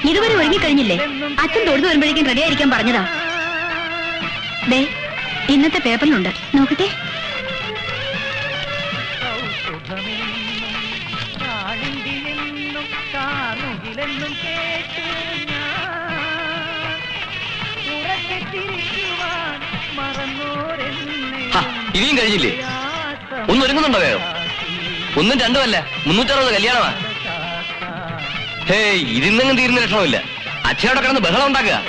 ഇതുവരെ ഒരുങ്ങിക്കഴിഞ്ഞില്ലേ അച്ഛൻ തൊഴുതു വരുമ്പോഴേക്കും റെഡി ആയിരിക്കാൻ പറഞ്ഞതാ ദേ ഇന്നത്തെ പേപ്പറിലുണ്ട് നോക്കട്ടെ കാണുകിലെന്നും കേട്ടു ഞാൻ മറന്നോരെന്നെ ഹ, ഇനിയും കഴിഞ്ഞില്ലേ ഒന്ന് ഒരുങ്ങുന്നുണ്ടോ വേഗം ഒന്നും രണ്ടുമല്ല മുന്നൂറ്ററുപത് കല്യാണമാ ഹേയ് ഇതിന്നെങ്കിലും തീരുന്ന ലക്ഷണമില്ല അച്ഛനോടെ കിടന്ന് ബഹളം ഉണ്ടാക്കുക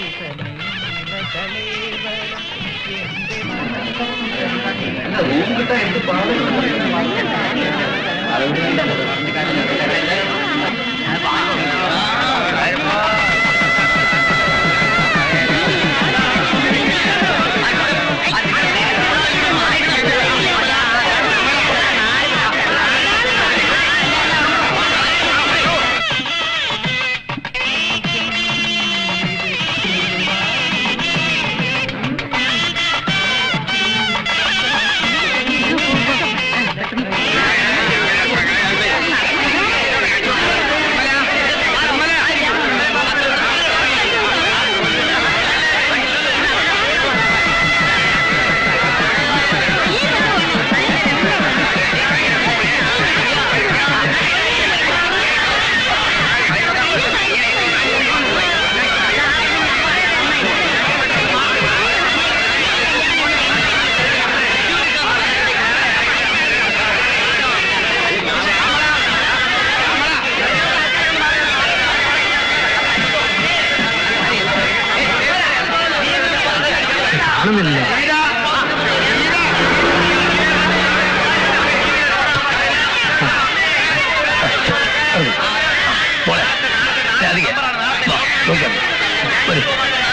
കാണുന്നില്ല മോളെ രാധിക വാ, നോക്കാം വരൂ.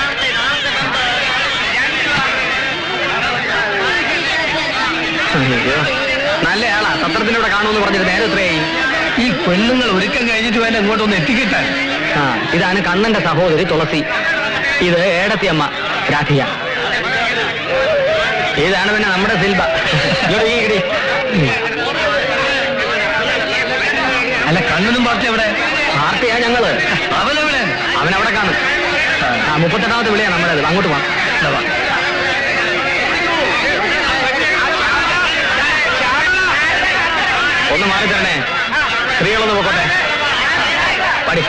നല്ല ആളാ പത്രത്തിലൂടെ കാണുമെന്ന് പറഞ്ഞിട്ട് നേരെ എത്രയായി ഈ പെണ്ണുങ്ങൾ ഒരുക്കം കഴിഞ്ഞിട്ട് വേണം ഇങ്ങോട്ടൊന്ന് എത്തിക്കിട്ടാൻ ആ ഇതാണ് കണ്ണന്റെ സഹോദരി തുളസി ഇത് ഏടത്തിയമ്മ രാധിക ഇതാണ് പിന്നെ നമ്മുടെ ശില്പ ഇങ്ങോട്ട് ഈ ഇങ്ങട് ഈ. അല്ല കണ്ണനും പാർട്ടി എവിടെ പാർട്ടിയാ ഞങ്ങള് അവനെവിടെ അവൻ അവിടെ കാണും ആ മുപ്പത്തെട്ടാമത്തെ വിളിയാണ് നമ്മളത് അങ്ങോട്ട് പോവാം ഇതാ വാ. ഒന്ന് മാറി തരണേ സ്ത്രീകളൊന്ന് പൊക്കോട്ടെ പടി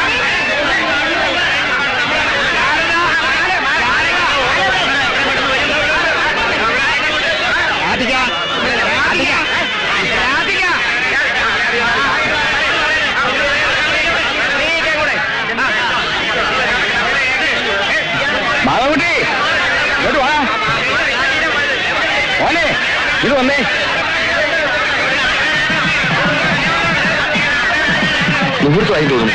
മാധവകുട്ടി ഇങ്ങോട്ട് വാ ഓനെ ഇത് വന്നേ മുഹൂർത്തമായി തോന്നുന്നു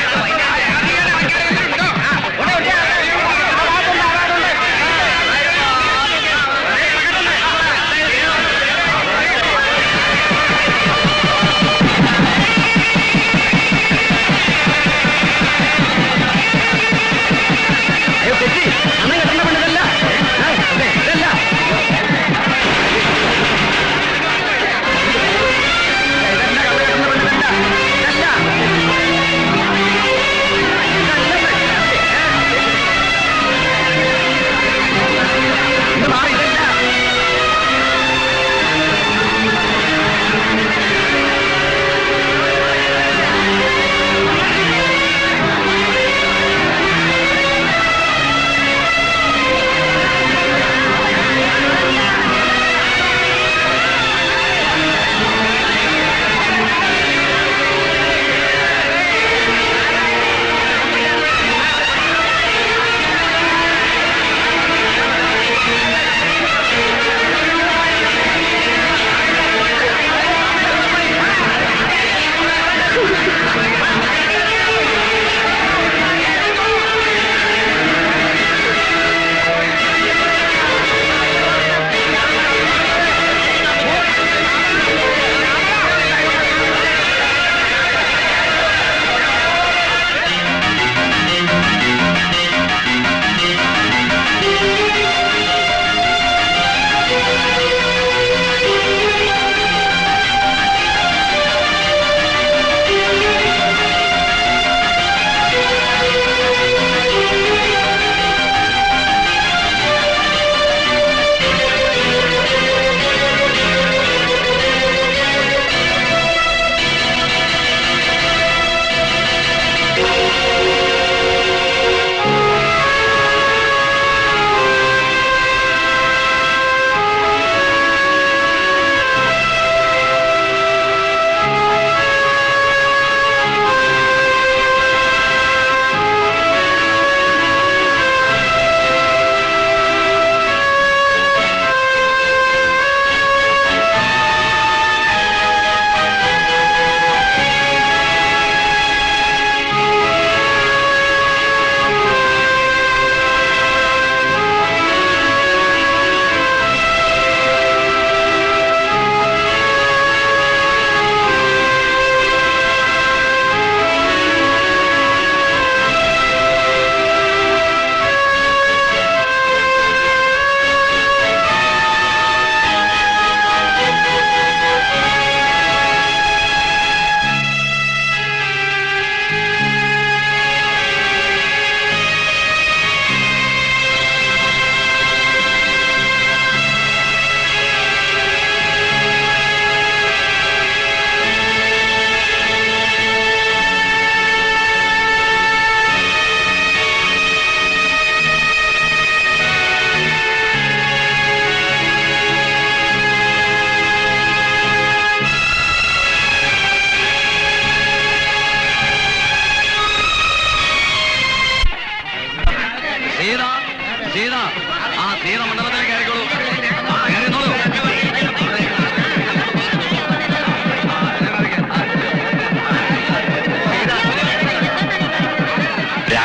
ഏ, തെറ്റി. അന്ന് കെട്ടേണ്ട പെണ്ണ് ഇതല്ല. ഏ, അതെ, ഇതല്ല. ഇതല്ല, അവിടെ കെട്ടേണ്ട പെണ്ണ് ഇതല്ല. ഇതല്ല.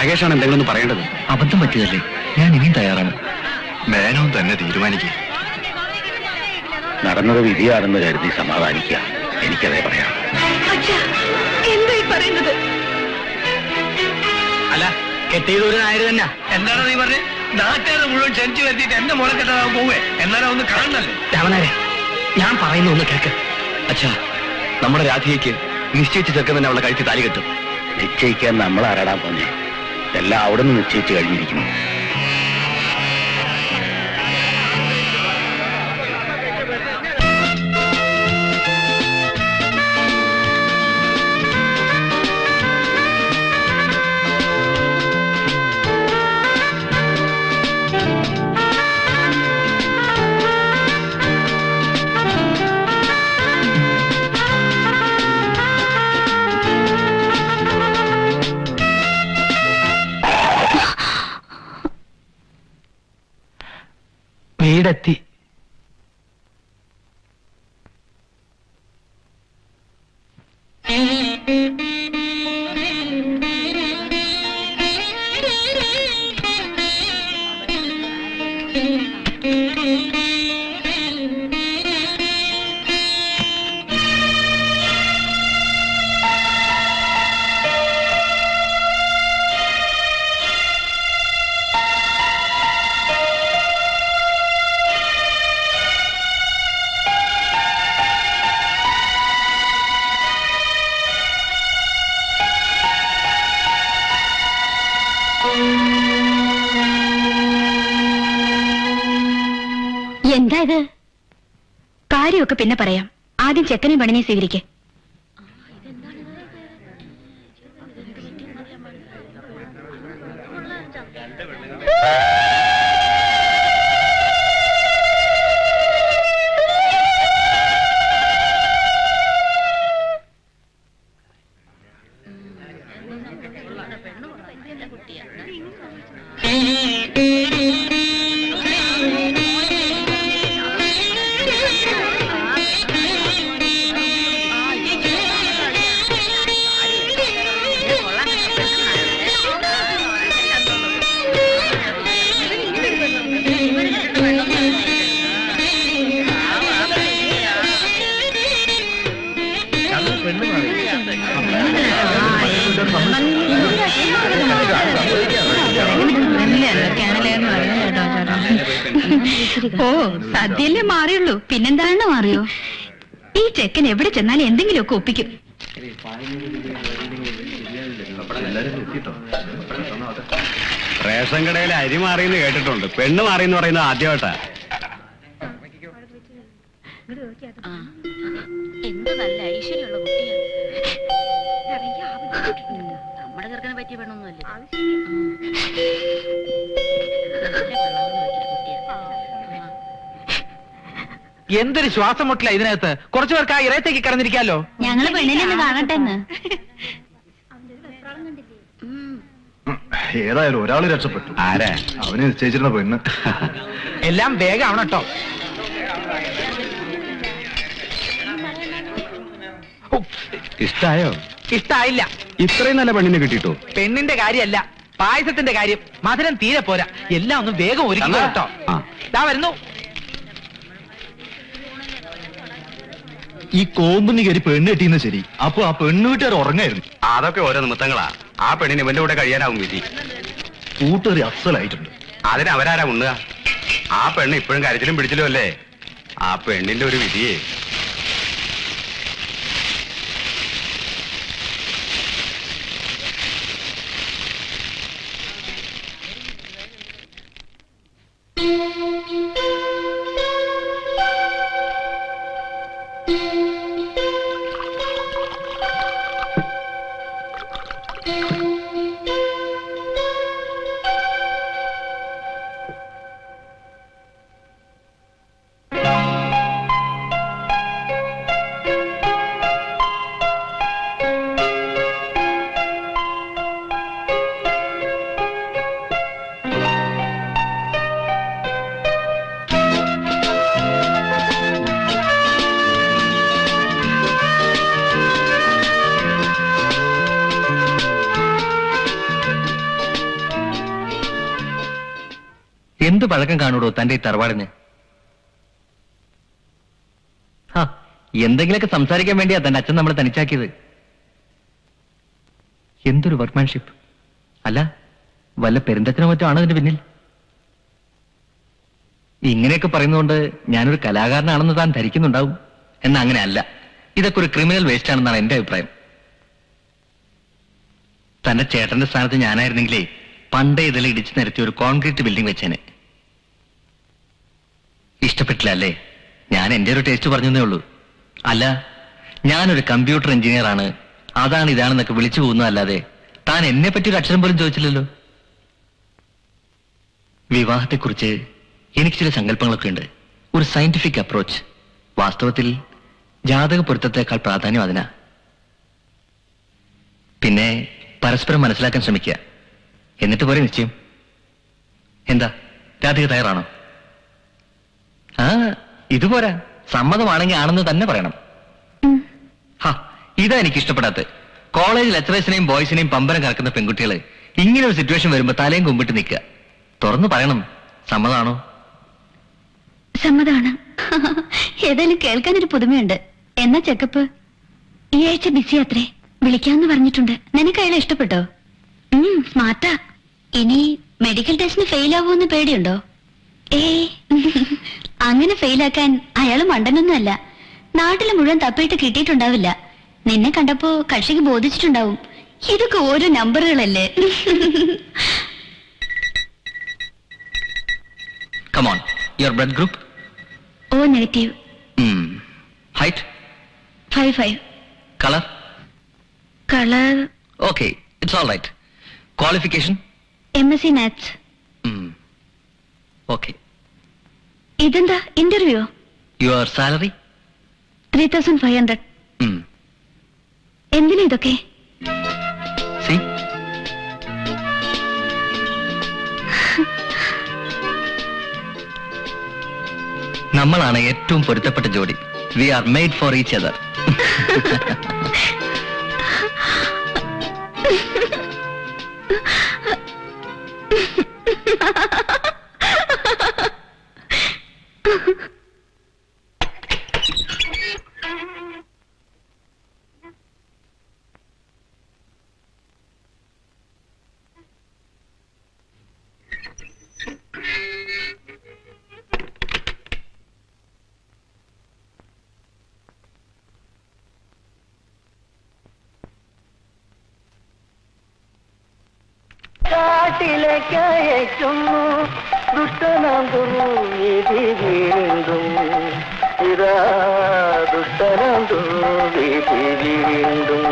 രാകേഷാണ് എന്തെങ്കിലും ഒന്ന് പറയേണ്ടത് അബദ്ധം പറ്റിയതല്ലേ ഞാൻ ഇനിയും തയ്യാറാണ് മേനോൻ തന്നെ തീരുമാനിക്കുക നടന്നത് വിധിയാണെന്ന് കരുതി സമാധാനിക്കുക എനിക്കതേ പറയാം എന്തായി പറയുന്നത് അല്ല കെട്ടിയതൂരനായത് തന്നെ എന്താണ് നീ പറഞ്ഞത് നാട്ടുകാരെ മുഴുവൻ ക്ഷണിച്ചു വരുത്തിയിട്ട് എന്റെ മോളെ കെട്ടാൻ പോവേ എന്നാലും ഒന്ന് കാണണല്ലോ രാമനാരെ ഞാൻ പറയുന്ന ഒന്ന് കേക്ക് അച്ഛാ നമ്മുടെ രാധികയ്ക്ക് നിശ്ചയിച്ച് ചെറുക്കൻ തന്നെ അവളെ കഴുത്തി താലി കെട്ടും നിശ്ചയിക്കാൻ നമ്മൾ ആരാടാൻ പോന്നെ എല്ലാം അവിടെ നിന്ന് നിശ്ചയിച്ചു കഴിഞ്ഞിരിക്കുന്നു വീടെത്തി എന്താ ഇത് കാര്യമൊക്കെ പിന്നെ പറയാം ആദ്യം ചെക്കനെ പണിനെ സ്വീകരിക്കേ ഓ സദ്യല്ലേ മാറിയുള്ളൂ പിന്നെന്താണ് മാറിയോ ഈ ചെക്കൻ എവിടെ ചെന്നാലും എന്തെങ്കിലുമൊക്കെ ഒപ്പിക്കും റേഷൻ കടയിൽ അരി മാറിയെന്ന് കേട്ടിട്ടുണ്ട് പെണ്ണ് മാറിയെന്ന് പറയുന്നത് ആദ്യമായിട്ടാ എന്ത് നല്ല ഐശ്വര്യമുള്ള കുട്ടിയാണ് നമ്മുടെ ചെറുക്കനെ പറ്റിയ പെണ്ണൊന്നുമല്ലേ എന്തൊരു ശ്വാസം മുട്ടില്ല ഇതിനകത്ത് കുറച്ചു പേർക്ക് ആ ഇറയത്തേക്ക് കിടന്നിരിക്കാലോ ഞങ്ങള് പെണ്ണിനെ ഒന്ന് കാണട്ടെ എന്ന് ഏതായാലും ഒരാള് രക്ഷപ്പെട്ടു ആരാ അവന് നിശ്ചയിച്ചിരുന്ന പെണ്ണ് എല്ലാം വേഗം ആവണം കേട്ടോ ഇഷ്ടായോ ഇഷ്ടായില്ല ഇത്രയും നല്ല പെണ്ണിനെ കിട്ടിട്ടോ പെണ്ണിന്റെ കാര്യമല്ല പായസത്തിന്റെ കാര്യം മധുരം തീരെ പോരാ എല്ലാം ഒന്ന് വേഗം ഒരുക്കി എന്നാ? കേട്ടോ ആ. ദാ വരുന്നു ഈ കോമ്പനി കയറി പെണ്ണ് കെട്ടിയെന്ന് ശരി അപ്പൊ ആ പെണ്ണ് വീട്ടുകാർ ഉറങ്ങായിരുന്നു അതൊക്കെ ഓരോ നിമിത്തങ്ങളാ ആ പെണ്ണിന് ഇവന്റെ കൂടെ കഴിയാനാവും വിധി കൂട്ടുകാരി അസലായിട്ടുണ്ട് അതിന് അവരാരാ ഉണ്ണുക ആ പെണ്ണ് ഇപ്പോഴും കരച്ചിലും പിടിച്ചിലും അല്ലേ ആ പെണ്ണിന്റെ ഒരു വിധിയേ എന്ത് പഴക്കം കാണൂടോ തന്റെ ഈ തറവാടിന് ഹാ എന്തെങ്കിലുമൊക്കെ സംസാരിക്കാൻ വേണ്ടിയാ തന്റെ അച്ഛൻ നമ്മളെ തനിച്ചാക്കിയത് എന്തൊരു വർക്ക്മാൻഷിപ്പ് അല്ല വല്ല പെരുന്തച്ചനോ മറ്റോ ആണോ അതിന്റെ പിന്നിൽ ഇങ്ങനെയൊക്കെ പറയുന്നതുകൊണ്ട് ഞാനൊരു കലാകാരനാണെന്ന് താൻ ധരിക്കുന്നുണ്ടാവും എന്നാ അങ്ങനെ അല്ല ഇതൊക്കെ ഒരു ക്രിമിനൽ വേസ്റ്റ് ആണെന്നാണ് എന്റെ അഭിപ്രായം തന്റെ ചേട്ടന്റെ സ്ഥാനത്ത് ഞാനായിരുന്നെങ്കിലേ പണ്ടേ ഇതിൽ ഇടിച്ചു നിരത്തിയ ഒരു കോൺക്രീറ്റ് ബിൽഡിംഗ് വെച്ചേനെ ഇഷ്ടപ്പെട്ടില്ല അല്ലേ ഞാൻ എന്റെ ഒരു ടേസ്റ്റ് പറഞ്ഞതേ ഉള്ളൂ അല്ല ഞാനൊരു കമ്പ്യൂട്ടർ എഞ്ചിനീയർ ആണ് അതാണ് ഇതാണെന്നൊക്കെ വിളിച്ചു പോകുന്നതല്ലാതെ താൻ എന്നെ പറ്റി ഒരു അക്ഷരം പോലും ചോദിച്ചില്ലല്ലോ വിവാഹത്തെക്കുറിച്ച് എനിക്ക് ചില സങ്കല്പങ്ങളൊക്കെ ഉണ്ട് ഒരു സയന്റിഫിക് അപ്രോച്ച് വാസ്തവത്തിൽ ജാതക പൊരുത്തത്തെക്കാൾ പ്രാധാന്യം അതിനാ പിന്നെ പരസ്പരം മനസ്സിലാക്കാൻ ശ്രമിക്കുക എന്നിട്ട് പോരെ നിശ്ചയം എന്താ രാധിക തയ്യാറാണോ ആ ഇതുപോരാ സമ്മതമാണെങ്കിൽ ആണെന്ന് തന്നെ പറയണം ഹാ ഇതാ എനിക്ക് ഇഷ്ടപ്പെടാത്ത കോളേജ് ലെക്ചറേഴ്സിനെയും ബോയ്സിനെയും പമ്പരം കറക്കുന്ന പെൺകുട്ടികള് ഇങ്ങനെ ഒരു സിറ്റുവേഷൻ വരുമ്പോ തലയും കുമ്പിട്ട് നിൽക്കുക തുറന്നു പറയണം സമ്മതാണോ സമ്മതാണ് ഏതായാലും കേൾക്കാനൊരു പുതുമയുണ്ട് എന്നാ ചെക്കപ്പ് ഈ ആഴ്ച ബിസി അത്രേ വിളിക്കാന്ന് പറഞ്ഞിട്ടുണ്ട് നിനക്ക് അയാളെ ഇഷ്ടപ്പെട്ടോ ഉം സ്മാർട്ടാ ഇനി മെഡിക്കൽ ടെസ്റ്റിന് ഫെയിൽ ആവുമെന്ന് പേടിയുണ്ടോ ഏ അങ്ങനെ ഫെയിലാക്കാൻ അയാൾ മണ്ടനൊന്നുമല്ല നാട്ടിൽ മുഴുവൻ തപ്പിയിട്ട് കിട്ടിയിട്ടുണ്ടാവില്ല നിന്നെ കണ്ടപ്പോ കക്ഷിക്ക് ബോധിച്ചിട്ടുണ്ടാവും ഇതൊക്കെ ഓരോ നമ്പറുകളല്ലേ come on your blood group O negative height five five colour colour okay it's all right qualification M S C maths okay ഇതെന്താ interview your salary three thousand five hundred എന്തിനാ ഇതൊക്കെ സി നമ്മളാണ് ഏറ്റവും പൊരുത്തപ്പെട്ട ജോഡി we are made for each other കാട്ടിലേക്ക് അയക്കുന്നു ദുഷ്ടനാം ദുർവിധി വീണ്ടും ഇതാ ദുഷ്ടനാം ദുർവിധി വീണ്ടും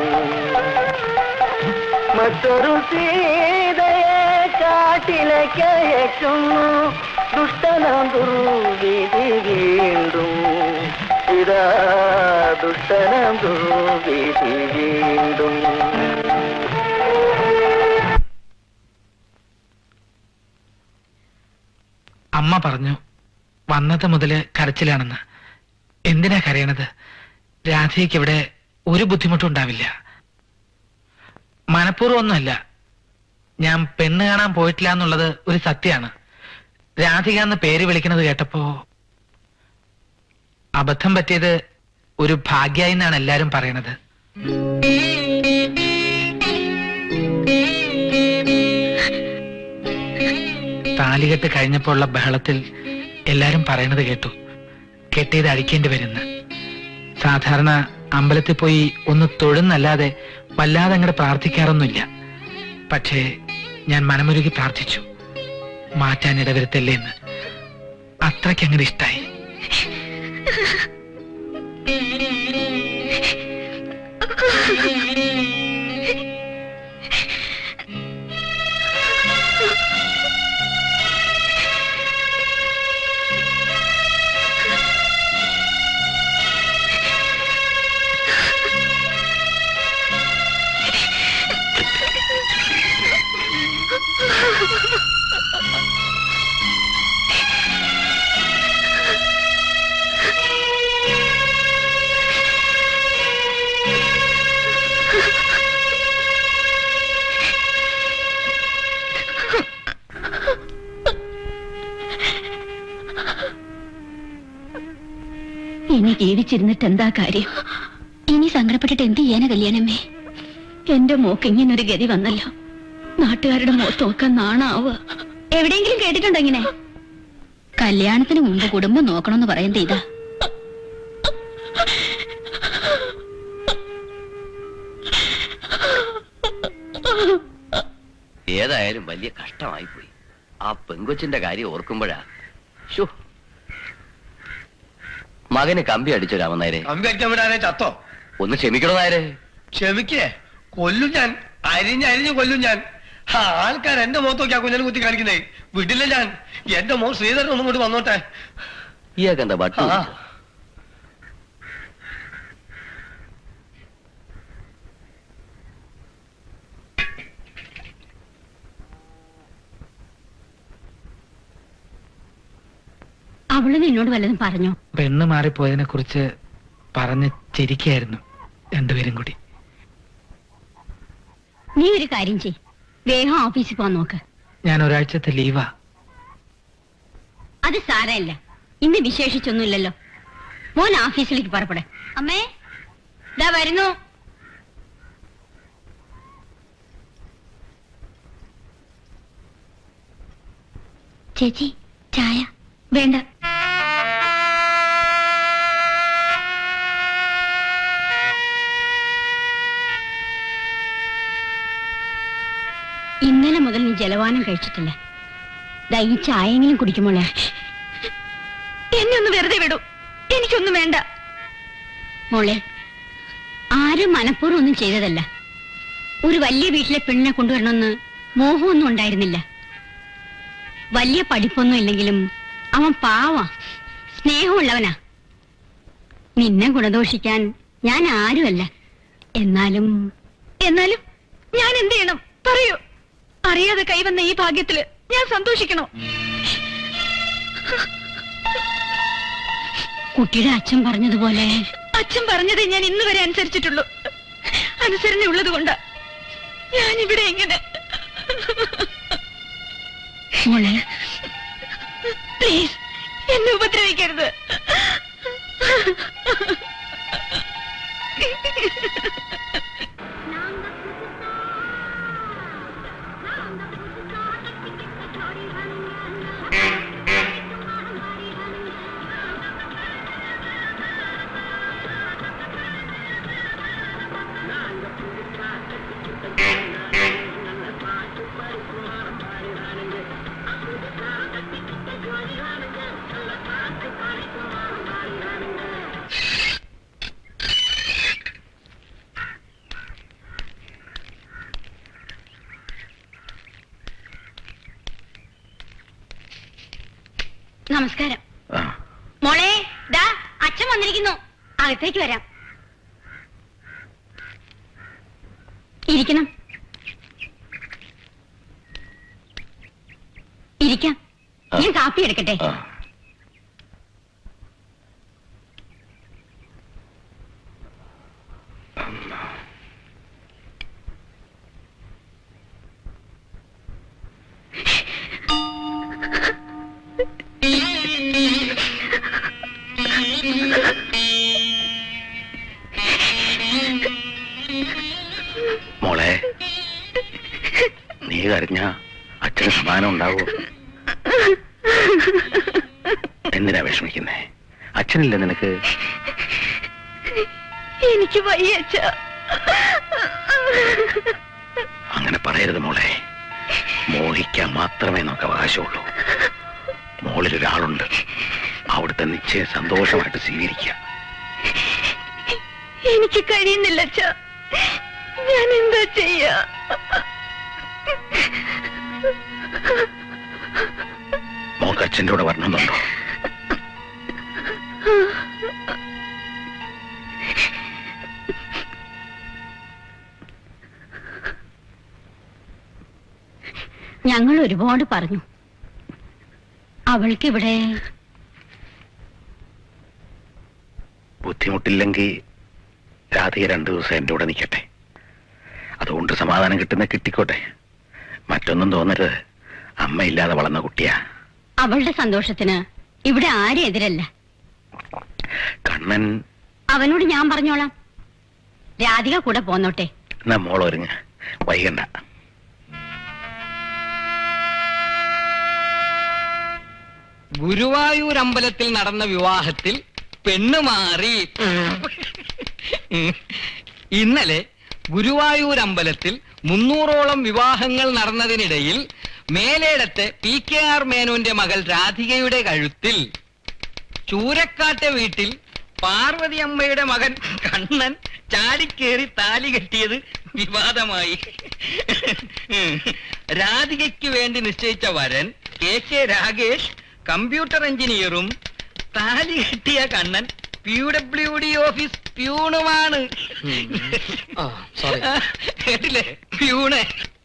മറ്റൊരു സീതയെ കാട്ടിലേക്ക് അയക്കുന്നു ദുഷ്ടനാം ദുർവിധി വീണ്ടും ഇതാ ദുഷ്ടനാം ദുർവിധി വീണ്ടും അമ്മ പറഞ്ഞു വന്നത് മുതല് കരച്ചിലാണെന്ന് എന്തിനാ കരയണത് രാധയ്ക്ക് ഇവിടെ ഒരു ബുദ്ധിമുട്ടും ഉണ്ടാവില്ല മനഃപൂർവ്വം ഒന്നുമല്ല ഞാൻ പെണ്ണ് കാണാൻ പോയിട്ടില്ല എന്നുള്ളത് ഒരു സത്യമാണ് രാധിക എന്ന് പേര് വിളിക്കുന്നത് കേട്ടപ്പോ അബദ്ധം പറ്റിയത് ഒരു ഭാഗ്യായി എന്നാണ് എല്ലാരും പറയണത് താലികെട്ട് കഴിഞ്ഞപ്പോൾ ഉള്ള ബഹളത്തിൽ എല്ലാരും പറയണത് കേട്ടു കെട്ടിയത് അഴിക്കേണ്ടി വരുന്ന് സാധാരണ അമ്പലത്തിൽ പോയി ഒന്ന് തൊഴുന്നല്ലാതെ വല്ലാതെ അങ്ങോട്ട് പ്രാർത്ഥിക്കാറൊന്നുമില്ല പക്ഷേ ഞാൻ മനമൊരുകി പ്രാർത്ഥിച്ചു മാറ്റാൻ ഇടവരുത്തല്ലേ എന്ന് അത്രയ്ക്ക് അങ്ങനെ ഇഷ്ടായി ഇനി ജീവിച്ചിരുന്നിട്ട് എന്താ കാര്യം ഇനി സങ്കടപ്പെട്ടിട്ട് എന്ത് ചെയ്യാനാ കല്യാണമേ എന്റെ മോക്ക് ഇങ്ങനൊരു ഗതി വന്നല്ലോ നാട്ടുകാരുടെ മുഖത്ത് നോക്കാൻ നാണാവുക എവിടെയെങ്കിലും കേട്ടിട്ടുണ്ടോ ഇങ്ങനെ കല്യാണത്തിന് മുമ്പ് കുടുംബം നോക്കണമെന്ന് പറയുന്നത് ഇതാ ഏതായാലും വലിയ കഷ്ടമായി പോയി ആ പെങ്കൊച്ചിന്റെ കാര്യം ഓർക്കുമ്പോഴാ ഷോ മകന് കമ്പി അടിച്ചു രാമനായരെ അമ്പേറ്റം വിടാനെ ചത്തോ ഒന്ന് ക്ഷമിക്കണോ നായരെ ക്ഷമിക്കേ കൊല്ലും ഞാൻ അരിഞ്ഞ് അരിഞ്ഞ് കൊല്ലും ഞാൻ ആ ആൾക്കാർ എന്റെ മുഖത്ത് നോക്കി ആ കുഞ്ഞിനെ കുത്തി കാണിക്കുന്നേ വിടില്ല ഞാൻ എന്റെ മോൻ ശ്രീധരൻ ഒന്നും കൂടി വന്നോട്ടെ ഇയാൾക്ക് എന്താ വട്ടു ആ. അവള് നിന്നോട് വല്ലതും പറഞ്ഞോ പെണ്ണ് മാറിപ്പോയതിനെ കുറിച്ച് പറഞ്ഞ് ചിരിക്കായിരുന്നു രണ്ടുപേരും കൂടി നീ ഒരു കാര്യം ചെയ് വേഗം ഓഫീസിൽ പോവാൻ നോക്ക് ഞാൻ ഒരാഴ്ചത്തെ ലീവാ അത് സാരമില്ല ഇന്ന് വിശേഷിച്ചൊന്നുമില്ലല്ലോ മോൻ ഓഫീസിലേക്ക് പുറപ്പെടെ അമ്മേ ഇതാ വരുന്നു ചേച്ചി ചായ വേണ്ട ഇന്നലെ മുതൽ നീ ജലപാനം കഴിച്ചിട്ടില്ല ദാ ഈ ചായയെങ്കിലും കുടിക്കുമോളെ എന്നെ ഒന്ന് വെറുതെ വിടൂ എനിക്കൊന്നും വേണ്ട മോളെ ആരും മനഃപൂർവ്വം ഒന്നും ചെയ്തതല്ല ഒരു വലിയ വീട്ടിലെ പെണ്ണിനെ കൊണ്ടുവരണമെന്ന് മോഹമൊന്നും ഉണ്ടായിരുന്നില്ല വലിയ പഠിപ്പൊന്നും ഇല്ലെങ്കിലും അവൻ പാവാ സ്നേഹമുള്ളവനാ നിന്നെ ഗുണദോഷിക്കാൻ ഞാൻ ആരുമല്ല എന്നാലും എന്നാലും ഞാൻ എന്ത് ചെയ്യണം പറയൂ അറിയാതെ കൈവന്ന ഈ ഭാഗ്യത്തില് ഞാൻ സന്തോഷിക്കണോ കുട്ടിയുടെ അച്ഛൻ പറഞ്ഞതുപോലെ അച്ഛൻ പറഞ്ഞത് ഞാൻ ഇന്ന് വരെ അനുസരിച്ചിട്ടുള്ളൂ അനുസരണ ഉള്ളത് കൊണ്ടാ ഞാൻ ഇവിടെ ഇങ്ങനെ മോളെ പ്ലീസ് എന്നെ ഉപദ്രവിക്കരുത് നമസ്കാരം ആ, മോളെ ദാ അച്ഛൻ വന്നിരിക്കുന്നു അകത്തേക്ക് വരാം ഇരിക്കണം ഇരിക്കാം ഞാൻ കാപ്പി എടുക്കട്ടെ ആ. മോളെ നീ കരഞ്ഞ അച്ഛന് സമാനം ഉണ്ടാവോ എന്തിനാ വിഷമിക്കുന്നേ അച്ഛനില്ല നിനക്ക് എനിക്ക് വയ്യ അച്ഛാ അങ്ങനെ പറയരുത് മോളെ മോഹിക്കാൻ മാത്രമേ നമുക്ക് അവകാശമുള്ളൂ മോളിൽ ഒരാളുണ്ട് അവിടുത്തെ നിശ്ചയം സന്തോഷമായിട്ട് സ്വീകരിക്കുക എനിക്ക് കഴിയുന്നില്ല അച്ഛാ ഞാൻ എന്താ ചെയ്യാ മോൾക്ക് അച്ഛൻ്റെ കൂടെ വരണമെന്നുണ്ടോ ഞങ്ങൾ ഒരുപാട് പറഞ്ഞു അവൾക്കിവിടെ ബുദ്ധിമുട്ടില്ലെങ്കിൽ രാധിക രണ്ടു ദിവസം എൻ്റെ കൂടെ നിൽക്കട്ടെ അതുകൊണ്ട് സമാധാനം കിട്ടുന്ന കിട്ടിക്കോട്ടെ മറ്റൊന്നും തോന്നരുത് അമ്മയില്ലാതെ വളർന്ന കുട്ടിയാ അവളുടെ സന്തോഷത്തിന് ഇവിടെ ആരും എതിരല്ല കണ്ണ കണ്ണൻ അവനോട് ഞാൻ പറഞ്ഞോളാം രാധിക കൂടെ പോന്നോട്ടെ എന്നാ മോളൊരുങ്ങ വൈകണ്ട ഗുരുവായൂർ അമ്പലത്തിൽ നടന്ന വിവാഹത്തിൽ പെണ്ണ് മാറി ഇന്നലെ ഗുരുവായൂർ അമ്പലത്തിൽ മുന്നൂറോളം വിവാഹങ്ങൾ നടന്നതിനിടയിൽ മേലേടത്തെ പി കെ ആർ മേനോന്റെ മകൾ രാധികയുടെ കഴുത്തിൽ ചൂരക്കാട്ടെ വീട്ടിൽ പാർവതി അമ്മയുടെ മകൻ കണ്ണൻ ചാടിക്കേറി താലി കെട്ടിയത് വിവാദമായി രാധികയ്ക്ക് വേണ്ടി നിശ്ചയിച്ച വരൻ കെ കെ രാഗേഷ് കമ്പ്യൂട്ടർ എഞ്ചിനീയറും താലി കെട്ടിയ Kannan P W D office പ്യൂണുമാണ് sorry. കേട്ടില്ലേ പ്യൂണ്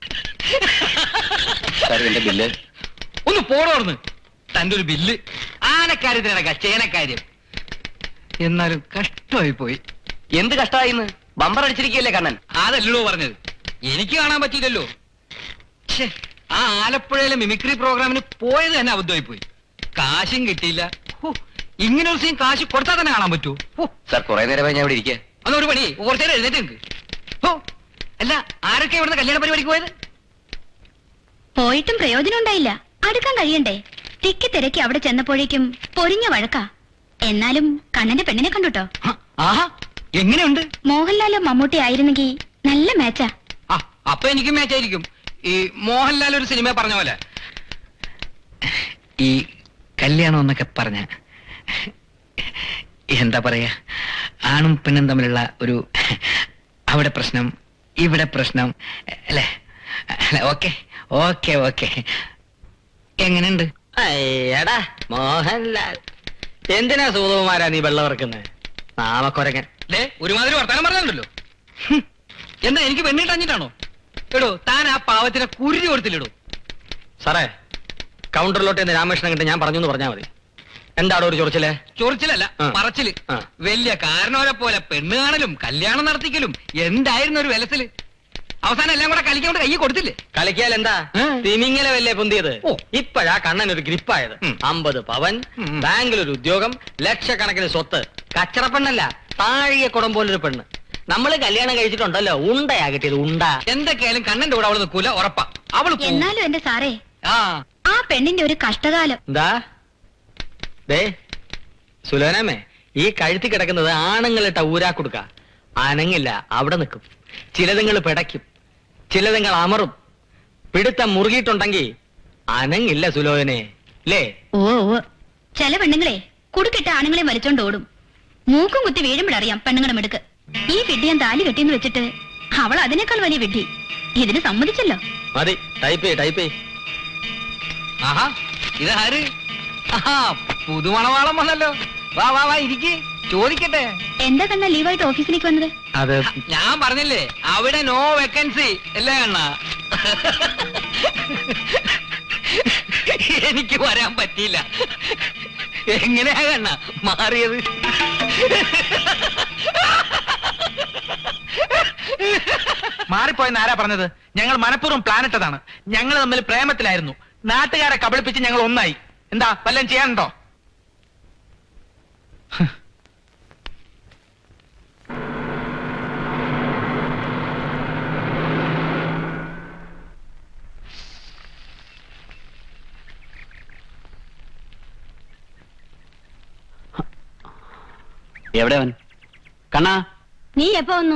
സാർ എന്റെ ബില്ല് ഒന്ന് പോടോർന്ന് തന്റെ ഒരു ബില്ല് ആനക്കാര്യത്തിനടക്ക ചേനക്കാര്യം എന്നാലും കഷ്ടമായി പോയി എന്ത് കഷ്ടമായിന്ന് ബമ്പർ അടിച്ചിരിക്കുകയല്ലേ കണ്ണൻ അതല്ലല്ലോ പറഞ്ഞത് എനിക്ക് കാണാൻ പറ്റിയില്ലല്ലോ ഛേ, ആ ആലപ്പുഴയിലെ മിമിക്രി പ്രോഗ്രാമിന് പോയത് തന്നെ അബദ്ധമായി പോയി കാശും കിട്ടിയില്ല ഹോ, ഇങ്ങനെ ഒരു സീൻ കാശ് കൊടുത്താൽ തന്നെ കാണാൻ പറ്റുമോ ഹോ, സാർ കുറെ നേരമായി ഞാൻ ഇവിടെ ഇരിക്കുക അന്ന് ഒരു പണി കുറച്ചു നേരം എഴുന്നേറ്റ് നിൽക്ക് ഓ അല്ല ആരൊക്കെ ഇവിടുന്ന് കല്യാണ പരിപാടിക്ക് പോയത് പോയിട്ടും പ്രയോജനം ഉണ്ടായില്ല അടുക്കാൻ കഴിയണ്ടേ തിക്കി തിരക്കി അവിടെ ചെന്നപ്പോഴേക്കും പൊരിഞ്ഞ വഴക്കാ എന്നാലും കണ്ണന്റെ പെണ്ണിനെ കണ്ടുട്ടോ ഹ, ആഹാ എങ്ങനെയുണ്ട് മോഹൻലാലോ മമ്മൂട്ടി ആയിരുന്നെങ്കിൽ നല്ല മാച്ചാ ആ അപ്പൊ എനിക്കും മാച്ചായിരിക്കും ഈ മോഹൻലാൽ ഒരു സിനിമ പറഞ്ഞ പോലെ ഈ കല്യാണം എന്നൊക്കെ പറഞ്ഞ എന്താ പറയാ ആണും പെണ്ണും തമ്മിലുള്ള ഒരു അവിടെ പ്രശ്നം ഇവിടെ പ്രശ്നം അല്ലേ ഓക്കെ ഓക്കെ ഓക്കെ എങ്ങനെയുണ്ട് എടാ മോഹൻലാൽ എന്തിനാ സൂതകുമാരാ നീ വെള്ളം ഇറക്കുന്നത് നാമക്കൊരങ്ങൻ ദേ, ഒരുമാതിരി വർത്താനം പറഞ്ഞല്ലോ എന്താ എനിക്ക് പെണ്ണിട്ടഞ്ഞിട്ടാണോ എടോ താൻ ആ പാവത്തിനെ കുരുതി കൊടുത്തില്ലടോ സാറേ കൗണ്ടറിലോട്ട് എന്ന് രാമകൃഷ്ണൻ കണ്ട് ഞാൻ പറഞ്ഞു എന്ന് പറഞ്ഞാൽ മതി എന്താടോ ഒരു ചൊറിച്ചില്ലേ ചൊറിച്ചിലല്ല ആ. പറച്ചില് ആ. വലിയ കാരണവരെ പോലെ പെണ്ണ് കാണലും കല്യാണം നടത്തിക്കലും എന്തായിരുന്നു ഒരു വിലസില് അവസാനം എല്ലാം കൂടെ കളിക്കൊണ്ട് കൈ കൊടുത്തില്ലേ കളിക്കാൽ എന്താ ഏ? തിമിങ്ങല വല്ലേ പൊന്തിയത് ഓ. ഇപ്പോഴാ കണ്ണൻ ഒരു ഗ്രിപ്പായത് ഉം. അമ്പത് പവൻ ഉം, ഉം. ബാങ്കിൽ ഒരു ഉദ്യോഗം ലക്ഷക്കണക്കിന് സ്വത്ത് കച്ചറ പെണ്ണല്ല താഴിക കുടം പോലൊരു പെണ്ണ് നമ്മള് കല്യാണം കഴിച്ചിട്ടുണ്ടല്ലോ ഉണ്ടയാ കിട്ടിയത് ഉണ്ട എന്തൊക്കെയായാലും കണ്ണന്റെ കൂടെ അവള് നിൽക്കൂല ഉറപ്പാ അവള് പോവും. എന്നാലും എന്റെ സാറേ ആ ആ പെണ്ണിന്റെ ഒരു കഷ്ടകാലം എന്താ ദേ സുലോനമ്മേ ഈ കഴുത്തി കിടക്കുന്നത് ആണുങ്ങളിട്ട ഊരാ കൊടുക്ക അനങ്ങില്ല അവിടെ നിൽക്കും ചിലതുങ്ങൾ പിടയ്ക്കും ചിലതുങ്ങൾ അമറും പിടുത്തം മുറുകിയിട്ടുണ്ടെങ്കിൽ അനങ്ങില്ല സുലോചനെ ലേ ഓ ഓ ചില പെണ്ണുങ്ങളെ കുടുക്കിട്ട ആണുങ്ങളെ വലിച്ചോണ്ട് ഓടും മൂക്കും കുത്തി വീഴുമ്പോഴറിയാം പെണ്ണുങ്ങളുടെ മിടുക്ക് ഈ വിഡ്ഢി ഞാൻ താലി കെട്ടിയെന്ന് വെച്ചിട്ട് അവൾ അതിനേക്കാൾ വലിയ വിഡ്ഢി ഇതിന് സമ്മതിച്ചല്ലോ മതി ടൈപ്പ് ചെയ് ടൈപ്പ് ചെയ് ആഹാ ഇത് ആര് ആഹാ പുതുമണവാളം വന്നല്ലോ വാ വാ വാ ഇരിക്ക് ചോദിക്കട്ടെ എന്താ കണ്ണ ലീവായിട്ട് ഓഫീസിലേക്ക് വന്നത് അത് ഞാൻ പറഞ്ഞില്ലേ അവിടെ നോ വേക്കൻസി അല്ലേ കണ്ണ എനിക്ക് വരാൻ പറ്റിയില്ല എങ്ങനെയാ കണ്ണ മാറിയത് മാറിപ്പോയെന്ന് ആരാ പറഞ്ഞത് ഞങ്ങൾ മനഃപൂർവ്വം പ്ലാൻ ഇട്ടതാണ് ഞങ്ങൾ തമ്മിൽ പ്രേമത്തിലായിരുന്നു നാട്ടുകാരെ കബളിപ്പിച്ച് ഞങ്ങൾ ഒന്നായി എന്താ വല്ലതും ചെയ്യാനുണ്ടോ എവിടെ അവൻ കണ്ണാ നീ എപ്പോ വന്നു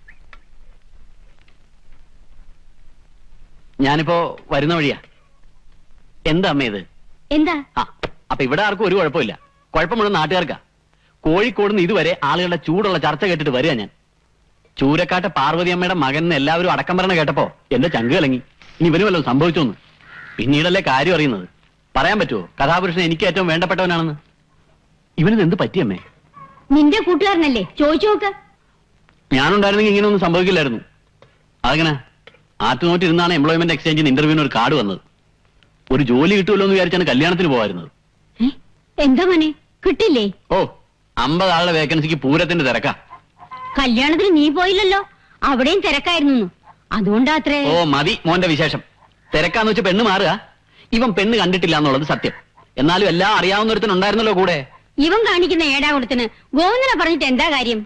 ഞാനിപ്പോ വരുന്ന വഴിയാ എന്താ അമ്മ ഇത് എന്താ ആ അപ്പൊ ഇവിടെ ആർക്കും ഒരു കുഴപ്പമില്ല കുഴപ്പം മുഴുവൻ നാട്ടുകാർക്കാ കോഴിക്കോട് നിന്ന് ഇതുവരെ ആളുകളുടെ ചൂടുള്ള ചർച്ച കേട്ടിട്ട് വരിക ഞാൻ ചൂരക്കാട്ടെ പാർവതി അമ്മയുടെ മകൻ എന്ന് എല്ലാവരും അടക്കം പറഞ്ഞ കേട്ടപ്പോ എന്റെ ചങ്ക് കലങ്ങി ഇനി ഇവന് വല്ലതും സംഭവിച്ചോന്ന് പിന്നീടല്ലേ കാര്യം അറിയുന്നത് പറയാൻ പറ്റുമോ കഥാപുരുഷൻ എനിക്ക് ഏറ്റവും വേണ്ടപ്പെട്ടവനാണെന്ന് ഇവനിത് എന്ത് പറ്റിയമ്മേ നിന്റെ കൂട്ടുകാരനല്ലേ ചോദിച്ചു നോക്ക് ഞാനുണ്ടായിരുന്നെങ്കിൽ ഇങ്ങനെയൊന്നും സംഭവിക്കില്ലായിരുന്നു അതങ്ങനെ ആറ്റുനോട്ടിരുന്നാണ് എംപ്ലോയ്മെന്റ് എക്സ്ചേഞ്ചിന് ഇന്റർവ്യൂവിന് ഒരു കാർഡ് വന്നത് ഒരു ജോലി കിട്ടുമല്ലോ എന്ന് വിചാരിച്ചാണ് കല്യാണത്തിന് പോകാറുന്നത് എന്താ മോനെ കിട്ടില്ലേ ഓ അമ്പത് ആളുടെ വേക്കൻസിക്ക് പൂരത്തിന്റെ തിരക്കാ കല്യാണത്തിന് നീ പോയില്ലല്ലോ അവിടെയും തിരക്കായിരുന്നു അതുകൊണ്ടാത്രേ ഓ മതി മോന്റെ വിശേഷം തിരക്കാന്ന് വെച്ച് പെണ്ണ് മാറുക ഇവൻ പെണ്ണ് കണ്ടിട്ടില്ല എന്നുള്ളത് സത്യം എന്നാലും എല്ലാം അറിയാവുന്ന ഒരുത്തനുണ്ടായിരുന്നല്ലോ കൂടെ ഇവൻ കാണിക്കുന്ന ഏടാ കൊടുത്തിന് ഗോവിന്ദനെ പറഞ്ഞിട്ട് എന്താ കാര്യം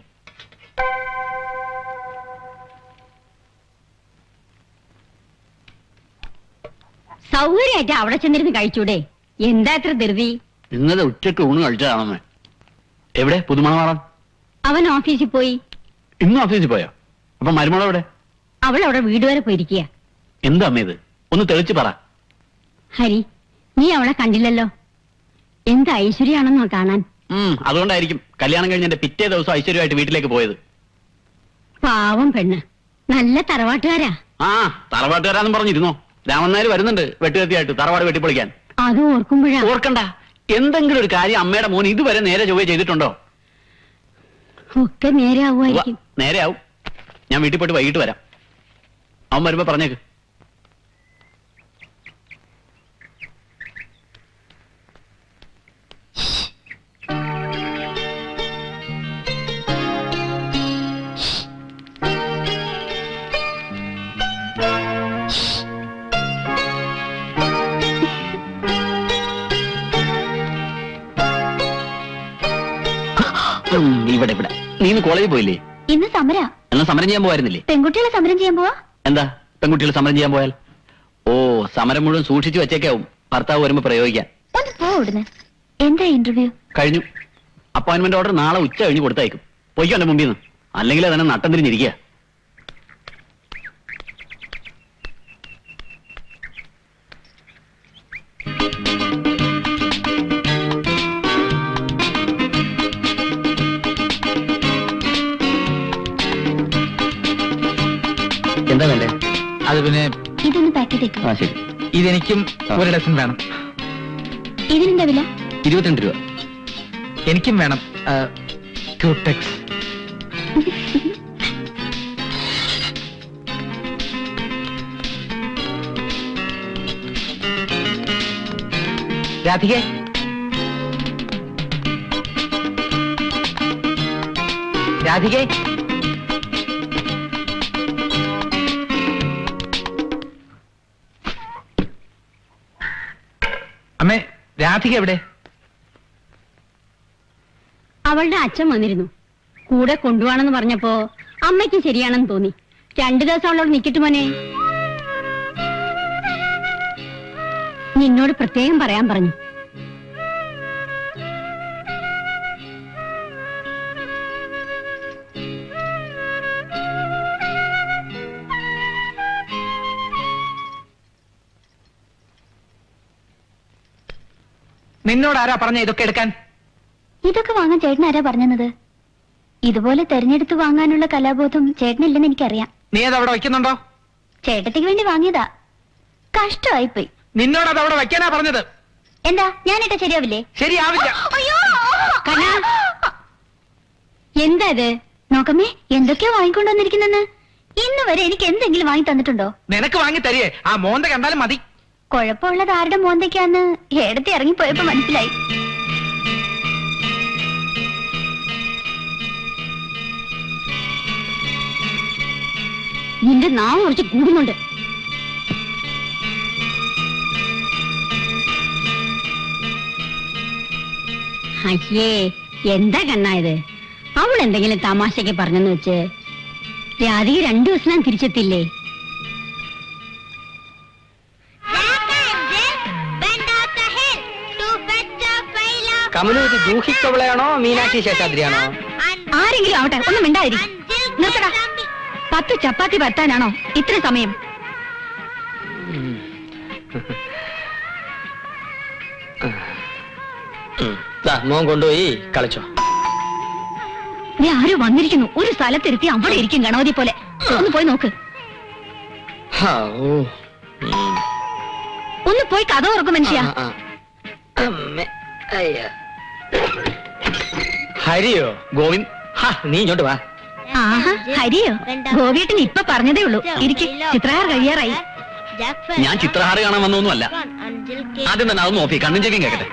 സൗകര്യമായിട്ട് അവിടെ ചെന്നിരുന്ന് കഴിച്ചൂടെ എന്താ എത്ര ധൃതി ഇന്നലെ ഉച്ചയ്ക്ക് ഊണ് കഴിച്ചതാണമ്മേ എവിടെ പുതുമണവാളം അവൻ ഓഫീസിൽ പോയി ഇന്നും ഓഫീസിൽ പോയോ അപ്പൊ മരുമോളെ എവിടെ അവൾ അവിടെ വീട് വരെ പോയിരിക്കുക എന്താ അമ്മ ഇത് ഒന്ന് തെളിച്ച് പറ ഹരി നീ അവളെ കണ്ടില്ലല്ലോ എന്ത് ഐശ്വര്യാണെന്നോ കാണാൻ ഉം അതുകൊണ്ടായിരിക്കും കല്യാണം കഴിഞ്ഞ എന്റെ പിറ്റേ ദിവസം ഐശ്വര്യമായിട്ട് വീട്ടിലേക്ക് പോയത് പാവം പെണ്ണ് നല്ല തറവാട്ടുകാരാ ആ തറവാട്ടുകാരാന്നും പറഞ്ഞിരുന്നോ രാമനായർ വരുന്നുണ്ട് വെട്ടുകത്തിയായിട്ട് തറവാട് വെട്ടിപ്പൊളിക്കാൻ അത് ഓർക്കുമ്പോഴാ ഓർക്കണ്ട എന്തെങ്കിലും ഒരു കാര്യം അമ്മയുടെ മോൻ ഇതുവരെ നേരെ ചൊവ്വേ ചെയ്തിട്ടുണ്ടോ ഒക്കെ നേരാവുമായിരിക്കും ഉവ്വ, നേരെ ആവും ഞാൻ വീട്ടിൽ പോയിട്ട് വൈകിട്ട് വരാം അവൻ വരുമ്പോ പറഞ്ഞേക്ക് ഉം, ഇവിടെ ഇവിടെ നീ ഇന്ന് കോളേജിൽ പോയില്ലേ ഇന്ന് സമര എന്നാ സമരം ചെയ്യാൻ പോവായിരുന്നില്ലേ പെൺകുട്ടികളെ സമരം ചെയ്യാൻ പോവാ എന്താ പെൺകുട്ടികൾ സമരം ചെയ്യാൻ പോയാൽ ഓ സമരം മുഴുവൻ സൂക്ഷിച്ചു വെച്ചേക്കാവും ഭർത്താവ് വരുമ്പോ പ്രയോഗിക്കാൻ ഒന്ന് പോ ഇവിടുന്ന് എന്താ ഇന്റർവ്യൂ കഴിഞ്ഞു അപ്പോയിന്റ്മെന്റ് ഓർഡർ നാളെ ഉച്ച കഴിഞ്ഞ് കൊടുത്തയക്കും പൊയ്ക്കോന്റെ മുമ്പിൽ നിന്ന് അല്ലെങ്കിൽ തന്നെ നട്ടം തിരിഞ്ഞിരിക്കുക എന്താ വേണ്ടേ അത് പിന്നെ ഇതൊന്ന് പാക്ക് ചെയ്തേക്കും ആ ശരി ഇതെനിക്കും ഒരു ഡസൻ വേണം ഇതിനെന്താ വില ഇരുപത്തിരണ്ട് രൂപ എനിക്കും വേണം ക്യൂടെക്സ് രാധികെ രാധികെ അമ്മേ രാധിക എവിടെ അവളുടെ അച്ഛൻ വന്നിരുന്നു കൂടെ കൊണ്ടുപോകണമെന്ന് പറഞ്ഞപ്പോ അമ്മയ്ക്ക് ശരിയാണെന്ന് തോന്നി രണ്ടു ദിവസം അവളോട് നിക്കട്ടു മോനെ നിന്നോട് പ്രത്യേകം പറയാൻ പറഞ്ഞു നിന്നോട് ആരാ പറഞ്ഞ ഇതൊക്കെ എടുക്കാൻ ഇതൊക്കെ വാങ്ങാൻ ചേട്ടൻ ആരാ പറഞ്ഞത് ഇതുപോലെ തെരഞ്ഞെടുത്ത് വാങ്ങാനുള്ള കലാബോധം ചേട്ടനില്ലെന്ന് എനിക്കറിയാം നീ അത് അവിടെ വെക്കുന്നുണ്ടോ ചേട്ടത്തിക്ക് വേണ്ടി വാങ്ങിയതാ കഷ്ടമായിപ്പോയി നിന്നോട് അത് അവിടെ വെക്കാനാ പറഞ്ഞത് എന്താ ഞാനിട്ട ശരിയാവില്ലേ ശരിയാവില്ല കണ്ണാ എന്താ ഇത് നോക്കമ്മേ എന്തൊക്കെയോ വാങ്ങിക്കൊണ്ടുവന്നിരിക്കുന്നെന്ന് ഇന്ന് വരെ എനിക്ക് എന്തെങ്കിലും വാങ്ങി തന്നിട്ടുണ്ടോ നിനക്ക് വാങ്ങി തരികേ ആ മോന്ത കണ്ടാലും മതി കുഴപ്പമുള്ളത് ആരുടെ മോന്തയ്ക്കാന്ന് ഏടത്തി ഇറങ്ങിപ്പോയപ്പോ മനസ്സിലായി നിന്റെ നാവ് കുറച്ച് കൂടുന്നുണ്ട് അയ്യേ എന്താ കണ്ണായത് അവൾ എന്തെങ്കിലും തമാശക്ക് പറഞ്ഞെന്ന് വെച്ച് രാധിക രണ്ടു ദിവസം ഞാൻ തിരിച്ചെത്തില്ലേ കമലു ഇത് ദൂഹിക്കവളയാണോ മീനാക്ഷി ശേഷാദ്രിയാണോ ആരെങ്കിലും ആവട്ടെ ഒന്നും മിണ്ടാതിരി നിർത്തടാ പത്ത് ചപ്പാത്തി പരത്താനാണോ ഇത്ര സമയം ദാ, മോൻ കൊണ്ടുപോയി കളിച്ചോ നീ ആരോ വന്നിരിക്കുന്നു ഒരു സ്ഥലത്തിരുത്തി അവിടെ ഇരിക്കും ഗണപതി പോലെ ഒന്ന് പോയി നോക്ക് ഹാ, ഓ. ഉം. ഒന്ന് പോയി കഥ ഓർക്കും മനുഷ്യ ആ, ആ. അമ്മേ, അയ്യ. ഹരിയോ ഗോവിന്ദ് ഹാ നീ ഇങ്ങോട്ട് വാ ആഹാ ഹരിയോ ഗോപിയേട്ടൻ ഇപ്പൊ പറഞ്ഞതേ ഉള്ളൂ ഇരിക്കും ചിത്രകാർ കഴിയാറായി ഞാൻ ചിത്രഹാര കാണാൻ വന്നൊന്നുമല്ല ആദ്യം തന്നെ അതൊന്ന് നോക്കി കണ്ണും ചെവിയും കേക്കട്ടെ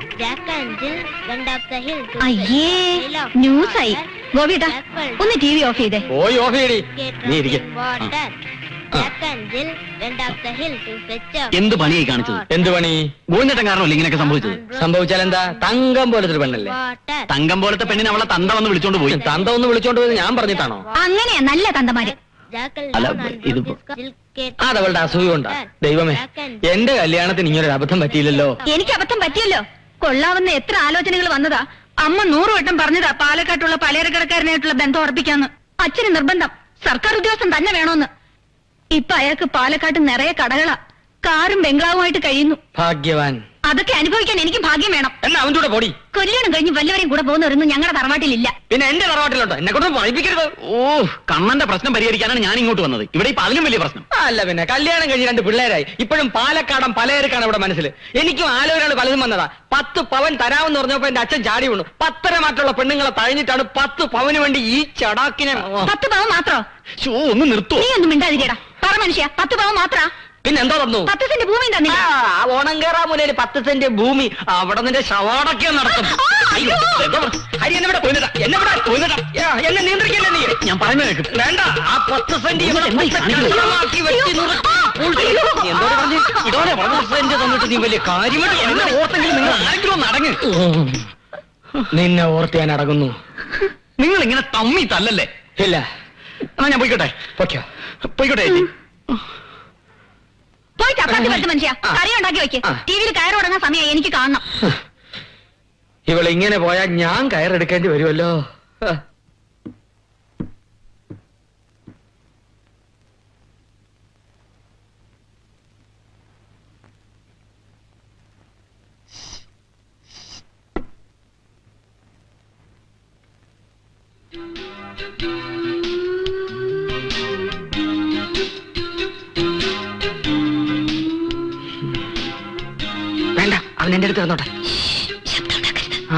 അയ്യേ ന്യൂസായി ഗോപിയേട്ടാ ഒന്ന് ടി വി ഓഫ് ചെയ്തേ പോയി ഓഫ് ചെയ്യടി നീ ഇരിക്കെ Jack and Jill went up the hill to fetch a എന്ത് പണിയായി കാണിച്ചത് എന്ത് പണി ഗോവിന്ദേട്ടൻ കാരണമല്ലേ ഇങ്ങനെയൊക്കെ സംഭവിച്ചത് സംഭവിച്ചാൽ എന്താ തങ്കം പോലത്തെ ഒരു പെണ്ണല്ലേ water. തങ്കം പോലത്തെ പെണ്ണിനെ അവളെ തന്ത വന്ന് വിളിച്ചോണ്ട് പോയി തന്ത ഒന്ന് വിളിച്ചോണ്ട് പോയത് ഞാൻ പറഞ്ഞിട്ടാണോ അങ്ങനെയാ നല്ല തന്തമാര് Jack അല്ല, down and ഇത് broke his Jill get അതവളുടെ അസൂയ കൊണ്ടാ ദൈവമേ എന്റെ കല്യാണത്തിന് ഇങ്ങനൊരു അബദ്ധം പറ്റിയില്ലല്ലോ എനിക്ക് അബദ്ധം പറ്റിയല്ലോ കൊള്ളാവുന്ന എത്ര ആലോചനകൾ വന്നതാ അമ്മ നൂറ് വട്ടം പറഞ്ഞതാ പാലക്കാട്ടുള്ള പലചരക്കടക്കാരനായിട്ടുള്ള ബന്ധം ഉറപ്പിക്കാന്ന് അച്ഛന് നിർബന്ധം സർക്കാർ ഉദ്യോഗസ്ഥൻ തന്നെ വേണോന്ന് ഇപ്പൊ അയാൾക്ക് പാലക്കാട്ട് നിറയെ കടകളാ കാറും ബംഗ്ലാവുമായിട്ട് കഴിയുന്നു ഭാഗ്യവാൻ അതൊക്കെ അനുഭവിക്കാൻ എനിക്ക് ഭാഗ്യം വേണം എന്നാ അവൻ്റെ കൂടെ പൊടി കല്യാണം കഴിഞ്ഞ് വല്ലവരെയും കൂടെ പോകുന്നവരൊന്നും ഞങ്ങളുടെ തറവാട്ടിലില്ല പിന്നെ എന്റെ തറവാട്ടിലുണ്ടോ എന്നെ കൊണ്ട് വായിപ്പിക്കരുത് ഓ കണ്ണന്റെ പ്രശ്നം പരിഹരിക്കാനാണ് ഞാൻ ഇങ്ങോട്ട് വന്നത് ഇവിടെ ഇപ്പൊ അതിലും വലിയ പ്രശ്നം അല്ല പിന്നെ കല്യാണം കഴിഞ്ഞ് രണ്ട് പിള്ളേരായി ഇപ്പോഴും പാലക്കാടൻ പലചരക്കാണ് ഇവിടെ മനസ്സിൽ എനിക്കും ആലോചനകൾ പലതും വന്നതാ പത്ത് പവൻ തരാമെന്ന് പറഞ്ഞപ്പോ എന്റെ അച്ഛൻ ചാടി വീണു പത്തര മാറ്റുള്ള പെണ്ണുങ്ങളെ തഴഞ്ഞിട്ടാണ് പത്ത് പവന് വേണ്ടി ഈ ചടാക്കിനെ പത്ത് പവൻ മാത്രോ ഷോ ഒന്ന് നിർത്തോ നീ ഒന്നും മിണ്ടാതിരിക്കടാ പറ മനുഷ്യ പത്ത് പവൻ മാത്രാ പിന്നെ എന്തോ തന്നു പത്ത് സെന്റ് ഭൂമി ആ, തന്നില്ല ആ ഓണങ്കേറാ മുലയിൽ പത്ത് സെന്റ് ഭൂമി അവിടെ നിന്റെ ശവാടൊക്കെ നടക്കും അയ്യോ, എന്തോ പറ- ഹരി എന്നെ ഇവിടെ കൊന്നിടാ എന്നെ ഇവിടെ കൊന്നിടാ യാ, എന്നെ നിയന്ത്രിക്കല്ലേ നീ ഞാൻ പറയുന്നത് കേൾക്ക്. വേണ്ട ആ പത്ത് സെന്റ് ഇവിടെ എന്തായി കാണിക്കുന്നത്? കഷ്ണമാക്കി വെട്ടി നുറുക്കി ഉൾട്ടി. നീ എന്തോടെ പറഞ്ഞു ഇതോടെ പറഞ്ഞു സെന്റ് തന്നിട്ട് നീ വലിയ കാര്യമായിട്ട് എന്നെ ഓർത്തെങ്കിലും നിങ്ങൾ ആരെങ്കിലും ഒന്ന് അടങ്ങ് നിന്നെ ഓർത്ത് ഞാൻ അടങ്ങുന്നു നിങ്ങൾ ഇങ്ങനെ തമ്മി തല്ലല്ലേ ഇല്ല എന്നാ ഞാൻ പോയിക്കോട്ടെ പൊയ്ക്കോ പോയിക്കോട്ടെ ചേച്ചി പോയി ചപ്പാത്തി പറ്റും മനുഷ്യ ആ. കറി ഉണ്ടാക്കി വെക്ക് ആ. ടിവിയിൽ കയറി തുടങ്ങാൻ സമയം എനിക്ക് കാണണം ഇവൾ ഇങ്ങനെ പോയാൽ ഞാൻ കയറെടുക്കേണ്ടി വരുമല്ലോ ആ. വേണ്ട അവൻ എന്റെ അടുത്ത് ഇരുന്നോട്ടെ ശബ്ദം ഉണ്ടാക്കരുത് ആ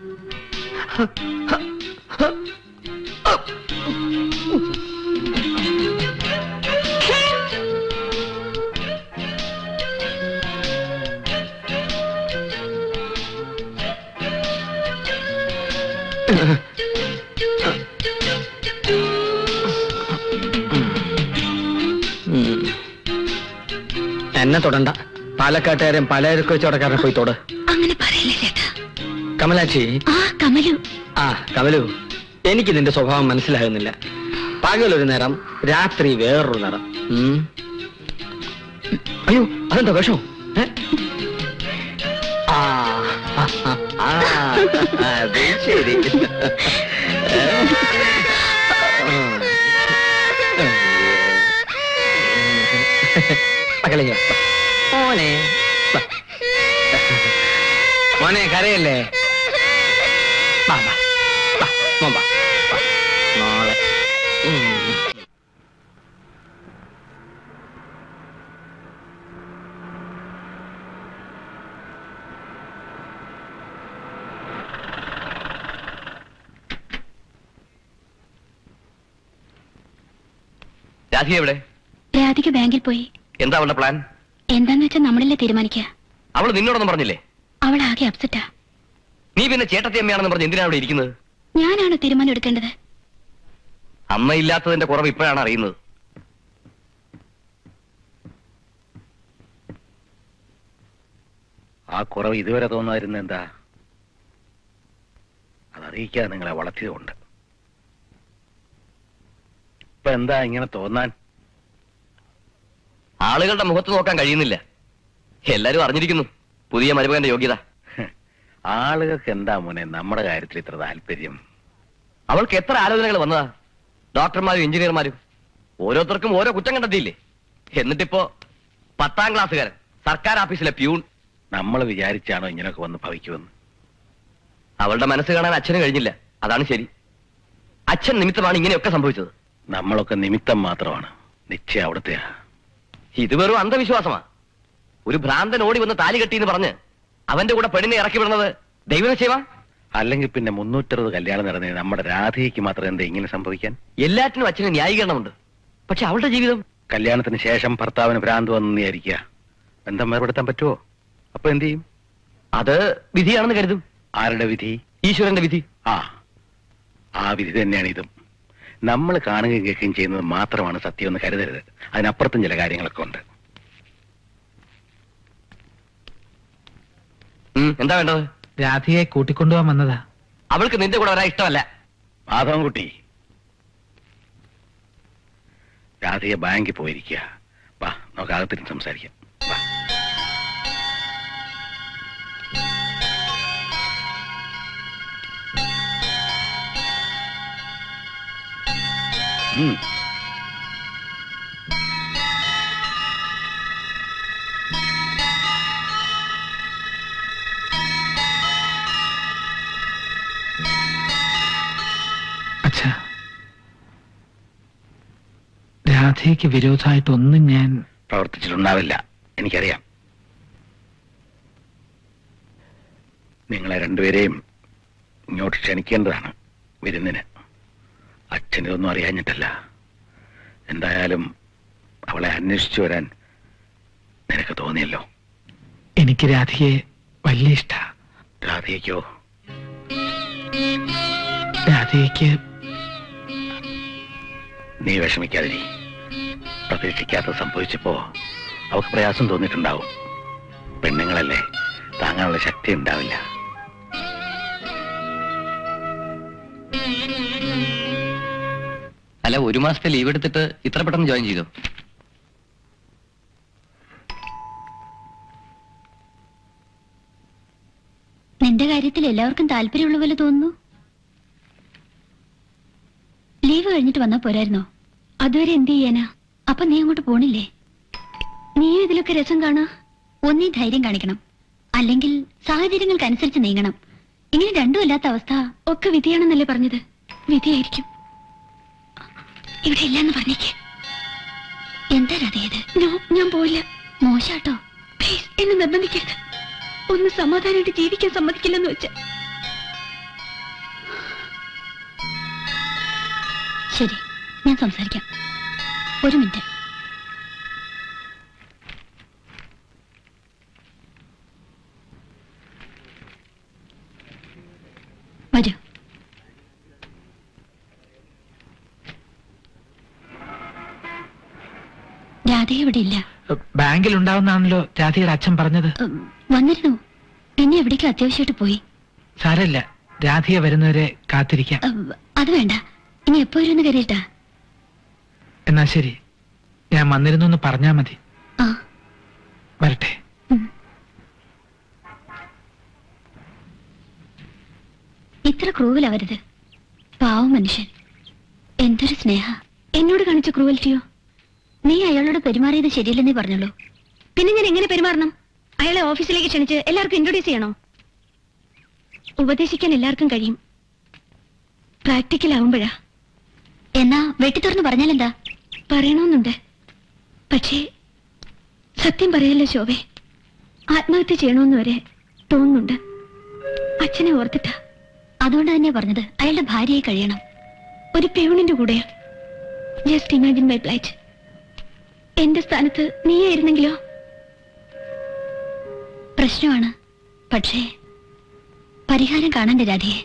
ഉം. എന്നെ തൊടണ്ട പാലക്കാട്ടുകാരൻ പലചരക്ക് വെച്ചോടക്കാരനെ പോയി തൊട് അങ്ങനെ പറയല്ലേ ചേട്ടാ കമലാക്ഷി ആ കമലു ആ കമലു എനിക്ക് നിന്റെ സ്വഭാവം മനസ്സിലാകുന്നില്ല പകലൊരു നേരം രാത്രി വേറൊരു നേരം ഉം. അയ്യോ അതെന്താ വിഷോ ഏ? ആ ആ, ആ, ആ, അത് ശരി ഏ? മകളെ ഇങ്ങ് വാ. മോനെ വാ. മോനെ കരയല്ലേ വാ വാ വാ മോൻ വാ വാ. മോളെ ഉം. രാധിക എവിടെ രാധിക ബാങ്കിൽ പോയി എന്താ അവളുടെ പ്ലാൻ എന്താന്ന് വെച്ചാൽ നമ്മളല്ലേ തീരുമാനിക്കുക അവൾ നിന്നോടൊന്നും പറഞ്ഞില്ലേ അവൾ ആകെ അപ്സെറ്റാ നീ പിന്നെ ചേട്ടത്തി അമ്മയാണെന്ന് പറഞ്ഞ് എന്തിനാ അവിടെ ഇരിക്കുന്നത് ഞാനാണ് തീരുമാനം എടുക്കേണ്ടത് അമ്മ ഇല്ലാത്തതിന്റെ കുറവ് ഇപ്പോഴാണ് അറിയുന്നത് ആ കുറവ് ഇതുവരെ തോന്നാതിരുന്ന എന്താ അതറിയിക്കാതെ നിങ്ങളെ വളർത്തിയതുകൊണ്ട് ഇപ്പൊ എന്താ ഇങ്ങനെ തോന്നാൻ ആളുകളുടെ മുഖത്ത് നോക്കാൻ കഴിയുന്നില്ല എല്ലാരും അറിഞ്ഞിരിക്കുന്നു പുതിയ മരുമകന്റെ യോഗ്യത ആളുകൾക്ക് എന്താ മോനെ നമ്മുടെ കാര്യത്തിൽ ഇത്ര താല്പര്യം അവൾക്ക് എത്ര ആലോചനകൾ വന്നതാ ഡോക്ടർമാരും എഞ്ചിനീയർമാരും ഓരോരുത്തർക്കും ഓരോ കുറ്റം കണ്ടെത്തിയില്ലേ എന്നിട്ടിപ്പോ പത്താം ക്ലാസ്സുകാരൻ സർക്കാർ ഓഫീസിലെ പ്യൂൺ നമ്മൾ വിചാരിച്ചാണോ ഇങ്ങനെയൊക്കെ വന്ന് ഭവിക്കുമെന്ന് അവളുടെ മനസ്സ് കാണാൻ അച്ഛന് കഴിഞ്ഞില്ല അതാണ് ശരി അച്ഛൻ നിമിത്തമാണ് ഇങ്ങനെയൊക്കെ സംഭവിച്ചത് നമ്മളൊക്കെ നിമിത്തം മാത്രമാണ് നിശ്ചയം അവിടുത്തെയാ ഇത് വെറും അന്ധവിശ്വാസമാ ഒരു ഭ്രാന്തൻ ഓടി വന്ന് താലി കെട്ടി എന്ന് പറഞ്ഞ് അവന്റെ കൂടെ പെണ്ണിനെ ഇറക്കി വിടുന്നത് ദൈവനിശ്ചയമാ അല്ലെങ്കിൽ പിന്നെ മുന്നൂറ്ററുപത് കല്യാണം നടന്നേ നമ്മുടെ രാധയ്ക്ക് മാത്രം എന്താ ഇങ്ങനെ സംഭവിക്കാൻ എല്ലാറ്റിനും അച്ഛന് ന്യായീകരണമുണ്ട് പക്ഷെ അവളുടെ ജീവിതം കല്യാണത്തിന് ശേഷം ഭർത്താവിന് ഭ്രാന്ത് വന്നു വിചാരിക്കുക ബന്ധം ഏർപ്പെടുത്താൻ പറ്റുമോ അപ്പൊ എന്ത് ചെയ്യും അത് വിധിയാണെന്ന് കരുതും ആരുടെ വിധി ഈശ്വരന്റെ വിധി ആ ആ വിധി തന്നെയാണ് ഇതും നമ്മൾ കാണുകയും കേൾക്കുകയും ചെയ്യുന്നത് മാത്രമാണ് സത്യം എന്ന് കരുതരുത് അതിനപ്പുറത്തും ചില കാര്യങ്ങളൊക്കെ ഉണ്ട് ഉം, എന്താ വേണ്ടത് രാധയെ കൂട്ടിക്കൊണ്ടുപോകാൻ വന്നതാ അവൾക്ക് നിന്റെ കൂടെ വരാൻ ഇഷ്ടമല്ല മാധവൻകുട്ടി രാധയെ ബാങ്കിൽ പോയിരിക്കുക വാ നമുക്ക് അകത്തിരുന്ന് സംസാരിക്കാം വാ ഉം. അച്ഛാ രാധയ്ക്ക് വിരോധമായിട്ടൊന്നും ഞാൻ പ്രവർത്തിച്ചിട്ടുണ്ടാവില്ല എനിക്കറിയാം നിങ്ങളെ രണ്ടുപേരെയും ഇങ്ങോട്ട് ക്ഷണിക്കേണ്ടതാണ് വിരുന്നിന് അച്ഛനിതൊന്നും അറിയാഞ്ഞിട്ടല്ല എന്തായാലും അവളെ അന്വേഷിച്ചു വരാൻ നിനക്ക് തോന്നിയല്ലോ എനിക്ക് രാധയെ വലിയ ഇഷ്ട രാധയ്ക്കോ രാധയ്ക്ക് നീ വിഷമിക്കാതിരി പ്രതീക്ഷിക്കാത്ത സംഭവിച്ചപ്പോ അവൾക്ക് പ്രയാസം തോന്നിയിട്ടുണ്ടാവും പെണ്ണുങ്ങളല്ലേ താങ്ങാനുള്ള ശക്തി ഉണ്ടാവില്ല അല്ല ഒരു മാസത്തെ ലീവ് എടുത്തിട്ട് ഇത്ര പെട്ടെന്ന് ജോയിൻ ചെയ്തോ നിന്റെ കാര്യത്തിൽ എല്ലാവർക്കും താല്പര്യമുള്ള പോലെ തോന്നുന്നു ലീവ് കഴിഞ്ഞിട്ട് വന്നാ പോരായിരുന്നോ അതുവരെ എന്ത് ചെയ്യാനാ അപ്പൊ നീ അങ്ങോട്ട് പോണില്ലേ നീയും ഇതിലൊക്കെ രസം കാണാ ഒന്നീ ധൈര്യം കാണിക്കണം അല്ലെങ്കിൽ സാഹചര്യങ്ങൾക്കനുസരിച്ച് നീങ്ങണം ഇങ്ങനെ രണ്ടും അല്ലാത്ത അവസ്ഥ ഒക്കെ വിധിയാണെന്നല്ലേ പറഞ്ഞത് വിധിയായിരിക്കും ഇവിടെ ഇല്ലെന്ന് പറഞ്ഞേക്ക് എന്താ രഥയത് ഞാൻ പോയില്ല മോശാട്ടോ പ്ലീസ് എന്നെ നിർബന്ധിക്കരുത് ഒന്ന് സമാധാനമായിട്ട് ജീവിക്കാൻ സമ്മതിക്കില്ലെന്ന് വെച്ച ശരി ഞാൻ സംസാരിക്കാം ഒരു മിനിറ്റ് വരൂ രാധ ഇവിടെ ഇല്ല ബാങ്കിൽ ഉണ്ടാവുന്നാണല്ലോ രാധയുടെ അച്ഛൻ പറഞ്ഞത് ഉം, വന്നിരുന്നു പിന്നെ എവിടേക്കും അത്യാവശ്യമായിട്ട് പോയി സാരമില്ല രാധയെ വരുന്നവരെ കാത്തിരിക്കാം ഉം, അത് വേണ്ട ഇനി എപ്പോ വരുമെന്ന് കരുതിട്ടാ എന്നാ ശരി ഞാൻ വന്നിരുന്നു എന്ന് പറഞ്ഞാ മതി ആ വരട്ടെ ഉം. ഇത്ര ക്രൂവലാവരുത് പാവം മനുഷ്യൻ എന്തൊരു സ്നേഹ എന്നോട് കാണിച്ച ക്രൂവൽറ്റിയോ നീ അയാളോട് പെരുമാറിയത് ശരിയല്ലെന്നേ പറഞ്ഞുള്ളൂ പിന്നെ ഞാൻ എങ്ങനെ പെരുമാറണം അയാളെ ഓഫീസിലേക്ക് ക്ഷണിച്ച് എല്ലാവർക്കും ഇൻട്രൊഡ്യൂസ് ചെയ്യണോ ഉപദേശിക്കാൻ എല്ലാവർക്കും കഴിയും പ്രാക്ടിക്കൽ ആവുമ്പോഴാ എന്നാ വെട്ടി തുറന്ന് പറഞ്ഞാലെന്താ പറയണമെന്നുണ്ട് പക്ഷേ സത്യം പറയല്ലോ ശോഭെ ആത്മഹത്യ ചെയ്യണമെന്ന് വരെ തോന്നുന്നുണ്ട് അച്ഛനെ ഓർത്തിട്ടാ അതുകൊണ്ട് തന്നെ പറഞ്ഞത് അയാളുടെ ഭാര്യയായി കഴിയണം ഒരു പെയൂണിന്റെ കൂടെയാ ജസ്റ്റ് ഇമാജിൻ മൈ പ്ലൈറ്റ് എന്റെ സ്ഥാനത്ത് നീയായിരുന്നെങ്കിലോ പ്രശ്നമാണ് പക്ഷേ പരിഹാരം കാണണ്ടേ രാധയെ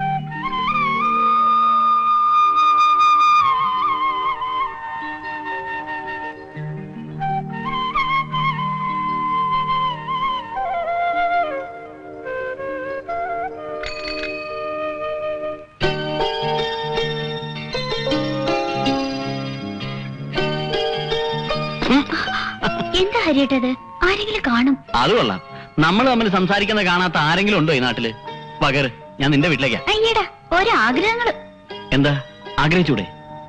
എന്താ ഹരിയേട്ടത് ആരെങ്കിലും കാണും അത് കൊള്ളാം നമ്മൾ തമ്മിൽ സംസാരിക്കുന്ന കാണാത്ത ആരെങ്കിലും ഉണ്ടോ ഈ നാട്ടില് പകർ ഞാൻ നിന്റെ വീട്ടിലേക്കാ അയ്യടാ ഓരോ ആഗ്രഹങ്ങള് എന്താ ആഗ്രഹിച്ചൂടെ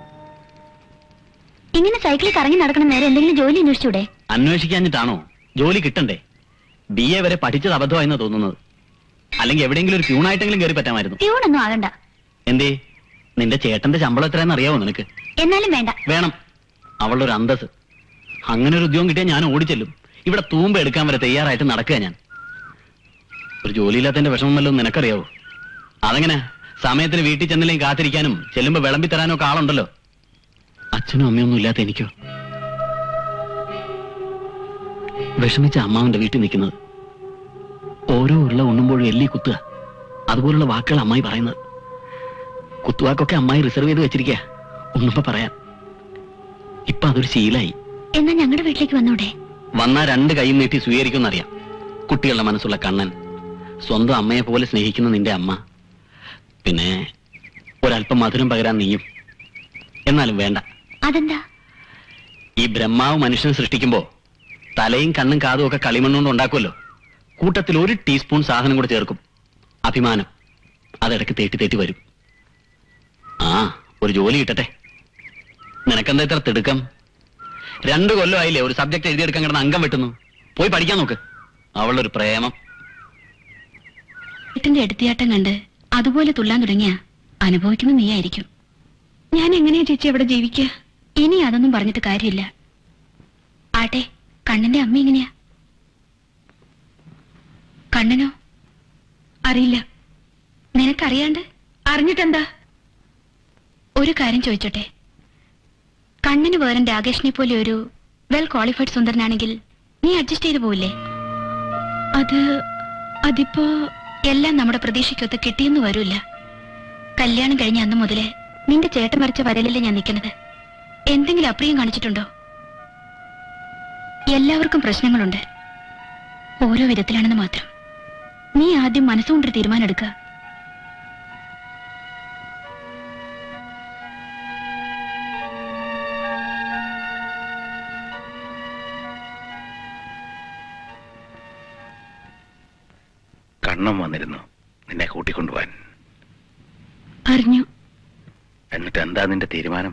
ഇങ്ങനെ സൈക്കിളിൽ കറങ്ങി നടക്കണ നേരെ എന്തെങ്കിലും ജോലി അന്വേഷിച്ചൂടെ അന്വേഷിക്കാഞ്ഞിട്ടാണോ ജോലി കിട്ടണ്ടേ ബി എ വരെ പഠിച്ചത് അബദ്ധമായെന്നാ തോന്നുന്നത് അല്ലെങ്കിൽ എവിടെയെങ്കിലും ഒരു പ്യൂണായിട്ടെങ്കിലും കയറി പറ്റാമായിരുന്നു ട്യൂണൊന്നും ആകണ്ട എന്തേ നിന്റെ ചേട്ടന്റെ ശമ്പളം എത്രയെന്ന് അറിയാവോ നിനക്ക് എന്നാലും വേണ്ട വേണം അവളുടെ ഒരു അന്തസ് അങ്ങനെ ഒരു ഉദ്യോഗം കിട്ടിയാൽ ഞാൻ ഓടിച്ചെല്ലും ഇവിടെ തൂമ്പ എടുക്കാൻ വരെ തയ്യാറായിട്ട് നടക്കുക ഞാൻ ഒരു ജോലിയില്ലാത്തതിന്റെ വിഷമം വല്ലതും നിനക്കറിയാവോ അതെങ്ങനെ സമയത്തിന് വീട്ടിൽ ചെന്നില്ലെങ്കിൽ കാത്തിരിക്കാനും ചെല്ലുമ്പോ വിളമ്പി തരാനും ഒക്കെ ആളുണ്ടല്ലോ അച്ഛനും അമ്മയൊന്നും ഇല്ലാത്ത എനിക്കോ വിഷമിച്ച അമ്മാവന്റെ വീട്ടിൽ നിൽക്കുന്നത് ഓരോ ഉരുള ഉണ്ണുമ്പോഴും എല്ലി കുത്തുക അതുപോലുള്ള വാക്കുകൾ അമ്മായി പറയുന്നത് കുത്തുവാക്കൊക്കെ അമ്മായി റിസർവ് ചെയ്ത് വെച്ചിരിക്കുക ഒന്നുമ്പോ പറയാം ഇപ്പൊ അതൊരു ശീലായി എന്നാ ഞങ്ങളുടെ വീട്ടിലേക്ക് വന്നൂടെ വന്നാ രണ്ട് കൈ നീട്ടി സ്വീകരിക്കുമെന്നറിയാം കുട്ടികളുടെ മനസ്സുള്ള കണ്ണൻ സ്വന്തം അമ്മയെ പോലെ സ്നേഹിക്കുന്ന നിന്റെ അമ്മ പിന്നെ ഒരല്പം മധുരം പകരാൻ നീയും എന്നാലും വേണ്ട അതെന്താ ഈ ബ്രഹ്മാവ് മനുഷ്യനെ സൃഷ്ടിക്കുമ്പോ തലയും കണ്ണും കാതും ഒക്കെ കളിമണ്ണുകൊണ്ട് ഉണ്ടാക്കുമല്ലോ കൂട്ടത്തിൽ ഒരു ടീസ്പൂൺ സാധനം കൂടെ ചേർക്കും അഭിമാനം അതിടയ്ക്ക് തേട്ടി തേട്ടി വരും ആ ഒരു ജോലി കിട്ടട്ടെ നിനക്കെന്താ ഇത്ര തിടുക്കം രണ്ടു കൊല്ലമായില്ലേ ഒരു സബ്ജക്ട് എഴുതിയെടുക്കാൻ കിടന്ന് അംഗം വെട്ടുന്നു പോയി പഠിക്കാൻ നോക്ക് അവളുടെ ഒരു പ്രേമം വീട്ടിന്റെ എടുത്തിയാട്ടം കണ്ട് അതുപോലെ തുള്ളാൻ തുടങ്ങിയ അനുഭവിക്കുന്ന നീയായിരിക്കും ഞാൻ എങ്ങനെയാ ചേച്ചി അവിടെ ജീവിക്കുക ഇനി അതൊന്നും പറഞ്ഞിട്ട് കാര്യമില്ല ആട്ടെ കണ്ണന്റെ അമ്മ എങ്ങനെയാ കണ്ണനോ അറിയില്ല നിനക്കറിയാണ്ട് അറിഞ്ഞിട്ടെന്താ ഒരു കാര്യം ചോദിച്ചോട്ടെ കണ്ണിന് പകരം രാകേഷിനെ പോലെ ഒരു വെൽ ക്വാളിഫൈഡ് സുന്ദരനാണെങ്കിൽ നീ അഡ്ജസ്റ്റ് ചെയ്തു പോവില്ലേ അത് അതിപ്പോ എല്ലാം നമ്മുടെ പ്രതീക്ഷയ്ക്കൊത്ത് കിട്ടിയെന്ന് വരൂല കല്യാണം കഴിഞ്ഞ അന്ന് മുതലേ നിന്റെ ചേട്ടൻ വരച്ച വരലല്ലേ ഞാൻ നിൽക്കുന്നത് എന്തെങ്കിലും അപ്രിയം കാണിച്ചിട്ടുണ്ടോ എല്ലാവർക്കും പ്രശ്നങ്ങളുണ്ട് ഓരോ വിധത്തിലാണെന്ന് മാത്രം നീ ആദ്യം മനസ്സുകൊണ്ടൊരു തീരുമാനം എടുക്കുക കണ്ണം വന്നിരുന്നു നിന്നെ കൂട്ടിക്കൊണ്ടുപോവാൻ അറിഞ്ഞു എന്നിട്ട് എന്താ നിന്റെ തീരുമാനം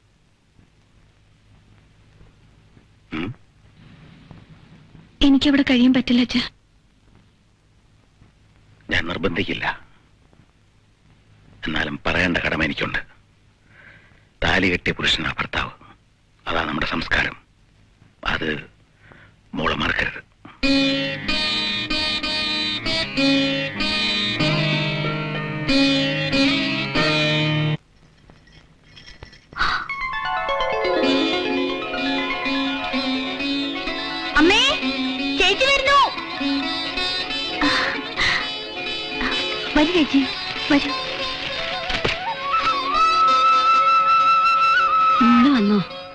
ഉം? എനിക്കവിടെ കഴിയാൻ പറ്റില്ല അച്ഛാ ഞാൻ നിർബന്ധിക്കില്ല എന്നാലും പറയേണ്ട കടമ എനിക്കുണ്ട് താലി കെട്ടിയ പുരുഷനാ ഭർത്താവ് അതാ നമ്മുടെ സംസ്കാരം അത് മോളെ മറക്കരുത് അമ്മേ ചേച്ചി വരുന്നു വരൂ ചേച്ചി വരൂ മോള് വന്നോ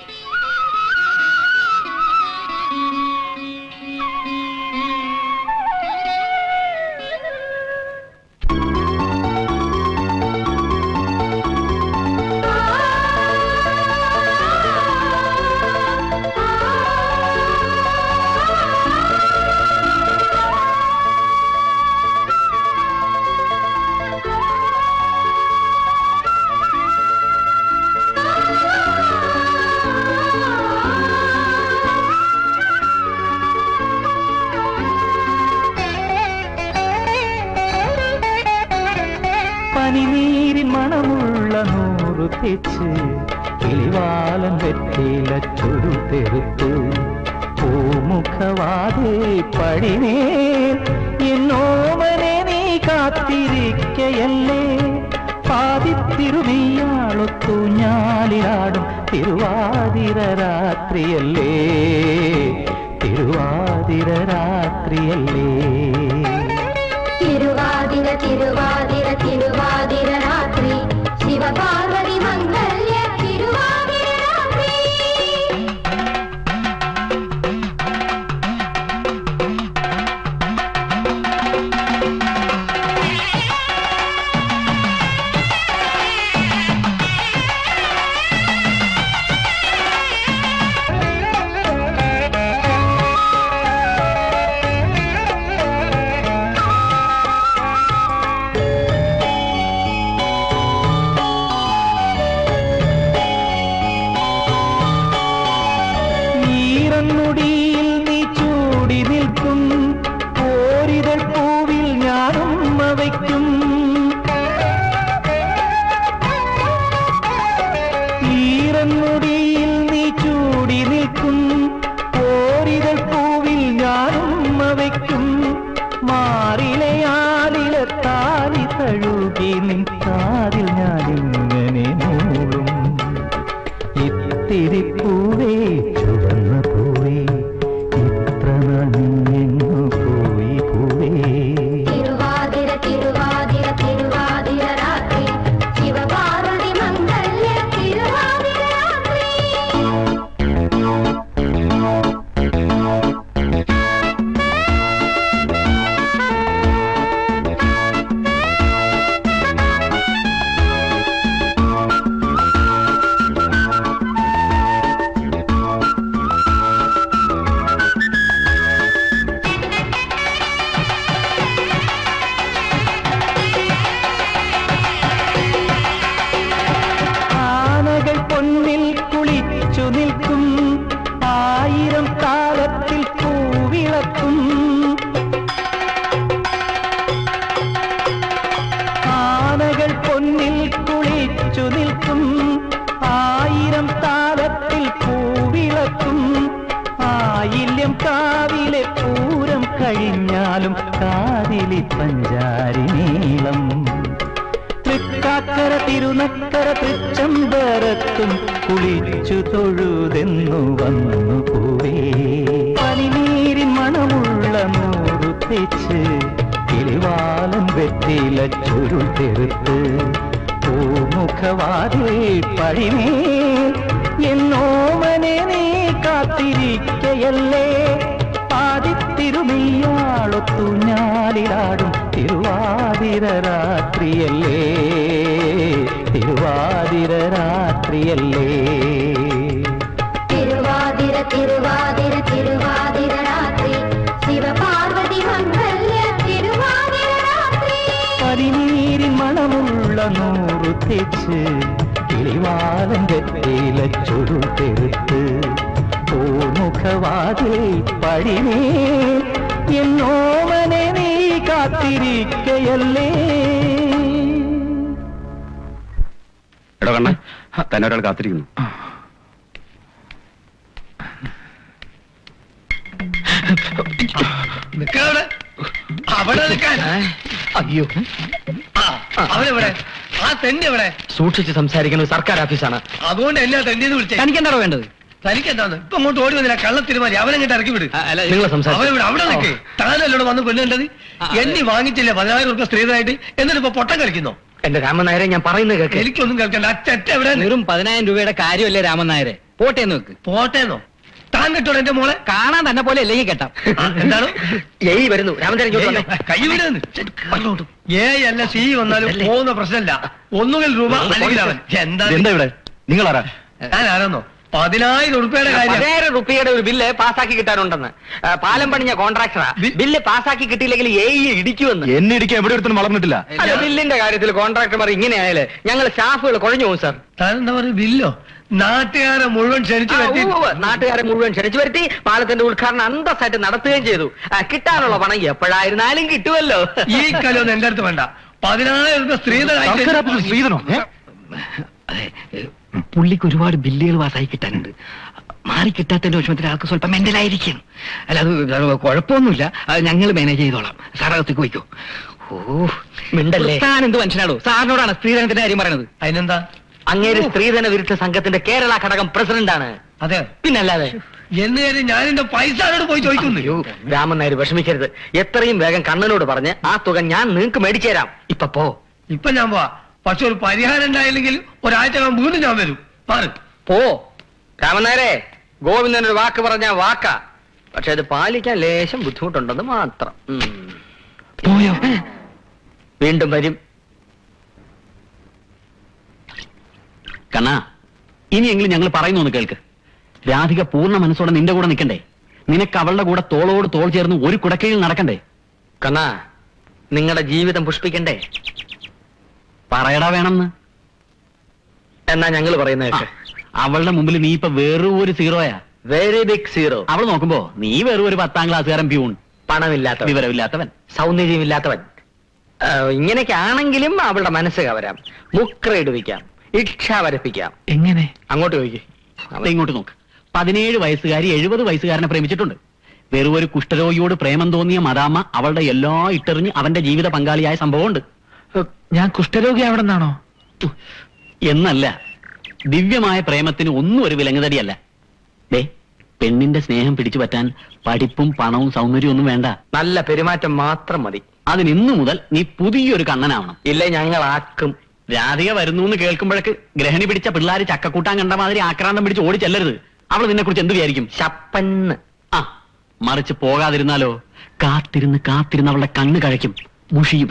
പനിനീരിൻ മണമുള്ള നൂറ് തെച്ച് കിളിവാലൻ വെറ്റില ചുരുതെടുത്തു പൂമുഖവാതേ പടിനേൽ എന്നോമനെ നീ കാത്തിരിക്കയല്ലേ പാതിത്തിരുമീയാളൊത്തു ഞാലിലാടും തിരുവാതിര രാത്രിയല്ലേ തിരുവാതിര രാത്രിയല്ലേ തിരുവാതിര തിരുവാതിര തിരുവാതിര രാത്രി ശിവപാർവതി മംഗല്യ തിരുവാതിര രാത്രി ഈറന്നുടിയിൽ നീ ചൂടി നിൽക്കും ഓരിതൾ പൂവിൽ ഞാനും വയ്ക്കും ഈറന്നുടിയിൽ നീ ചൂടി നിൽക്കും ഓരിതൾ പൂവിൽ ഞാനും വയ്ക്കും മാറിലയാലിലെ താലി തഴുകി നിൻ കാതിൽ ഞാനിങ്ങനെ മൂളും ഇത്തിരി പൂവേ ചുവന്ന പൂവേ ഇത്ര നാൾ നീങ്ങു പോയി പൂവേ തിരുവാതിര തിരുവാതിര തിരുവാതിര രാത്രി ശിവപാർവതി മംഗല്യ തിരുവാതിര തിരുനക്കര തൃച്ചംബരത്തും കുളിച്ചു തൊഴുതെന്നു വന്നു പോവേ പനിനീരിൻ മണമുള്ള നൂറു തെച്ച് കിളിവാലൻ വെറ്റില ചുരുൾ തെറുത്ത് പൂമുഖവാതിൽ പഴിമേ എന്നോമനെ നീ കാത്തിരിക്കയല്ലേ പാതിത്തിരുമെയ്യാളൊത്തു ഞാലിലാടും തിരുവാതിര രാത്രിയല്ലേ തിരുവാതിര രാത്രിയല്ലേ തിരുവാതിര തിരുവാതിര തിരുവാതിര രാത്രി ശിവപാർവതി മംഗല്യ തിരുവാതിര രാത്രി പനിനീരിൻ മണമുള്ള നൂറു തെച്ച് കിളിവാലൻ വെറ്റില ചുരുൾ തെറുത്ത് പൂമുഖവാതിൽ പടിമേ എന്നോമനെ നീ കാത്തിരിക്കയല്ലേ എടോ കണ്ണ തന്നെ ഒരാൾ കാത്തിരിക്കുന്നു നിക്കവിടെ അവിടെ നിൽക്കാൻ അയ്യോ ആ, അവനെവിടെ ആ തെണ്ടി എവിടെ സൂക്ഷിച്ച് സംസാരിക്കുന്നത് സർക്കാർ ഓഫീസാണ് അതുകൊണ്ട് എന്നാ തെണ്ടിന്ന് വിളിച്ചേ തനിക്ക് എന്താണോ വേണ്ടത് തനിക്ക് എന്താന്ന് ഇപ്പൊ അങ്ങോട്ട് ഓടി വന്നില്ല കള്ളത്തിരുമാരി അവനെങ്ങോട്ട് ഇറക്കി വിട് നിങ്ങൾ സംസാരിച്ചു അവനെവിടെ അവിടെ നിൽക്കേ താനല്ലോട് വന്ന് പെണ്ണേണ്ടത് എണ്ണി വാങ്ങിച്ചില്ല പതിനായിരം റുപ്യ സ്ത്രീതായിട്ട് എന്നിട്ട് ഇപ്പൊ പൊട്ടം കളിക്കുന്നോ എന്റെ രാമൻ നായരെ ഞാൻ പറയുന്നത് കേൾക്ക് എനിക്കൊന്നും കേൾക്കണ്ട അച്ഛറ്റ എവിടെ വെറും പതിനായിരം രൂപയുടെ കാര്യമല്ലേ രാമൻ നായരെ പോട്ടെ എന്ന് വെക്ക് പോട്ടേന്നോ താൻ കിട്ടോടെ എന്റെ മോളെ കാണാൻ തന്നെ പോലെ അല്ലെങ്കിൽ കേട്ടാം ആ, എന്താണ് ഏയ് വരുന്നു രാമൻ നായർ ഇങ്ങോട്ട് വന്നേ. കൈ വിടുന്നു ഏ അല്ല സി വന്നാലും പോകുന്ന പ്രശ്നമില്ല ഒന്നുകിൽ രൂപ അല്ലെങ്കിൽ അവൻ എന്താ എന്താ ഇവിടെ നിങ്ങളാരാ ഞാൻ ആരാന്നോ പതിനായിരം ഉറുപ്പയുടെ കാര്യം പതിനായിരം റുപ്യയുടെ ഒരു ബില്ല് പാസ്സാക്കി കിട്ടാനുണ്ടെന്ന് ആ, പാലം പണിഞ്ഞ കോൺട്രാക്ടറാ ബില്ല് പാസ്സാക്കി കിട്ടിയില്ലെങ്കിൽ ഏ ഇടിക്കുമെന്ന് എന്നെ ഇടിക്കാൻ എവിടെ ഒരുത്തനും വളർന്നിട്ടില്ല അല്ല ബില്ലിന്റെ കാര്യത്തിൽ കോൺട്രാക്ടർമാർ ഇങ്ങനെ ആയാലേ ഞങ്ങൾ സ്റ്റാഫുകൾ കുഴഞ്ഞു പോകും സാർ താൻ എന്താ പറയുക ബില്ലോ നാട്ടുകാരെ മുഴുവൻ ക്ഷണിച്ചു ആ, പറ്റി ഉവ്വ് ഉവ്വ്. നാട്ടുകാരെ മുഴുവൻ ക്ഷണിച്ചു വരുത്തി പാലത്തിന്റെ ഉദ്ഘാടനം അന്തസ്സായിട്ട് നടത്തുകയും ചെയ്തു ആ, കിട്ടാനുള്ള പണം എപ്പോഴായിരുന്നാലും കിട്ടുമല്ലോ ഈ കലൊന്നും എന്റെ അടുത്ത് വേണ്ട പതിനായിരം രൂപ സ്ത്രീധനായിട്ട് ശ്രീധനോ അതെ പുള്ളിക്ക് ഒരുപാട് ബില്ലുകൾ പാസ്സായി കിട്ടാനുണ്ട് മാറി കിട്ടാത്തതിന്റെ വിഷമത്തിൽ ആൾക്ക് സ്വല്പം മെന്റലായിരിക്കും അല്ല അത് അത് കുഴപ്പമൊന്നുമില്ല അത് ഞങ്ങൾ മാനേജ് ചെയ്തോളാം സാറകത്തേക്ക് പോയിക്കോ ഓ മിണ്ടല്ലേ താൻ എന്ത് മനുഷ്യനാടോ സാറിനോടാണ് സ്ത്രീധനത്തിന്റെ കാര്യം പറയണത് അതിനെന്താ അങ്ങേര് സ്ത്രീധന വിരുദ്ധ സംഘത്തിന്റെ കേരള ഘടകം പ്രസിഡന്റാണ് അതെ പിന്നല്ലാതെ എന്ന് കരുതി ഞാൻ എന്റെ പൈസ അവരോട് പോയി ചോദിക്കുന്നു അയ്യോ രാമൻ നായർ വിഷമിക്കരുത് എത്രയും വേഗം കണ്ണനോട് പറഞ്ഞ് ആ തുക ഞാൻ നിങ്ങൾക്ക് മേടിച്ചു തരാം ഇപ്പൊ പോ ഇപ്പൊ ഞാൻ പോവാ പക്ഷെ ഒരു പരിഹാരം ഉണ്ടായില്ലെങ്കിൽ ഒരാഴ്ച വീണ്ടും ഞാൻ വരും മാറി പോ രാമൻ നായരെ ഗോവിന്ദൻ ഒരു വാക്ക് പറഞ്ഞ വാക്കാ പക്ഷെ അത് പാലിക്കാൻ ലേശം ബുദ്ധിമുട്ടുണ്ടെന്ന് മാത്രം ഉം. പോയോ വീണ്ടും വരും കണ്ണാ ഇനിയെങ്കിലും ഞങ്ങൾ പറയുന്നു ഒന്ന് കേൾക്ക് രാധിക പൂർണ്ണ മനസ്സോടെ നിന്റെ കൂടെ നിൽക്കണ്ടേ നിനക്ക് അവളുടെ കൂടെ തോളോട് തോൾ ചേർന്ന് ഒരു കുടക്കീഴിൽ നടക്കണ്ടേ കണ്ണാ നിങ്ങളുടെ ജീവിതം പുഷ്പിക്കണ്ടേ പറയടാ വേണമെന്ന് എന്നാ ഞങ്ങൾ പറയുന്ന ആ, അവളുടെ മുമ്പിൽ നീ ഇപ്പൊ വെറും ഒരു സീറോയാ വെരി ബിഗ് സീറോ അവൾ നോക്കുമ്പോ നീ വെറും ഒരു പത്താം ക്ലാസ്സുകാരൻ പ്യൂൺ പണമില്ലാത്തവൻ വിവരമില്ലാത്തവൻ സൗന്ദര്യമില്ലാത്തവൻ ആ, ഇങ്ങനെയൊക്കെ ആണെങ്കിലും അവളുടെ മനസ്സ് കവരാം മുക്ര ഇടുവിക്കാം ഇച്ഛ വരപ്പിക്കാം എങ്ങനെ അങ്ങോട്ട് ചോദിക്കും ദേ ഇങ്ങോട്ട് നോക്ക് പതിനേഴ് വയസ്സുകാരി എഴുപത് വയസ്സുകാരനെ പ്രേമിച്ചിട്ടുണ്ട് വെറും ഒരു കുഷ്ഠരോഗിയോട് പ്രേമം തോന്നിയ മദാമ്മ അവളുടെ എല്ലാ ഇട്ടെറിഞ്ഞ് അവന്റെ ജീവിത പങ്കാളിയായ സംഭവമുണ്ട് ഞാൻ കുഷ്ഠരോഗി അവിടെ നിന്നാണോ എന്നല്ല ദിവ്യമായ പ്രേമത്തിന് ഒന്നും ഒരു വിലങ്ങുതടിയല്ല ദേ പെണ്ണിന്റെ സ്നേഹം പിടിച്ചു പറ്റാൻ പഠിപ്പും പണവും സൗന്ദര്യവും ഒന്നും വേണ്ട നല്ല പെരുമാറ്റം മാത്രം മതി അതിന് ഇന്നു മുതൽ നീ പുതിയൊരു കണ്ണനാവണം ഇല്ലേ ഞങ്ങൾ ആക്കും രാധിക വരുന്നു എന്ന് കേൾക്കുമ്പോഴേക്ക് ഗ്രഹണി പിടിച്ച പിള്ളേര് ചക്കക്കൂട്ടാൻ കണ്ട മാതിരി ആക്രാന്തം പിടിച്ച് ഓടി ചെല്ലരുത് അവൾ നിന്നെ കുറിച്ച് എന്ത് വിചാരിക്കും ശപ്പന്ന് ആ മറിച്ച് പോകാതിരുന്നാലോ കാത്തിരുന്ന് കാത്തിരുന്ന് അവളുടെ കണ്ണ് കഴിക്കും മുഷിയും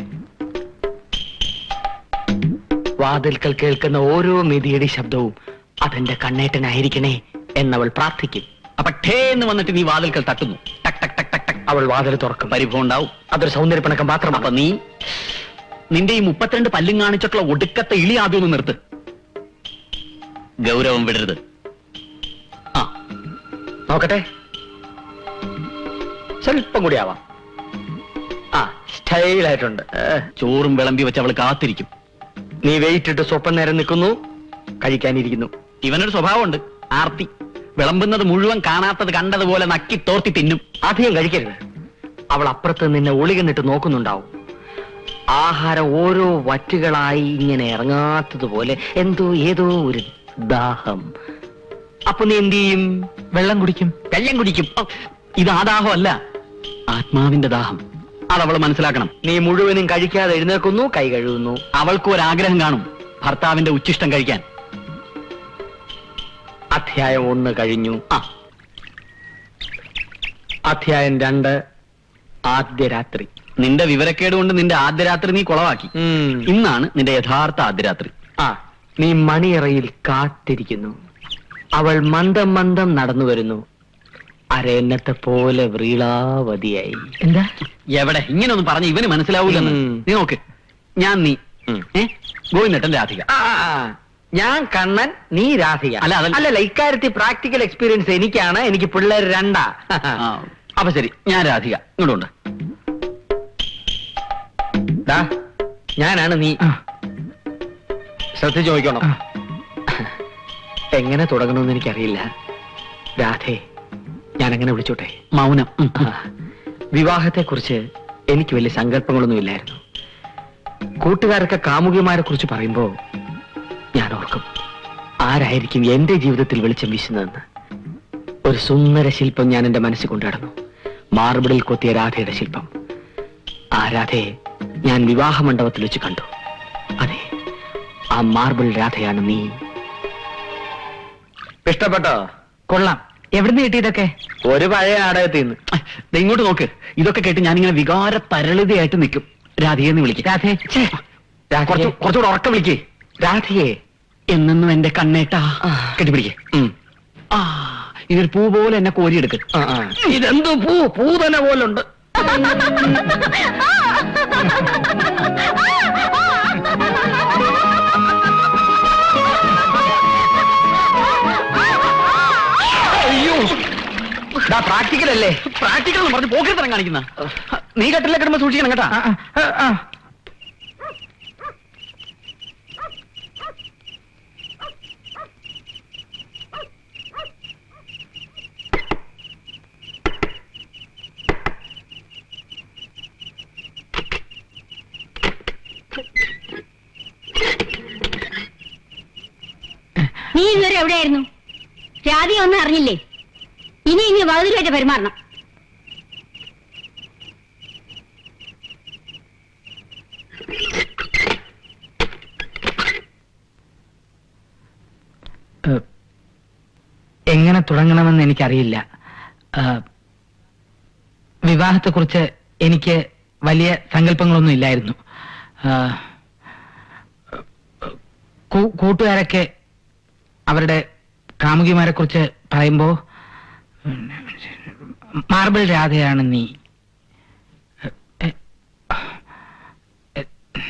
വാതിൽക്കൽ കേൾക്കുന്ന ഓരോ മിതിയടി ശബ്ദവും അതെന്റെ കണ്ണേട്ടനായിരിക്കണേ എന്നവൾ പ്രാർത്ഥിക്കും അപ്പൊ ഠേ എന്ന് വന്നിട്ട് നീ വാതിൽക്കൽ തട്ടുന്നു ടക് ടക് ടക് ടക് ടക് അവൾ വാതിൽ തുറക്കും പരിഭവം ഉണ്ടാവും അതൊരു സൗന്ദര്യപ്പിണക്കം മാത്രമാണ് അപ്പൊ നീ നിന്റെ ഈ മുപ്പത്തിരണ്ട് പല്ലും കാണിച്ചിട്ടുള്ള ഒടുക്കത്തെ ഇളി ആദ്യം ഒന്ന് നിർത്ത് ഗൗരവം വിടരുത് ആ നോക്കട്ടെ സ്വല്പം കൂടി ആവാം ആ സ്റ്റൈലായിട്ടുണ്ട് ഏഹ്, ചോറും വിളമ്പി വെച്ച് അവൾ കാത്തിരിക്കും നീ വെയിറ്റ് ഇട്ട് സ്വപ്പം നേരം നിൽക്കുന്നു കഴിക്കാനിരിക്കുന്നു ഇവനൊരു സ്വഭാവമുണ്ട് ആർത്തി വിളമ്പുന്നത് മുഴുവൻ കാണാത്തത് കണ്ടതുപോലെ നക്കി തോർത്തി തിന്നും അധികം കഴിക്കരുത് അവൾ അപ്പുറത്ത് നിന്നെ ഒളികന്നിട്ട് നോക്കുന്നുണ്ടാവും ആഹാരം ഓരോ വറ്റുകളായി ഇങ്ങനെ ഇറങ്ങാത്തതുപോലെ എന്തോ ഏതോ ഒരു ദാഹം അപ്പൊ നീ എന്ത് ചെയ്യും വെള്ളം കുടിക്കും വെള്ളം കുടിക്കും ഔ, ഇത് ആ ദാഹമല്ല ആത്മാവിന്റെ ദാഹം അതവൾ മനസ്സിലാക്കണം നീ മുഴുവനും കഴിക്കാതെ എഴുന്നേൽക്കുന്നു കൈ കഴുകുന്നു അവൾക്ക് ഒരാഗ്രഹം കാണും ഭർത്താവിന്റെ ഉച്ചിഷ്ടം കഴിക്കാൻ അധ്യായം ഒന്ന് കഴിഞ്ഞു ആ അധ്യായം രണ്ട് ആദ്യ രാത്രി നിന്റെ വിവരക്കേട് കൊണ്ട് നിന്റെ ആദ്യ രാത്രി നീ കുളവാക്കി ഉം. ഇന്നാണ് നിന്റെ യഥാർത്ഥ ആദ്യ രാത്രി ആ നീ മണിയറയിൽ കാത്തിരിക്കുന്നു അവൾ മന്ദം മന്ദം നടന്നു വരുന്നു അരയന്നത്തെ പോലെ വ്രീളാവതിയായി എന്താ എവിടെ ഇങ്ങനെ ഒന്ന് പറഞ്ഞ് ഇവന് മനസ്സിലാവൂലെന്ന് ഉം. നീ നോക്ക് ഞാൻ നീ ഉം. ഏ ഗോവിന്ദട്ടൻ രാധിക ആ, ആ, ആ. ഞാൻ കണ്ണൻ നീ രാധിക അല്ല, അതല്ല. അല്ലല്ല ഇക്കാര്യത്തിൽ പ്രാക്ടിക്കൽ എക്സ്പീരിയൻസ് എനിക്കാണ് എനിക്ക് പിള്ളേർ രണ്ടാ ആ, അപ്പൊ ശരി ഞാൻ രാധിക ഇങ്ങോട്ടുണ്ട് ദാ, ഞാനാണ് നീ ആ. ശ്രദ്ധിച്ചു നോക്കണം ആ. എങ്ങനെ തുടങ്ങണമെന്ന് എനിക്കറിയില്ല രാധേ ഞാൻ അങ്ങനെ വിളിച്ചോട്ടെ മൗനം ഉം. വിവാഹത്തെ കുറിച്ച് എനിക്ക് വലിയ സങ്കല്പങ്ങളൊന്നും ഇല്ലായിരുന്നു കൂട്ടുകാരൊക്കെ കാമുകിമാരെ കുറിച്ച് പറയുമ്പോ ഞാൻ ഓർക്കും ആരായിരിക്കും എന്റെ ജീവിതത്തിൽ വെളിച്ചം വീശുന്നതെന്ന് ഒരു സുന്ദര ശില്പം ഞാൻ എന്റെ മനസ്സിൽ കൊണ്ടുനടന്നു മാർബിളിൽ കൊത്തിയ രാധയുടെ ശില്പം ആ രാധയെ ഞാൻ വിവാഹ മണ്ഡപത്തിൽ വെച്ച് കണ്ടു അതെ ആ മാർബിൾ രാധയാണ് നീ ഇഷ്ടപ്പെട്ടോ കൊള്ളാം എവിടുന്ന് കിട്ടിയതൊക്കെ ഒരു പഴയ നാടകത്തിൽ നിന്ന് ദേ ഇങ്ങോട്ട് നോക്ക് ഇതൊക്കെ കേട്ട് ഞാനിങ്ങനെ വികാര തരളിതയായിട്ട് നിൽക്കും രാധികയെ എന്ന് വിളിക്കും രാധേ കുറച്ച് കുറച്ചുകൂടെ ഉറക്കം വിളിക്കേ രാധയെ എന്നെന്നും എന്റെ കണ്ണേട്ടാ ആ. കെട്ടിപ്പിടിക്കേ ആ ഇതൊരു പൂ പോലെ എന്നെ കോരിയെടുക്ക് ആ, ആ. ഇതെന്തു പൂ പൂതന പോലുണ്ട് അയ്യോ പ്രാക്ടിക്കൽ അല്ലേ പ്രാക്ടിക്കൽ എന്ന് പറഞ്ഞ് പോക്കറ്റം കാണിക്കുന്ന നീ കട്ടിലെ കിടമ്പോ സൂക്ഷിക്കണം കേട്ടാ ആ, ആ, ആ, ആ. നീ ഇതുവരെ എവിടെയായിരുന്നു രാധി ഒന്നും അറിഞ്ഞില്ലേ ഇനി ഇനി വകുതിരുമായിട്ട് പെരുമാറണം ഏഹ്, എങ്ങനെ തുടങ്ങണമെന്ന് എനിക്കറിയില്ല ഏഹ്, വിവാഹത്തെക്കുറിച്ച് എനിക്ക് വലിയ സങ്കല്പങ്ങളൊന്നും ഇല്ലായിരുന്നു ഏഹ്, കൂ- കൂട്ടുകാരൊക്കെ അവരുടെ കാമുകിമാരെ കുറിച്ച് പറയുമ്പോ മാർബിൾ രാധയാണ് നീ എ- എ-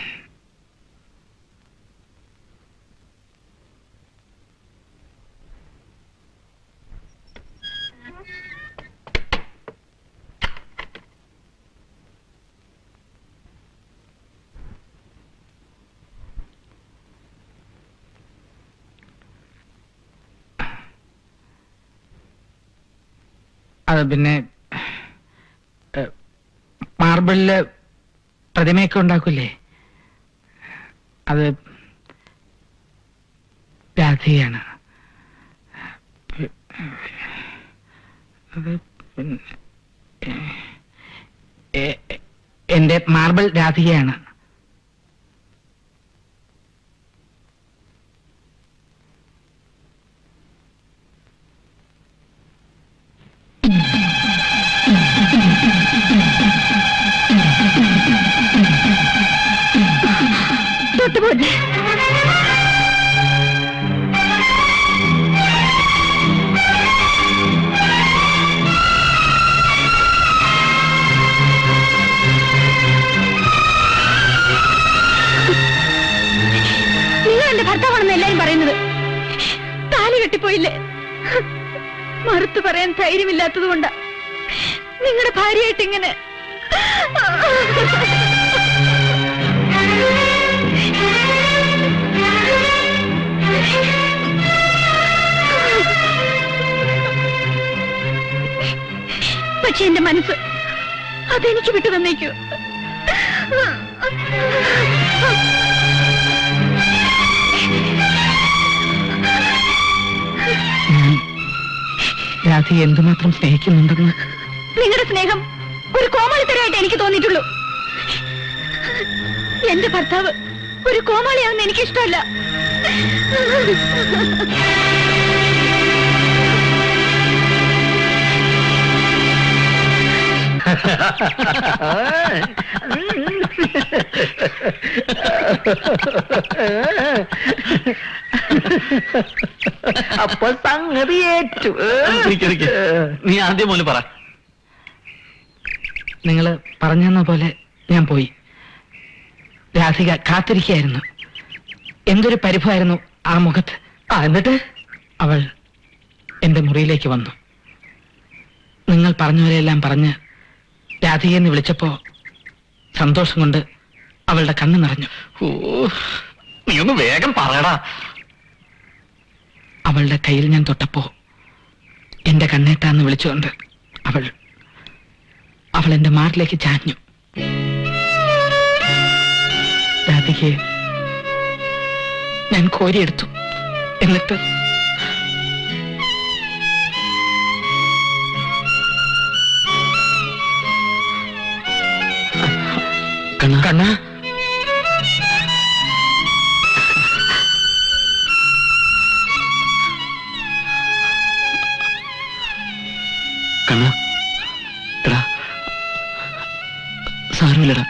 അത് പിന്നെ ഏഹ്, മാർബിളില് പ്രതിമയൊക്കെ ഉണ്ടാക്കൂലേ അത് രാധയാണ് പി- അത് പിന്നെ ഏഹ്, എ- എ- എന്റെ മാർബിൾ രാധികയാണ് തൊട്ടുപോലെ നിങ്ങൾ എന്റെ ഭർത്താവാണെന്ന് എല്ലാരും പറയുന്നത് താലി കെട്ടിപ്പോയില്ലേ മറുത്തു പറയാൻ ധൈര്യമില്ലാത്തത് കൊണ്ടാ നിങ്ങളുടെ ഭാര്യയായിട്ട് ഇങ്ങനെ പക്ഷെ എന്റെ മനസ്സ് അതെനിക്ക് വിട്ടു തന്നേക്കൂ ഞാൻ രാധയെ എന്തുമാത്രം സ്നേഹിക്കുന്നുണ്ടെന്ന് നിങ്ങളുടെ സ്നേഹം ഒരു കോമാളിത്തരമായിട്ട് എനിക്ക് തോന്നിയിട്ടുള്ളൂ എന്റെ ഭർത്താവ് ഒരു കോമാളിയാവുന്ന എനിക്ക് ഇഷ്ടമല്ല അപ്പൊ സംഗതി ഏറ്റു നിക്ക് നിക്ക്. നീ ആദ്യം മോന് പറ നിങ്ങൾ പറഞ്ഞെന്ന പോലെ ഞാൻ പോയി രാധിക കാത്തിരിക്കുകയായിരുന്നു എന്തൊരു പരിഭമായിരുന്നു ആ മുഖത്ത് ആ എന്നിട്ട് അവൾ എന്റെ മുറിയിലേക്ക് വന്നു നിങ്ങൾ പറഞ്ഞവരെല്ലാം പറഞ്ഞ് രാധികയെന്ന് വിളിച്ചപ്പോ സന്തോഷം കൊണ്ട് അവളുടെ കണ്ണ് നിറഞ്ഞു ഓ നീ ഒന്ന് വേഗം പറയടാ അവളുടെ കയ്യിൽ ഞാൻ തൊട്ടപ്പോ എന്റെ കണ്ണേട്ടാന്ന് വിളിച്ചുകൊണ്ട് അവൾ അവൾ എന്റെ മാറിലേക്ക് ചാഞ്ഞു രാധികയെ ഞാൻ കോരിയെടുത്തു എന്നിട്ട് കണ്ണ കണ്ണ കണ്ണ എടാ സാരമില്ലടാ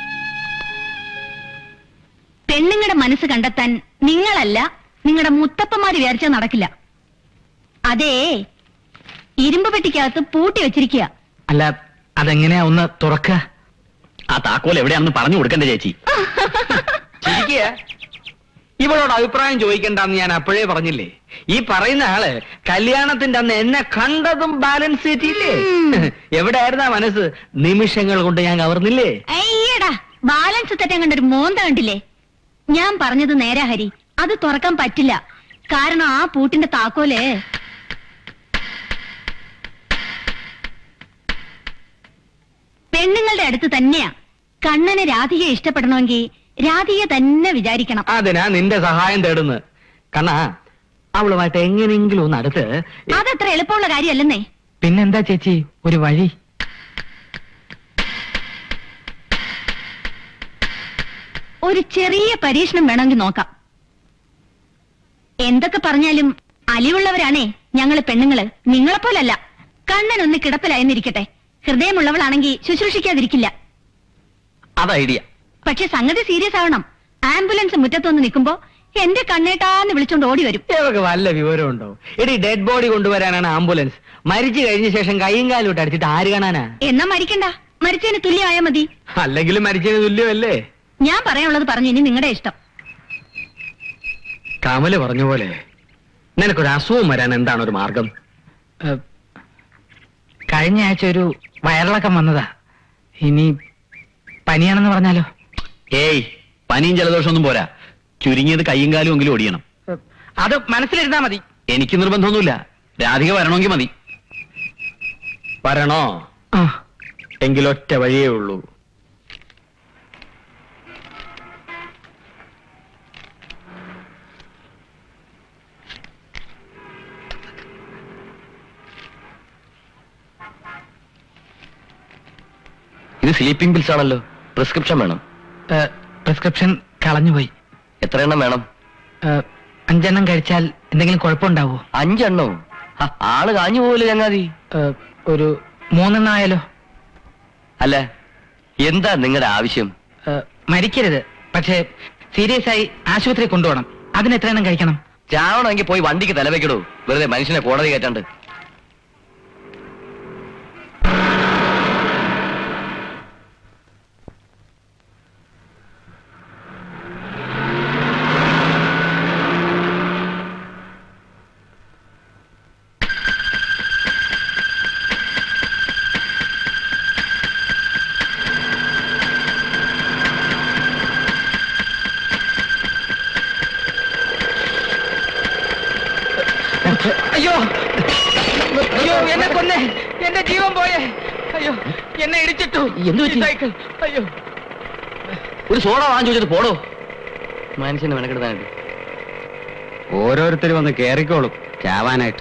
പെണ്ണുങ്ങളുടെ മനസ്സ് കണ്ടെത്താൻ നിങ്ങളല്ല നിങ്ങളുടെ മുത്തപ്പന്മാര് വിചാരിച്ചാൽ നടക്കില്ല അതേ ഇരുമ്പ് പെട്ടിക്കകത്ത് പൂട്ടി വെച്ചിരിക്കുക അല്ല അതെങ്ങനെയാ ഒന്ന് തുറക്കുക ആ താക്കോൽ എവിടെയാണെന്ന് പറഞ്ഞു കൊടുക്കണ്ടേ ചേച്ചി ചിരിക്കുക ഇവളോട് അഭിപ്രായം ചോദിക്കണ്ടെന്ന് ഞാൻ അപ്പോഴേ പറഞ്ഞില്ലേ ഈ പറയുന്ന ആള് കല്യാണത്തിന്റെ അന്ന് എന്നെ കണ്ടതും ബാലൻസ് തെറ്റിയില്ലേ എവിടെയായിരുന്നാ മനസ്സ് നിമിഷങ്ങൾ കൊണ്ട് ഞാൻ കവർന്നില്ലേ അയ്യടാ ബാലൻസ് തെറ്റാൻ കണ്ടൊരു മോന്ത കണ്ടില്ലേ ഞാൻ പറഞ്ഞത് നേരാ ഹരി അത് തുറക്കാൻ പറ്റില്ല കാരണം ആ പൂട്ടിന്റെ താക്കോല് പെണ്ണുങ്ങളുടെ അടുത്ത് തന്നെയാ കണ്ണന് രാധികയെ ഇഷ്ടപ്പെടണമെങ്കിൽ രാധികയെ തന്നെ വിചാരിക്കണം അതിനാ നിന്റെ സഹായം തേടുന്നത് കണ്ണാ അവളുമായിട്ട് എങ്ങനെയെങ്കിലും ഒന്ന് അടുത്ത് അതത്ര എളുപ്പമുള്ള കാര്യമല്ലെന്നേ പിന്നെന്താ ചേച്ചി ഒരു വഴി ഒരു ചെറിയ പരീക്ഷണം വേണമെങ്കിൽ നോക്കാം എന്തൊക്കെ പറഞ്ഞാലും അലിവുള്ളവരാണേ ഞങ്ങള് പെണ്ണുങ്ങള് നിങ്ങളെപ്പോലല്ല കണ്ണനൊന്ന് കിടപ്പിലായെന്നിരിക്കട്ടെ ഹൃദയമുള്ളവളാണെങ്കിൽ ശുശ്രൂഷിക്കാതിരിക്കില്ല അത് ഐഡിയ പക്ഷെ സംഗതി സീരിയസ് ആവണം ആംബുലൻസ് മുറ്റത്തൊന്ന് നിൽക്കുമ്പോ എന്റെ കണ്ണേട്ടാന്ന് വിളിച്ചോണ്ട് ഓടി വരും ഇവർക്ക് വല്ല വിവരമുണ്ടോ എടി ഡെഡ് ബോഡി കൊണ്ടുവരാനാണ് ആംബുലൻസ് മരിച്ചു കഴിഞ്ഞ ശേഷം കൈയും കാലും ഇട്ട് അടിച്ചിട്ട് ആര് കാണാനാ എന്നാ മരിക്കണ്ട മരിച്ചതിന് തുല്യമായാ മതി അല്ലെങ്കിലും മരിച്ചതിന് തുല്യമല്ലേ ഞാൻ പറയാനുള്ളത് പറഞ്ഞു ഇനി നിങ്ങളുടെ ഇഷ്ടം കമല് പറഞ്ഞ പോലെ നിനക്കൊരു അസുഖം വരാൻ എന്താണ് ഒരു മാർഗം ഏഹ്, കഴിഞ്ഞ ആഴ്ച ഒരു വയറിളക്കം വന്നതാ ഇനി പനിയാണെന്ന് പറഞ്ഞാലോ ഏയ് പനിയും ജലദോഷമൊന്നും പോരാ ചുരുങ്ങിയത് കയ്യും കാലും എങ്കിലും ഒടിയണം ഏഹ്, അത് മനസ്സിലിരുന്നാ മതി എനിക്ക് നിർബന്ധമൊന്നുമില്ല രാധിക വരണമെങ്കിൽ മതി വരണോ ആ എങ്കിലൊറ്റ വഴിയേ ഉള്ളൂ ഇത് സ്ലീപ്പിംഗ് പിൽസ് ആണല്ലോ പ്രിസ്ക്രിപ്ഷൻ വേണം ഏഹ്, പ്രിസ്ക്രിപ്ഷൻ കളഞ്ഞുപോയി എത്ര എണ്ണം വേണം ഏഹ്, അഞ്ചെണ്ണം കഴിച്ചാൽ എന്തെങ്കിലും കുഴപ്പമുണ്ടാവോ അഞ്ചെണ്ണോ ഹ, ആള് കാഞ്ഞു പോവില്ല ചങ്ങാതി ഏഹ്, ഒരു മൂന്നെണ്ണം ആയാലോ അല്ല എന്താ നിങ്ങളുടെ ആവശ്യം ഏഹ്, മരിക്കരുത് പക്ഷേ സീരിയസ് ആയി ആശുപത്രി കൊണ്ടുപോകണം അതിന് എത്ര എണ്ണം കഴിക്കണം ചാവണമെങ്കിൽ പോയി വണ്ടിക്ക് തലവെക്കടോ വെറുതെ മനുഷ്യനെ കോടതി കയറ്റാണ്ട് അയ്യോ അയ്യോ എന്നെ കൊന്നേ എന്റെ ജീവൻ പോയേ അയ്യോ എന്നെ ഇടിച്ചിട്ടു എന്ത് പറ്റി? ഈ സൈക്കിൾ അയ്യോ ഒരു സോഡ വാങ്ങി ചോദിച്ചിട്ട് പോടോ മനുഷ്യനെ മെനക്കെടുത്താനായിട്ട് ഓരോരുത്തർ വന്ന് കേറിക്കോളും ചാവാനായിട്ട്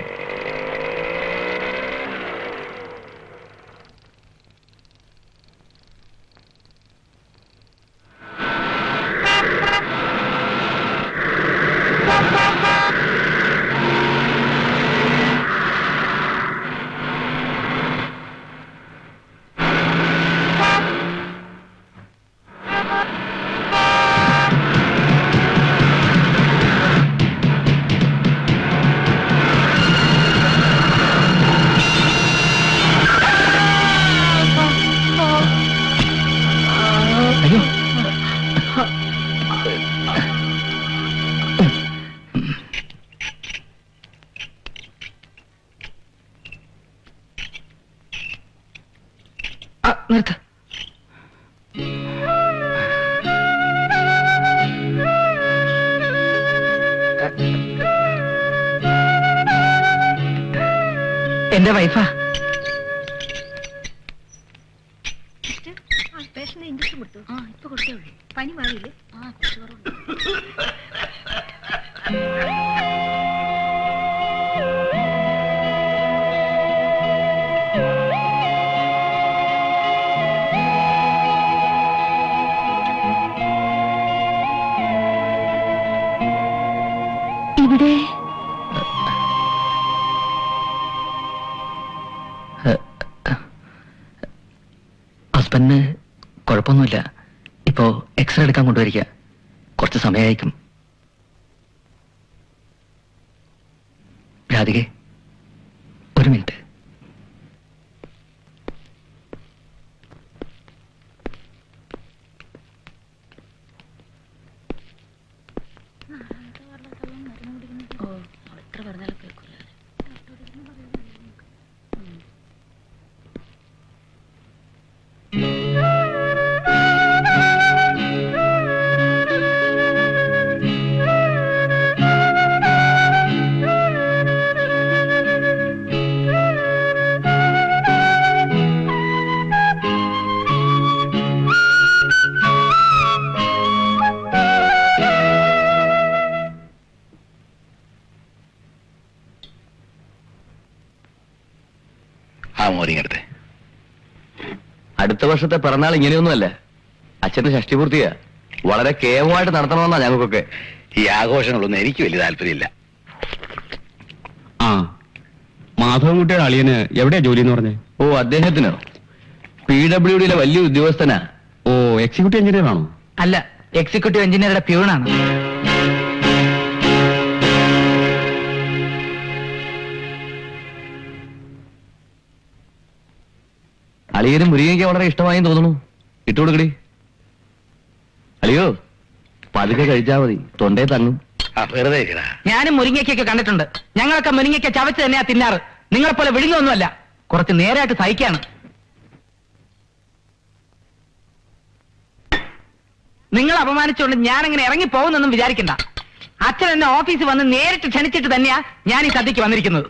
നിർത്ത് എന്റെ വൈഫാ ഇവിടെ ഹസ്ബൻഡിന് കുഴപ്പമൊന്നുമില്ല ഇപ്പോ എക്സ്റേ എടുക്കാൻ കൊണ്ടുവരിക കുറച്ച് സമയമായിരിക്കും രാധികെ ഒരു മിനിറ്റ് ആ മോരിങ്ങടുത്ത് അടുത്ത വർഷത്തെ പിറന്നാൾ ഇങ്ങനെയൊന്നുമല്ല അച്ഛന്റെ ഷഷ്ടിപൂർത്തിയാ വളരെ കേവമായിട്ട് നടത്തണമെന്നാ ഞങ്ങൾക്കൊക്കെ ഈ ആഘോഷങ്ങളൊന്നും എനിക്ക് വലിയ താല്പര്യമില്ല ആ മാധവൻകുട്ടിയുടെ അളിയന് എവിടെയാ ജോലി എന്ന് പറഞ്ഞേ ഓ അദ്ദേഹത്തിനോ പി ഡബ്ല്യു ഡിയിലെ വലിയ ഉദ്യോഗസ്ഥനാ ഓ എക്സിക്യൂട്ടീവ് എഞ്ചിനീയർ ആണോ അല്ല എക്സിക്യൂട്ടീവ് എഞ്ചിനീയറുടെ പ്യൂണാണ് അളിയനും മുരുകയ്ക്ക് വളരെ ഇഷ്ടമായെന്ന് തോന്നുന്നു ഇട്ടുകൊടുക്കടി അളിയോ പതുക്കെ കഴിച്ചാ മതി തൊണ്ടേ തങ്ങും ആ വെറുതെ ഇരിക്കടാ. ഞാനും മുരിങ്ങയ്ക്കൊക്കെ കണ്ടിട്ടുണ്ട് ഞങ്ങളൊക്കെ മുരിങ്ങയ്ക്ക ചവച്ച് തന്നെയാ തിന്നാറ് നിങ്ങളെപ്പോലെ വിഴുങ്ങൊന്നുമല്ല കുറച്ച് നേരായിട്ട് സഹിക്കാണ് നിങ്ങൾ അപമാനിച്ചുകൊണ്ട് ഞാൻ അങ്ങനെ ഇറങ്ങി പോകുന്നൊന്നും വിചാരിക്കണ്ട അച്ഛൻ എന്നെ ഓഫീസിൽ വന്ന് നേരിട്ട് ക്ഷണിച്ചിട്ട് തന്നെയാ ഞാൻ ഈ സദ്യക്ക് വന്നിരിക്കുന്നത്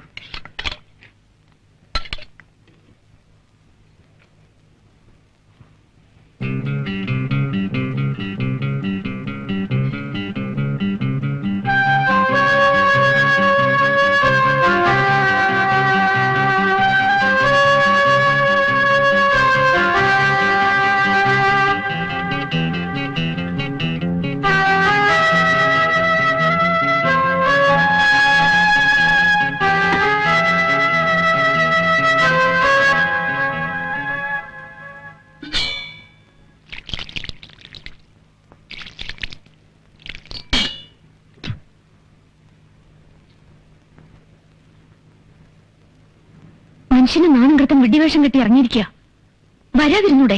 മനുഷ്യന് നാണം കൃത്തം വിഡ്ഢിവേഷം കെട്ടി ഇറങ്ങിയിരിക്കുക വരാതിരുന്നൂടെ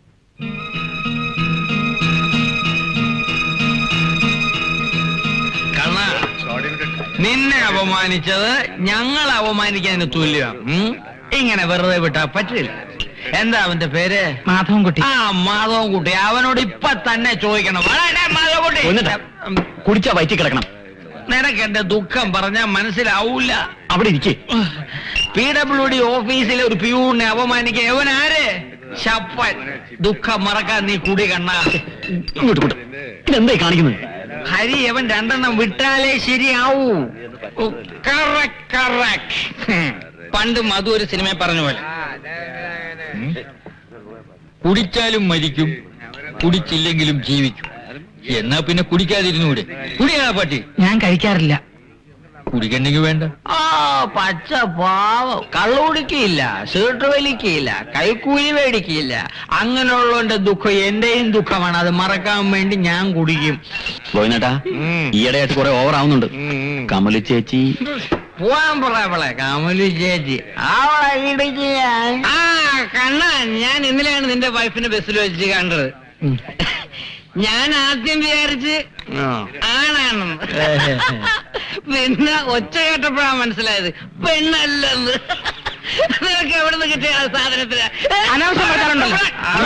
കണ്ണ നിന്നെ അപമാനിച്ചത് ഞങ്ങൾ അപമാനിക്കുന്നതിന് തുല്യമാണ് ഉം? ഇങ്ങനെ വെറുതെ വിട്ടാ പറ്റില്ല എന്താ അവന്റെ പേര് മാധവൻകുട്ടി ആ മാധവൻകുട്ടി അവനോട് ഇപ്പൊ തന്നെ ചോദിക്കണം വാടാ, ഡാ, മാധവൻകുട്ടി കൊന്നിട്ടാ? ഉം, കുടിച്ചാ വയറ്റി കിടക്കണം നിനക്ക് എന്റെ ദുഃഖം പറഞ്ഞാ മനസ്സിലാവൂല അവിടെ ഇരിക്കേ പി ഡബ്ല്യു ഡി ഓഫീസിലെ ഒരു പ്യൂണിനെ അപമാനിക്കാൻ എവൻ ആര് ശപ്പൻ ദുഃഖം മറക്കാൻ നീ കുടി കണ്ണ ഇങ്ങോട്ട് കൊണ്ട് ഇതെന്തായി കാണിക്കുന്നത് ഹരി അവൻ രണ്ടെണ്ണം വിട്ടാലേ ശരിയാവൂ Correct, correct. ഹും. പണ്ട് മധു ഒരു സിനിമ പറഞ്ഞ പോലെ ഉം. കുടിച്ചാലും മരിക്കും കുടിച്ചില്ലെങ്കിലും ജീവിക്കും എന്നാ പിന്നെ കുടിക്കാതിരുന്നൂടെ കുടിയാ പറ്റി ഞാൻ കഴിക്കാറില്ല കുടിക്കണ്ടെങ്കിൽ വേണ്ട ആ പച്ച പാവം കള്ളു കുടിക്കില്ല സീട്ട് വലിക്കില്ല കൈക്കൂലി മേടിക്കില്ല അങ്ങനെയുള്ളവന്റെ ദുഃഖം എന്റെയും ദുഃഖമാണ് അത് മറക്കാൻ വേണ്ടി ഞാൻ കുടിക്കും ഗോവിന്ദേട്ടാ ഉം. ഈയിടെയായിട്ട് കുറെ ഓവർ ആവുന്നുണ്ട് ഉം. കമലി ചേച്ചി പോവാൻ പറ അവളെ കമലു ചേച്ചി അവളെ ഇടിച്ച് ഞാൻ- ആ കണ്ണ ഞാൻ ഇന്നലെയാണ് നിന്റെ വൈഫിനെ ബസ്സിൽ വെച്ച് കണ്ടത് ഞാൻ ആദ്യം വിചാരിച്ച് ആണാണെന്ന് പിന്നെ ഒച്ച കേട്ടപ്പോഴാ മനസ്സിലായത് പെണ്ണല്ലെന്ന് നിനക്ക് എവിടെ നിന്ന് കിട്ടിയ ആ സാധനത്തിന് അനാവശ്യം പറഞ്ഞാലുണ്ടല്ലോ.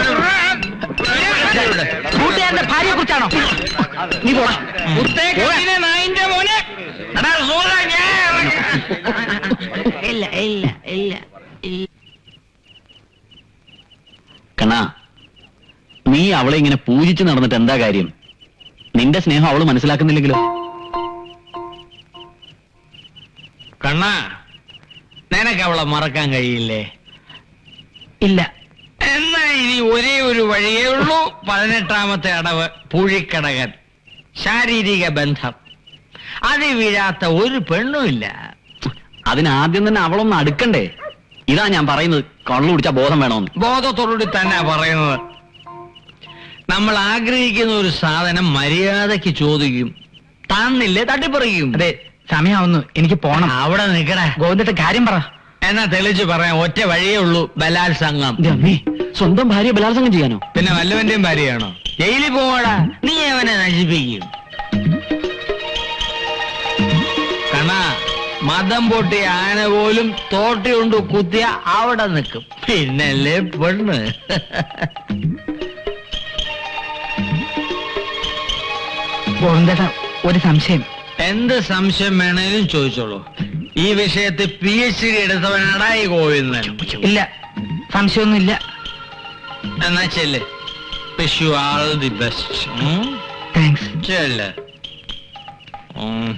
കൂട്ടുകാരന്റെ ഭാര്യയെ കുറിച്ചാണോ നീ പോടാ കുത്തേക്കല്ലിനെ നായിന്റെ മോനെ എടാ, സൂത, ഞാൻ ഇല്ല ഇല്ല ഇല്ല ഇല്ല കണ്ണാ നീ അവളെ ഇങ്ങനെ പൂജിച്ച് നടന്നിട്ട് എന്താ കാര്യം നിന്റെ സ്നേഹം അവള് മനസ്സിലാക്കുന്നില്ലെങ്കിലോ കണ്ണ നിനക്ക് അവളെ മറക്കാൻ കഴിയില്ലേ ഇല്ല എന്നാ ഇനി ഒരേ ഒരു വഴിയേ ഉള്ളൂ പതിനെട്ടാമത്തെ അടവ് പൂഴിക്കടകൻ ശാരീരിക ബന്ധം അത് വീഴാത്ത ഒരു പെണ്ണുമില്ല അതിനാദ്യം തന്നെ അവളൊന്ന് അടുക്കണ്ടേ ഇതാ ഞാൻ പറയുന്നത് കള്ളു കുടിച്ചാ ബോധം വേണമെന്ന് ബോധത്തോടുകൂടി തന്നെ പറയുന്നത് നമ്മൾ ആഗ്രഹിക്കുന്ന ഒരു സാധനം മര്യാദയ്ക്ക് ചോദിക്കും തന്നില്ലേ തട്ടിപ്പറിക്കും അതെ സമയാവുന്നു എനിക്ക് പോണം അവിടെ നിക്കട ഗോവിന്ദത്തെ കാര്യം പറ എന്നാ തെളിച്ച് പറയാം ഒറ്റ വഴിയേ ഉള്ളൂ ബലാത്സംഗം ദേ അമ്മേ, സ്വന്തം ഭാര്യ ബലാത്സംഗം ചെയ്യാനോ പിന്നെ വല്ലവന്റെയും ഭാര്യയാണോ ജയിലിൽ പോവാടാ നീ അവനെ നശിപ്പിക്കും കണ മതം പൊട്ടിയ ആന പോലും തോട്ടി കൊണ്ട് കുത്തിയ അവിടെ നിൽക്കും പിന്നല്ലേ പെണ്ണ് ഗോവിന്ദേട്ട ഒരു സംശയം എന്ത് സംശയം വേണേലും ചോദിച്ചോളൂ ഈ വിഷയത്തിൽ പി എച്ച് ഡി എടുത്തവനാടാ ഈ ഗോവിന്ദൻ ഇല്ല സംശയമൊന്നുമില്ല എന്നാ ചെല്ല് wish you all the best thanks ചെല്ല് ഉം.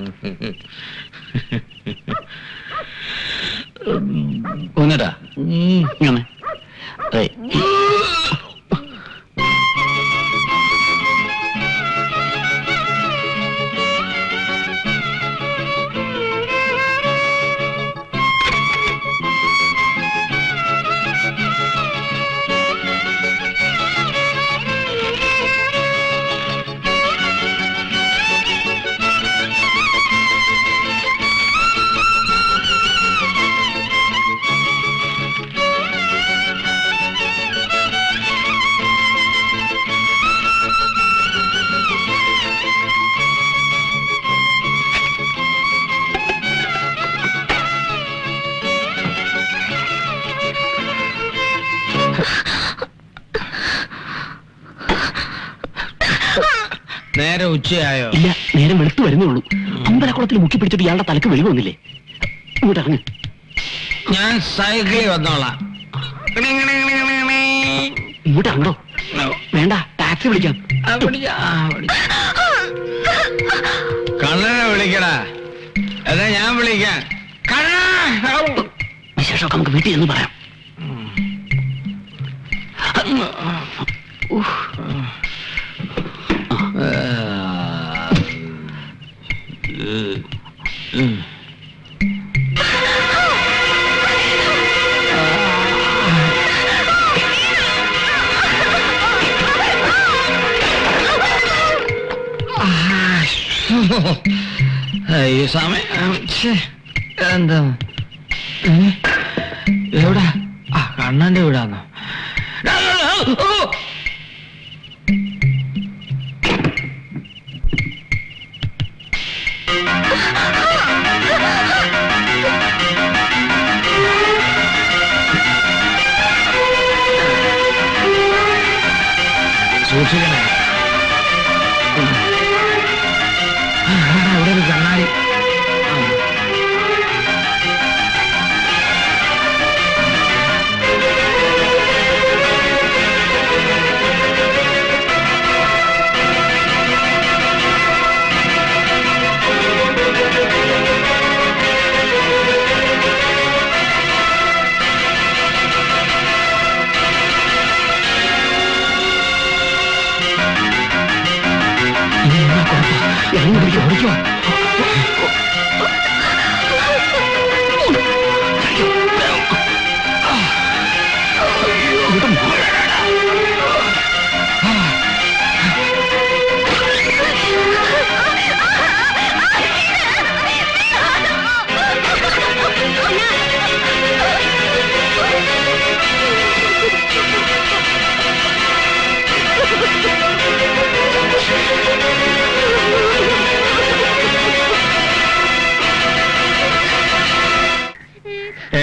ഒന്നേട്ടാ ഇങ്ങനെ അതെ നേരെ ഉച്ചയായോ ഇല്ല നേരം വെളുത്തു വരുന്നേ ഉള്ളൂ അമ്പലക്കുളത്തിൽ മുക്കി പിടിച്ചിട്ട് ഇയാളുടെ തലക്ക് വെളിവ് വന്നില്ലേ ഇങ്ങോട്ട് ഇറങ്ങ് ഞാൻ സൈക്കിളിൽ വന്നോളാം ഇങ്ങോട്ട് ഇറങ്ങണോ വേണ്ട ടാക്സി വിളിക്കാം കണ്ണനെ വിളിക്കടാ അതാ ഞാൻ വിളിക്കാൻ കണ്ണ വിശേഷമൊക്കെ നമുക്ക് വീട്ടിൽ എന്ന് പറയാം ഈ സമയം ഛെ, എന്താ ഏ? എവിടാ ആ കണ്ണന്റെ വീടാന്നോ ഓ! സൂക്ഷിക്കണേ ആ, ഇവിടെ ഒരു കണ്ണാടി ആ.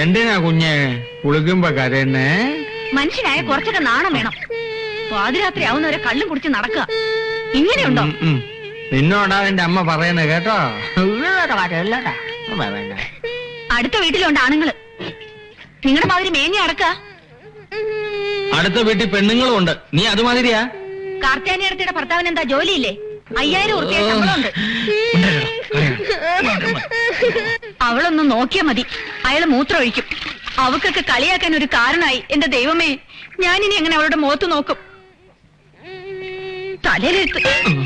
എന്തിനാ കുഞ്ഞെ കുളിക്കുമ്പോ കരയുന്നേ മനുഷ്യനായ കുറച്ചൊക്കെ നാണം വേണം പാതിരാത്രി ആവുന്നവരെ കള്ളും കുടിച്ച് നടക്കുക ഇങ്ങനെയുണ്ടോ ഉം, ഉം. നിന്നോടാ എന്റെ അമ്മ പറയുന്നത് കേട്ടോ അടുത്ത വീട്ടിലുണ്ട് ആണുങ്ങള് നിങ്ങളുടെ മാതിരി മേഞ്ഞ അടക്കുക അടുത്ത വീട്ടിൽ പെണ്ണുങ്ങളും ഉണ്ട് നീ അതുമാതിരിയാ കാർത്തിയാനിയടത്തിയുടെ ഭർത്താവിന് എന്താ ജോലിയില്ലേ അയ്യായിരം ഉറുപ്പിയ ശമ്പളമുണ്ട് അവളൊന്ന് നോക്കിയാ മതി അയാള് മൂത്രം ഒഴിക്കും അവക്കൊക്കെ കളിയാക്കാൻ ഒരു കാരണമായി എന്റെ ദൈവമേ ഞാനിനി എങ്ങനെ അവളുടെ മുഖത്ത് നോക്കും തലയിലെടുത്ത്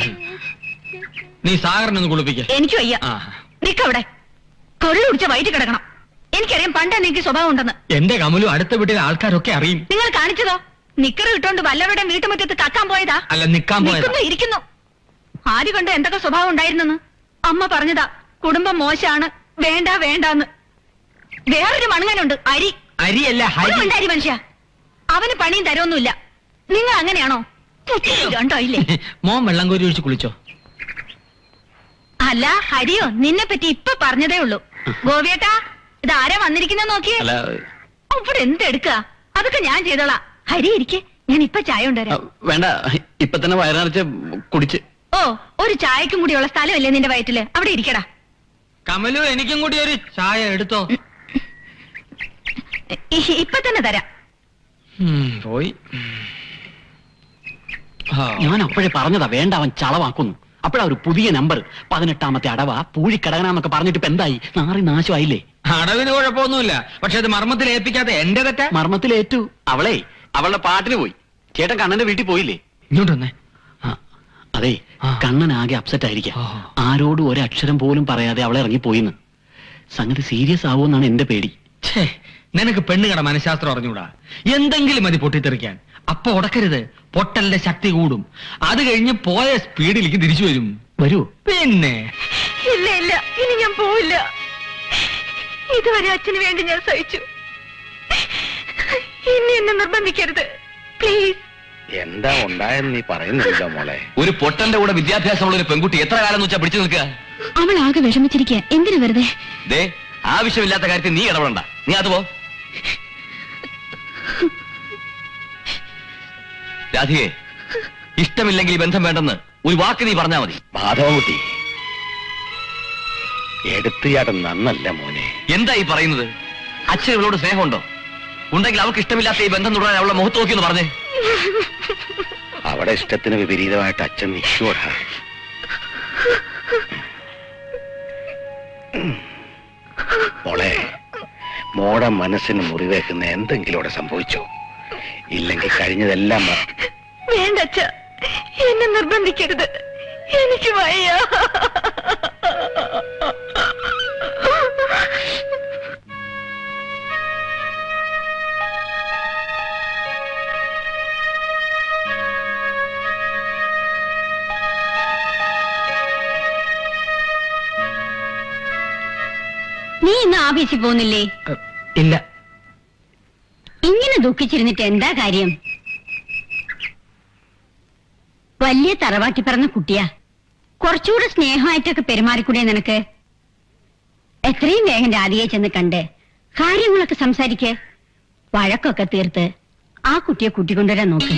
നീ സാഗറിനൊന്ന് കുളിപ്പിക്ക എനിക്ക് വയ്യ ആ നിക്കവിടെ കൊള്ളു കുടിച്ച വയറ്റ് കിടക്കണം എനിക്കറിയാം പണ്ട് എനിക്ക് സ്വഭാവം ഉണ്ടെന്ന് എന്റെ കമലു അടുത്ത വീട്ടിലെ ആൾക്കാരൊക്കെ അറിയും നിങ്ങൾ കാണിച്ചതോ നിക്കറ് ഇട്ടോണ്ട് വല്ലവരുടെയും വീട്ടുമുറ്റത്ത് കക്കാൻ പോയതാ അല്ല നിക്കാൻ പോയതാ നിൽക്കുന്നു ഇരിക്കുന്നു ആര് കണ്ട് എന്തൊക്കെ സ്വഭാവം ഉണ്ടായിരുന്നെന്ന് അമ്മ പറഞ്ഞതാ കുടുംബം മോശാണ് വേണ്ട വേണ്ടാന്ന് വേറൊരു മണങ്ങനുണ്ട് അരി അരിയല്ല ഹരി ഉണ്ട് അരി മനുഷ്യ അവന് പണിയും തരൊന്നുമില്ല നിങ്ങൾ അങ്ങനെയാണോ രണ്ടോ ഇല്ലേ മോൻ വെള്ളം കോരി ഒഴിച്ച് കുളിച്ചോ അല്ല ഹരിയോ നിന്നെ പറ്റി ഇപ്പൊ പറഞ്ഞതേ ഉള്ളൂ ഗോപിയേട്ടാ ഇത് ആരാ വന്നിരിക്കുന്ന നോക്കിയേ അല്ല ഇവിടെ എന്തെടുക്ക അതൊക്കെ ഞാൻ ചെയ്തോളാം ഹരി ഇരിക്കെ ഞാൻ ഇപ്പൊ ചായ ആ, കൊണ്ടുവരാം വേണ്ട ഇപ്പൊ തന്നെ വയറിറച്ച് കുടിച്ച് ഓ ഒരു ചായക്കും കൂടിയുള്ള സ്ഥലമില്ലേ നിന്റെ വയറ്റില് അവിടെ ഇരിക്കടാ കമലു എനിക്കും കൂടി ഒരു ചായ എടുത്തോ ഇ- ഇപ്പൊ തന്നെ തരാം ഉം, പോയി ആ. ഞാൻ അപ്പോഴേ പറഞ്ഞതാ വേണ്ട അവൻ ചളവാക്കുന്നു അപ്പോഴാ ഒരു പുതിയ നമ്പർ പതിനെട്ടാമത്തെ അടവ പൂഴിക്കടകനാന്നൊക്കെ പറഞ്ഞിട്ട് ഇപ്പൊ എന്തായി നാറി നാശമായില്ലേ അടവിന് കുഴപ്പമൊന്നുമില്ല പക്ഷെ അത് മർമ്മത്തിൽ ഏൽപ്പിക്കാതെ എന്റെ തെറ്റാ മർമ്മത്തിലേറ്റു അവളെ അവളുടെ പാട്ടിന് പോയി ചേട്ടൻ കണ്ണന്റെ വീട്ടിൽ പോയില്ലേ ഇങ്ങോട്ട് വന്നേ ആ, അതെ ആ. കണ്ണൻ ആകെ അപ്സെറ്റ് ആയിരിക്കാം ഓ. ആരോടും ഒരക്ഷരം പോലും പറയാതെ അവളെ ഇറങ്ങിപ്പോയിന്ന് സംഗതി സീരിയസ് ആവുമെന്നാണ് എന്റെ പേടി ഛേ നിനക്ക് പെണ്ണുകട മനഃശാസ്ത്രം അറിഞ്ഞൂടാ എന്തെങ്കിലും മതി പൊട്ടിത്തെറിക്കാൻ അപ്പൊ ഉടക്കരുത് പൊട്ടലിന്റെ ശക്തി കൂടും അത് കഴിഞ്ഞ് പോയ സ്പീഡിലേക്ക് തിരിച്ചു വരും വരൂ പിന്നെ ഇല്ല ഇല്ല ഇനി ഞാൻ പോവില്ല ഇതുവരെ അച്ഛന് വേണ്ടി ഞാൻ സഹിച്ചു ഇനി എന്നെ നിർബന്ധിക്കരുത് പ്ലീസ് എന്താ ഉണ്ടായെന്ന് നീ പറയുന്നില്ല മോളെ ഒരു പൊട്ടന്റെ കൂടെ വിദ്യാഭ്യാസമുള്ള ഒരു പെൺകുട്ടി എത്ര കാലം എന്ന് വെച്ചാൽ പിടിച്ചു നിൽക്കുക അവൾ ആകെ വിഷമിച്ചിരിക്കുക എന്തിനു വെറുതെ ദേ ആവശ്യമില്ലാത്ത കാര്യത്തിൽ നീ ഇടപെടണ്ട നീ അത് പോ രാധികെ ഇഷ്ടമില്ലെങ്കിൽ ഈ ബന്ധം വേണ്ടെന്ന് ഒരു വാക്ക് നീ പറഞ്ഞാ മതി മാധവൻകുട്ടി എടുത്തുചാട്ടം നന്നല്ല മോനെ എന്താ ഈ പറയുന്നത് അച്ഛൻ ഇവളോട് സ്നേഹമുണ്ടോ ഉണ്ടെങ്കിൽ അവൾക്ക് ഇഷ്ടമില്ലാത്ത ഈ ബന്ധം തുടരാൻ അവളെ മുഖത്ത് നോക്കി എന്ന് പറഞ്ഞേ അവിടെ ഇഷ്ടത്തിന് വിപരീതമായിട്ട് അച്ഛൻ നിൽക്കൂടാ മോളെ മോടെ മനസ്സിന് മുറിവേക്കുന്ന എന്തെങ്കിലും അവിടെ സംഭവിച്ചോ ഇല്ലെങ്കിൽ കഴിഞ്ഞതെല്ലാം മ- വേണ്ട അച്ഛ എന്നെ നിർബന്ധിക്കരുത് എനിക്ക് വയ്യ നീ ഇന്ന് ആഫീസിൽ പോകുന്നില്ലേ ഇല്ല ഇങ്ങനെ ദുഃഖിച്ചിരുന്നിട്ട് എന്താ കാര്യം വലിയ തറവാട്ടി പറഞ്ഞ കുട്ടിയാ കുറച്ചുകൂടെ സ്നേഹമായിട്ടൊക്കെ പെരുമാറിക്കൂടെ നിനക്ക് എത്രയും വേഗം രാധികയെ ചെന്ന് കണ്ട് കാര്യങ്ങളൊക്കെ സംസാരിക്ക് വഴക്കൊക്കെ തീർത്ത് ആ കുട്ടിയെ കൂട്ടിക്കൊണ്ടുവരാൻ നോക്ക്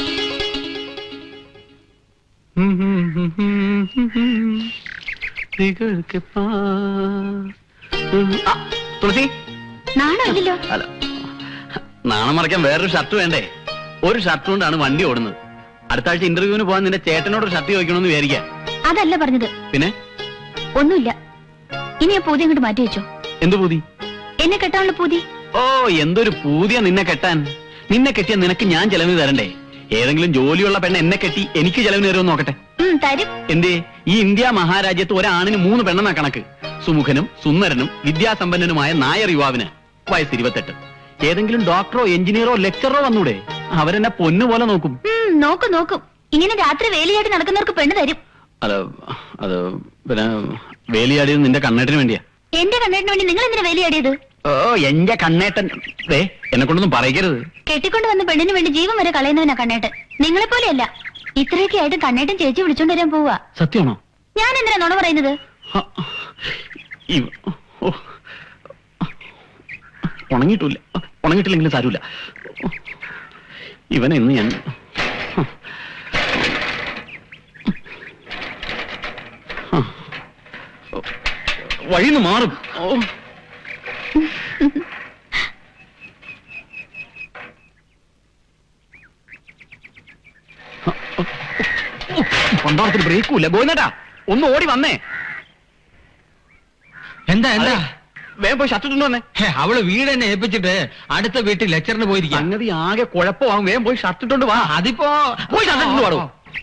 ആ, തുളസി നാണല്ലോ അല്ല നാണം മറയ്ക്കാൻ വേറൊരു ഷർട്ട് വേണ്ടേ ഒരു ഷർട്ട് കൊണ്ടാണ് വണ്ടി ഓടുന്നത് അടുത്ത ആഴ്ച ഇന്റർവ്യൂവിന് പോകാൻ നിന്റെ ചേട്ടനോട് ഒരു ഷർട്ട് ചോദിക്കണമെന്ന് വിചാരിക്കാം അതല്ല പറഞ്ഞത് പിന്നെ ഒന്നുമില്ല ഇനി ആ പൂതി അങ്ങോട്ട് മാറ്റി വെച്ചോ എന്ത് പൂതി എന്നെ കെട്ടാനുള്ള പൂതി ഓ എന്തൊരു പൂതിയ നിന്നെ കെട്ടാൻ നിന്നെ കെട്ടിയ നിനക്ക് ഞാൻ ചെലവിന് തരണ്ടേ ഏതെങ്കിലും ജോലിയുള്ള പെണ്ണ് എന്നെ കെട്ടി എനിക്ക് ചെലവിന് തരുമെന്ന് നോക്കട്ടെ ഉം, തരും എന്തേ ഈ ഇന്ത്യ മഹാരാജ്യത്ത് ഒരാണിന് മൂന്ന് പെണ്ണെന്നാ കണക്ക് സുമുഖനും സുന്ദരനും വിദ്യാസമ്പന്നനുമായ നായർ യുവാവിന് വയസ്സ് ഇരുപത്തെട്ട് ഏതെങ്കിലും ഡോക്ടറോ എഞ്ചിനീയറോ ലെക്ചറോ വന്നൂടെ അവരെന്നെ പൊന്നു പോലെ നോക്കും ഉം, നോക്കും നോക്കും ഇങ്ങനെ രാത്രി വേലിയായിട്ട് നടക്കുന്നവർക്ക് പെണ്ണ് തരും അത് അത് പിന്നെ വേലിയാടിയത് നിന്റെ കണ്ണേട്ടിന് വേണ്ടിയാ എന്റെ കണ്ണേട്ടിന് വേണ്ടി നിങ്ങൾ എന്തിനാ വേലിയാടിയത് ഓ എന്റെ കണ്ണേട്ടൻ ദേ എന്നെ കൊണ്ടൊന്നും പറയരുത് കെട്ടിക്കൊണ്ട് വന്ന പെണ്ണിന് വേണ്ടി ജീവൻ വരെ കളയുന്നവനാ കണ്ണേട്ടൻ നിങ്ങളെ പോലെയല്ല ഇത്രയൊക്കെ ആയിട്ട് കണ്ണേട്ടൻ ചേച്ചി വിളിച്ചോണ്ട് വരാൻ പോവാ സത്യമാണോ ഞാൻ എന്തിനാ നുണ പറയുന്നത് ഹ, ഇവ- ഓ. ഉണങ്ങിയിട്ടില്ല ഉണങ്ങിയിട്ടില്ലെങ്കിലും സാരമില്ല ഇവനെ ഇന്ന് ഞാൻ വഴിന്ന് മാറും ഓ കൊണ്ടാടത്തിൽ ബ്രേക്കും ഇല്ല ഗോവിന്ദേട്ടാ ഒന്ന് ഓടി വന്നേ എന്താ എന്താ വേഗം പോയി ഷർട്ട് ഇട്ടുകൊണ്ട് വന്നേ ഹേ, അവള് വീട് തന്നെ ഏൽപ്പിച്ചിട്ട് അടുത്ത വീട്ടിൽ ലെക്ചറിന് പോയിരിക്കാം സംഗതി ആകെ കുഴപ്പമാകും വേഗം പോയി ഷർട്ട് ഇട്ടോണ്ട് വാ അതിപ്പോ പോയി ഷർട്ട് ഇട്ടുകൊണ്ട് വാടോ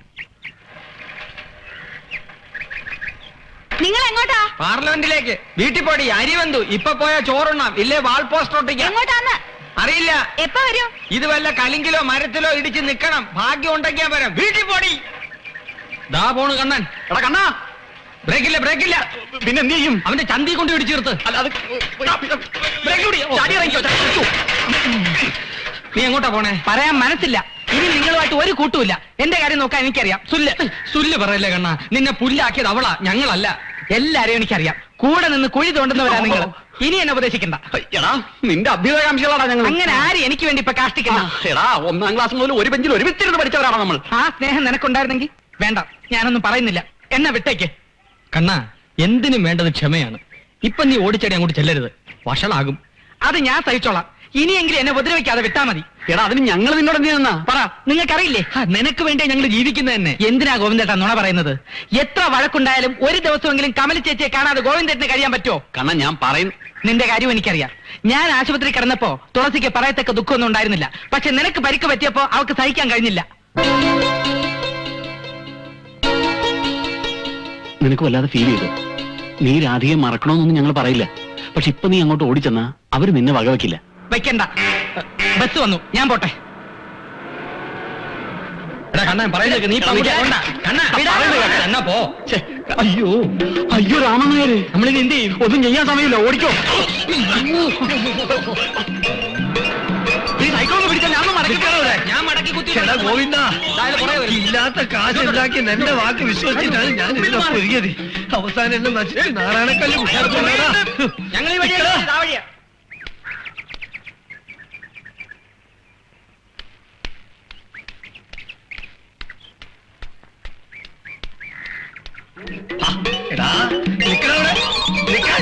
നിങ്ങൾ എങ്ങോട്ടാ പാർലമെന്റിലേക്ക് വീട്ടിൽ പോടി അരി വന്നു ഇപ്പൊ പോയാ ചോറുണ്ണാം ഇല്ലേ വാൾ പോസ്റ്റർ ഒട്ടിക്കാം എങ്ങോട്ടാന്ന് അറിയില്ല എപ്പോ വരും ഇത് വല്ല കലിങ്കിലോ മരത്തിലോ ഇടിച്ച് നിക്കണം ഭാഗ്യം ഉണ്ടെങ്കിൽ വരാം വീട്ടിൽ പോടി ദാ പോണു കണ്ണൻ എടാ കണ്ണാ ബ്രേക്കില്ല ബ്രേക്കില്ല പിന്നെ എന്ത് ചെയ്യും അവന്റെ ചന്തി കൊണ്ട് ഇടിച്ചു ചേർത്ത് അല്ല അത് ബ്രേക്ക് പിടി. ചാടി ഇറങ്ങിക്കോ, ചാടി ഇറങ്ങിക്കോ. നീ എങ്ങോട്ടാ പോണേ പറയാൻ മനസ്സില്ല ഇനി നിങ്ങളുമായിട്ട് ഒരു കൂട്ടുമില്ല എന്റെ കാര്യം നോക്കാൻ എനിക്കറിയാം സുല്ല് സുല്ല് പറയല്ലേ കണ്ണ നിന്നെ പുല്ലാക്കിയത് അവളാ ഞങ്ങളല്ല എല്ലാരെയും എനിക്കറിയാം കൂടെ നിന്ന് കുഴി തോണ്ടുന്നവരാ നിങ്ങൾ ഇനി എന്നെ ഉപദേശിക്കണ്ട എടാ നിന്റെ അഭ്യുതകാംക്ഷികളാടാ ഞങ്ങൾ അങ്ങനെ ആര് എനിക്ക് വേണ്ടി ഇപ്പൊ ആ, കാഷ്ടിക്കണ്ട എടാ ഒന്നാം ക്ലാസ് മുതൽ ഒരു ബെഞ്ചിൽ ഒരുമിച്ചിരുന്ന് പഠിച്ചവരാണ് നമ്മൾ ആ സ്നേഹം നിനക്കുണ്ടായിരുന്നെങ്കിൽ വേണ്ട ഞാനൊന്നും പറയുന്നില്ല എന്നാ വിട്ടേക്ക് കണ്ണ എന്തിനും വേണ്ടത് ക്ഷമയാണ് ഇപ്പൊ നീ ഓടിച്ചടി അങ്ങോട്ട് ചെല്ലരുത് വഷളാകും അത് ഞാൻ സഹിച്ചോളാം ഇനിയെങ്കിലും എന്നെ ഉപദ്രവിക്കാതെ വിട്ടാ മതി എടാ അതിന് ഞങ്ങൾ നിന്നോട് എന്ത് ചെയ്യുന്ന പറ നിങ്ങൾക്കറിയില്ലേ ആ, നിനക്ക് വേണ്ടി ഞങ്ങൾ ജീവിക്കുന്നത് തന്നെ എന്തിനാ ഗോവിന്ദേട്ടാ നുണ പറയുന്നത് എത്ര വഴക്കുണ്ടായാലും ഒരു ദിവസമെങ്കിലും കമല ചേച്ചിയെ കാണാതെ ഗോവിന്ദേട്ടന് കഴിയാൻ പറ്റുമോ കണ്ണ ഞാൻ പറയുന്നു നിന്റെ കാര്യം എനിക്കറിയാം ഞാൻ ആശുപത്രി കിടന്നപ്പോ തുളസിക്ക് പറയത്തക്ക ദുഃഖമൊന്നും ഉണ്ടായിരുന്നില്ല പക്ഷെ നിനക്ക് പരിക്ക് പറ്റിയപ്പോ അവൾക്ക് സഹിക്കാൻ കഴിഞ്ഞില്ല നിനക്ക് വല്ലാതെ ഫീൽ ചെയ്തു നീ രാധികയെ മറക്കണമെന്നൊന്നും ഞങ്ങൾ പറയില്ല പക്ഷെ ഇപ്പൊ നീ അങ്ങോട്ട് ഓടിച്ചെന്നാ അവര് നിന്നെ വകവെക്കില്ല വെക്കണ്ട ബസ് വന്നു ഞാൻ പോട്ടെ എടാ കണ്ണ പറയുന്നത് നീ ഇപ്പൊ അങ്ങോട്ട് പോണ്ട. കണ്ണാ, പറയുന്നത് കേട്ടോ. എന്നാ പോ ഛെ, അയ്യോ അയ്യോ രാമനായര് നമ്മളിത് എന്ത് ചെയ്യും ഒന്നും ചെയ്യാൻ സമയമില്ല ഓടിക്കോ നീ സൈക്കിൾ ഒന്ന് പിടിച്ചാൽ ഞാൻ മടക്കിക്കാണോ ഞാൻ മടക്കി കുത്തി എടാ ഗോവിന്ദ ദാ പുറകെ വരും. ഇല്ലാത്ത കാശ് ഉണ്ടാക്കി എന്റെ വാക്ക് വിശ്വസിച്ചിട്ടാണ് ഞാൻ ഇതിനെ പൊരുകിയത് അവസാനം എന്നെ നശിച്ച് നാരായണക്കല്ല് കുട്ടിയാ ഞങ്ങൾ ഈ വഴിയാ ഇതാ വഴിയാ എടാ നിക്കണവിടെ നിക്കാൻ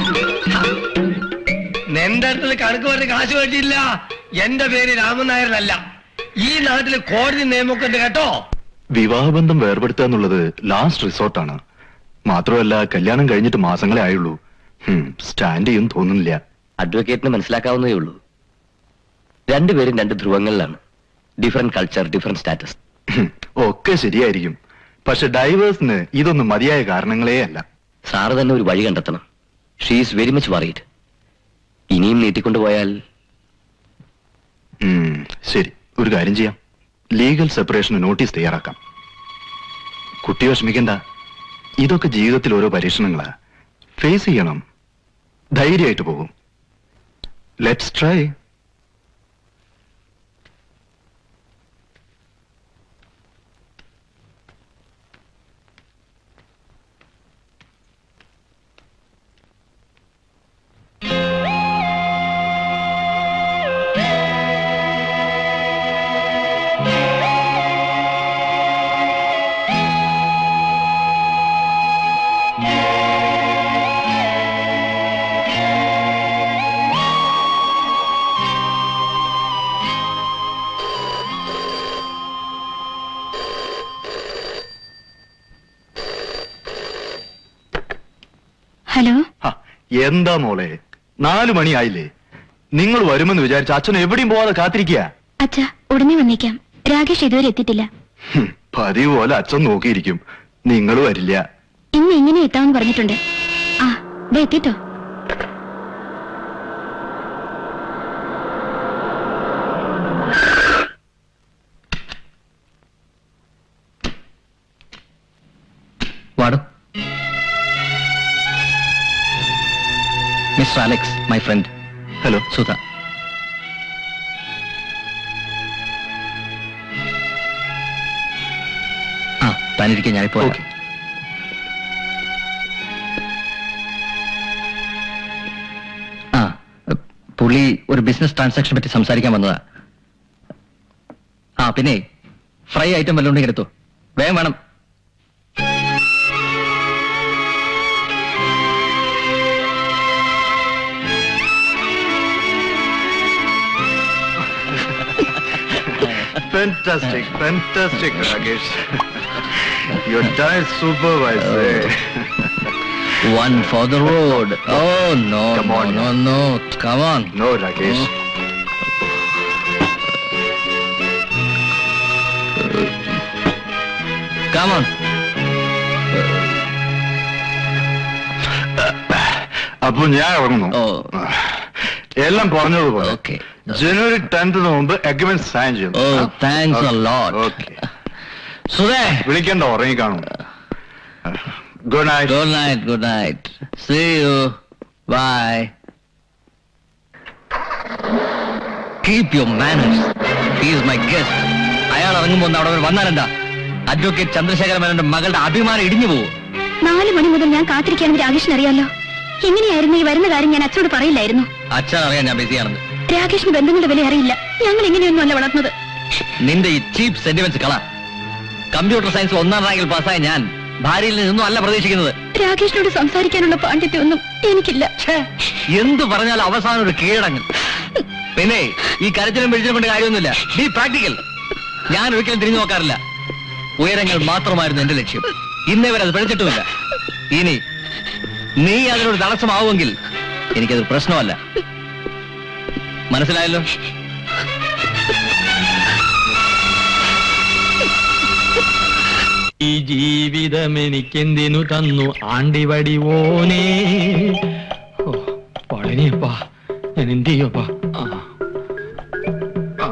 നിന്റെ അടുത്ത് കണക്ക് പറഞ്ഞ് കാശ് മേടിച്ചില്ല എന്റെ പേര് രാമൻ നായരനല്ല ഈ നാട്ടില് കോടതി നിയമമൊക്കെ ഉണ്ട് കേട്ടോ വിവാഹബന്ധം വേർപെടുത്തുക എന്നുള്ളത് ലാസ്റ്റ് റിസോർട്ടാണ് മാത്രമല്ല കല്യാണം കഴിഞ്ഞിട്ട് മാസങ്ങളെ ആയുള്ളൂ ഹും, സ്റ്റാൻഡ് ചെയ്യും തോന്നുന്നില്ല അഡ്വക്കേറ്റിന് മനസ്സിലാക്കാവുന്നതേ ഉള്ളൂ രണ്ടുപേരും രണ്ട് ധ്രുവങ്ങളിലാണ് ഡിഫറെന്റ് കൾച്ചർ ഡിഫറെന്റ് സ്റ്റാറ്റസ് ഹും, ഒക്കെ ശരിയായിരിക്കും പക്ഷെ ഡൈവേഴ്സിന് ഇതൊന്നും മതിയായ കാരണങ്ങളേ അല്ല സാറ് തന്നെ ഒരു വഴി കണ്ടെത്തണം ഷീസ് വെരി മച്ച് വറീഡ് ഇനിയും നീട്ടിക്കൊണ്ടുപോയാൽ ഉം, ശരി ഒരു കാര്യം ചെയ്യാം ലീഗൽ സെപ്പറേഷന് നോട്ടീസ് തയ്യാറാക്കാം കുട്ടി വിഷമിക്കണ്ട ഇതൊക്കെ ജീവിതത്തിൽ ഓരോ പരീക്ഷണങ്ങളാ ഫേസ് ചെയ്യണം ധൈര്യമായിട്ട് പോകും ലെറ്റ്സ് ട്രൈ ഹലോ ഹ, എന്താ മോളെ നാലു മണിയായില്ലേ നിങ്ങൾ വരുമെന്ന് വിചാരിച്ച അച്ഛൻ എവിടെയും പോവാതെ കാത്തിരിക്കുക അച്ഛാ ഉടനെ വന്നേക്കാം രാകേഷ് ഇതുവരെ എത്തിയിട്ടില്ല ഹും, പതിവ് പോലെ അച്ഛൻ നോക്കിയിരിക്കും നിങ്ങൾ വരില്ല ഇന്ന് എങ്ങനെ എത്താമെന്ന് പറഞ്ഞിട്ടുണ്ട് ആ ദേ എത്തിട്ടോ വാടോ mister Alex my friend hello Sudha ആ താനിരിക്കാൻ ഞാനിപ്പോ വരാം. ഓക്കെ ആ പുള്ളി ഒരു ബിസിനസ് ട്രാൻസാക്ഷൻ പറ്റി സംസാരിക്കാൻ വന്നതാ ആ പിന്നെ ഫ്രൈ ഐറ്റം വല്ലതും ഉണ്ടെങ്കിൽ എടുത്തു വേഗം വേണം Fantastic, fantastic, Rakesh. Your diet superb, I say. One for the road. Oh no, Come on, no, no, no. Come on. No, Rakesh. Come on. അപ്പൊ ഞാൻ ഇറങ്ങുന്നു ഓ. എല്ലാം പറഞ്ഞതുപോലെ Okay. ജനുവരി ടെൻത്തിന് മുമ്പ് അഗ്രിമെന്റ് സൈൻ ചെയ്യുന്നു Oh, thanks a lot. Okay സുധേ വിളിക്കണ്ട ഉറങ്ങി കാണും good night Good night, good night. See you. Bye. Keep your manners. He is my guest. അയാൾ ഇറങ്ങുമ്പോ ഒന്ന് അവിടെ വരെ വന്നാലെന്താ അഡ്വക്കേറ്റ് ചന്ദ്രശേഖര മേനോന്റെ മകളുടെ അഭിമാനം ഇടിഞ്ഞു പോകും നാല് മണി മുതൽ ഞാൻ കാത്തിരിക്കുകയാണെന്ന് രാകേഷിന് അറിയാലോ എങ്ങനെയായിരുന്നു ഈ വരുന്ന കാര്യം ഞാൻ അച്ഛനോട് പറയില്ലായിരുന്നു അച്ഛൻ അറിയാൻ ഞാൻ ബിസിയാണെന്ന് രാകേഷിന് ബന്ധങ്ങളുടെ വില അറിയില്ല ഞങ്ങൾ ഇങ്ങനെയൊന്നുമല്ല വളർന്നത് നിന്റെ ഈ ചീപ്പ് സെന്റിമെന്റ്സ് കള കമ്പ്യൂട്ടർ സയൻസ് ഒന്നാം റാങ്കിൽ പാസ്സായ ഞാൻ ഭാര്യയിൽ നിന്നും അല്ല പ്രതീക്ഷിക്കുന്നത് രാകേഷിനോട് സംസാരിക്കാനുള്ള പാണ്ഡിത്യമൊന്നും എനിക്കില്ല ഛേ, എന്ത് പറഞ്ഞാലും അവസാനം ഒരു കീഴടങ്ങൽ പിന്നെ ഈ കരച്ചിലും പിടിച്ചിലും കൊണ്ട് കാര്യമൊന്നുമില്ല ബി പ്രാക്ടിക്കൽ ഞാൻ ഒരിക്കലും തിരിഞ്ഞു നോക്കാറില്ല ഉയരങ്ങൾ മാത്രമായിരുന്നു എന്റെ ലക്ഷ്യം ഇന്നേ വരെ അത് പിഴച്ചിട്ടുമില്ല ഇനി നീ അതിനൊരു തടസ്സമാവുമെങ്കിൽ എനിക്കത് പ്രശ്നമല്ല മനസ്സിലായല്ലോ ഈ ജീവിതം എനിക്കെന്തിനു തന്നു ആണ്ടിവടി ഓനേ ഓ പളനിയപ്പാ ഞാൻ എന്ത് ചെയ്യപ്പാ ആ. ആ.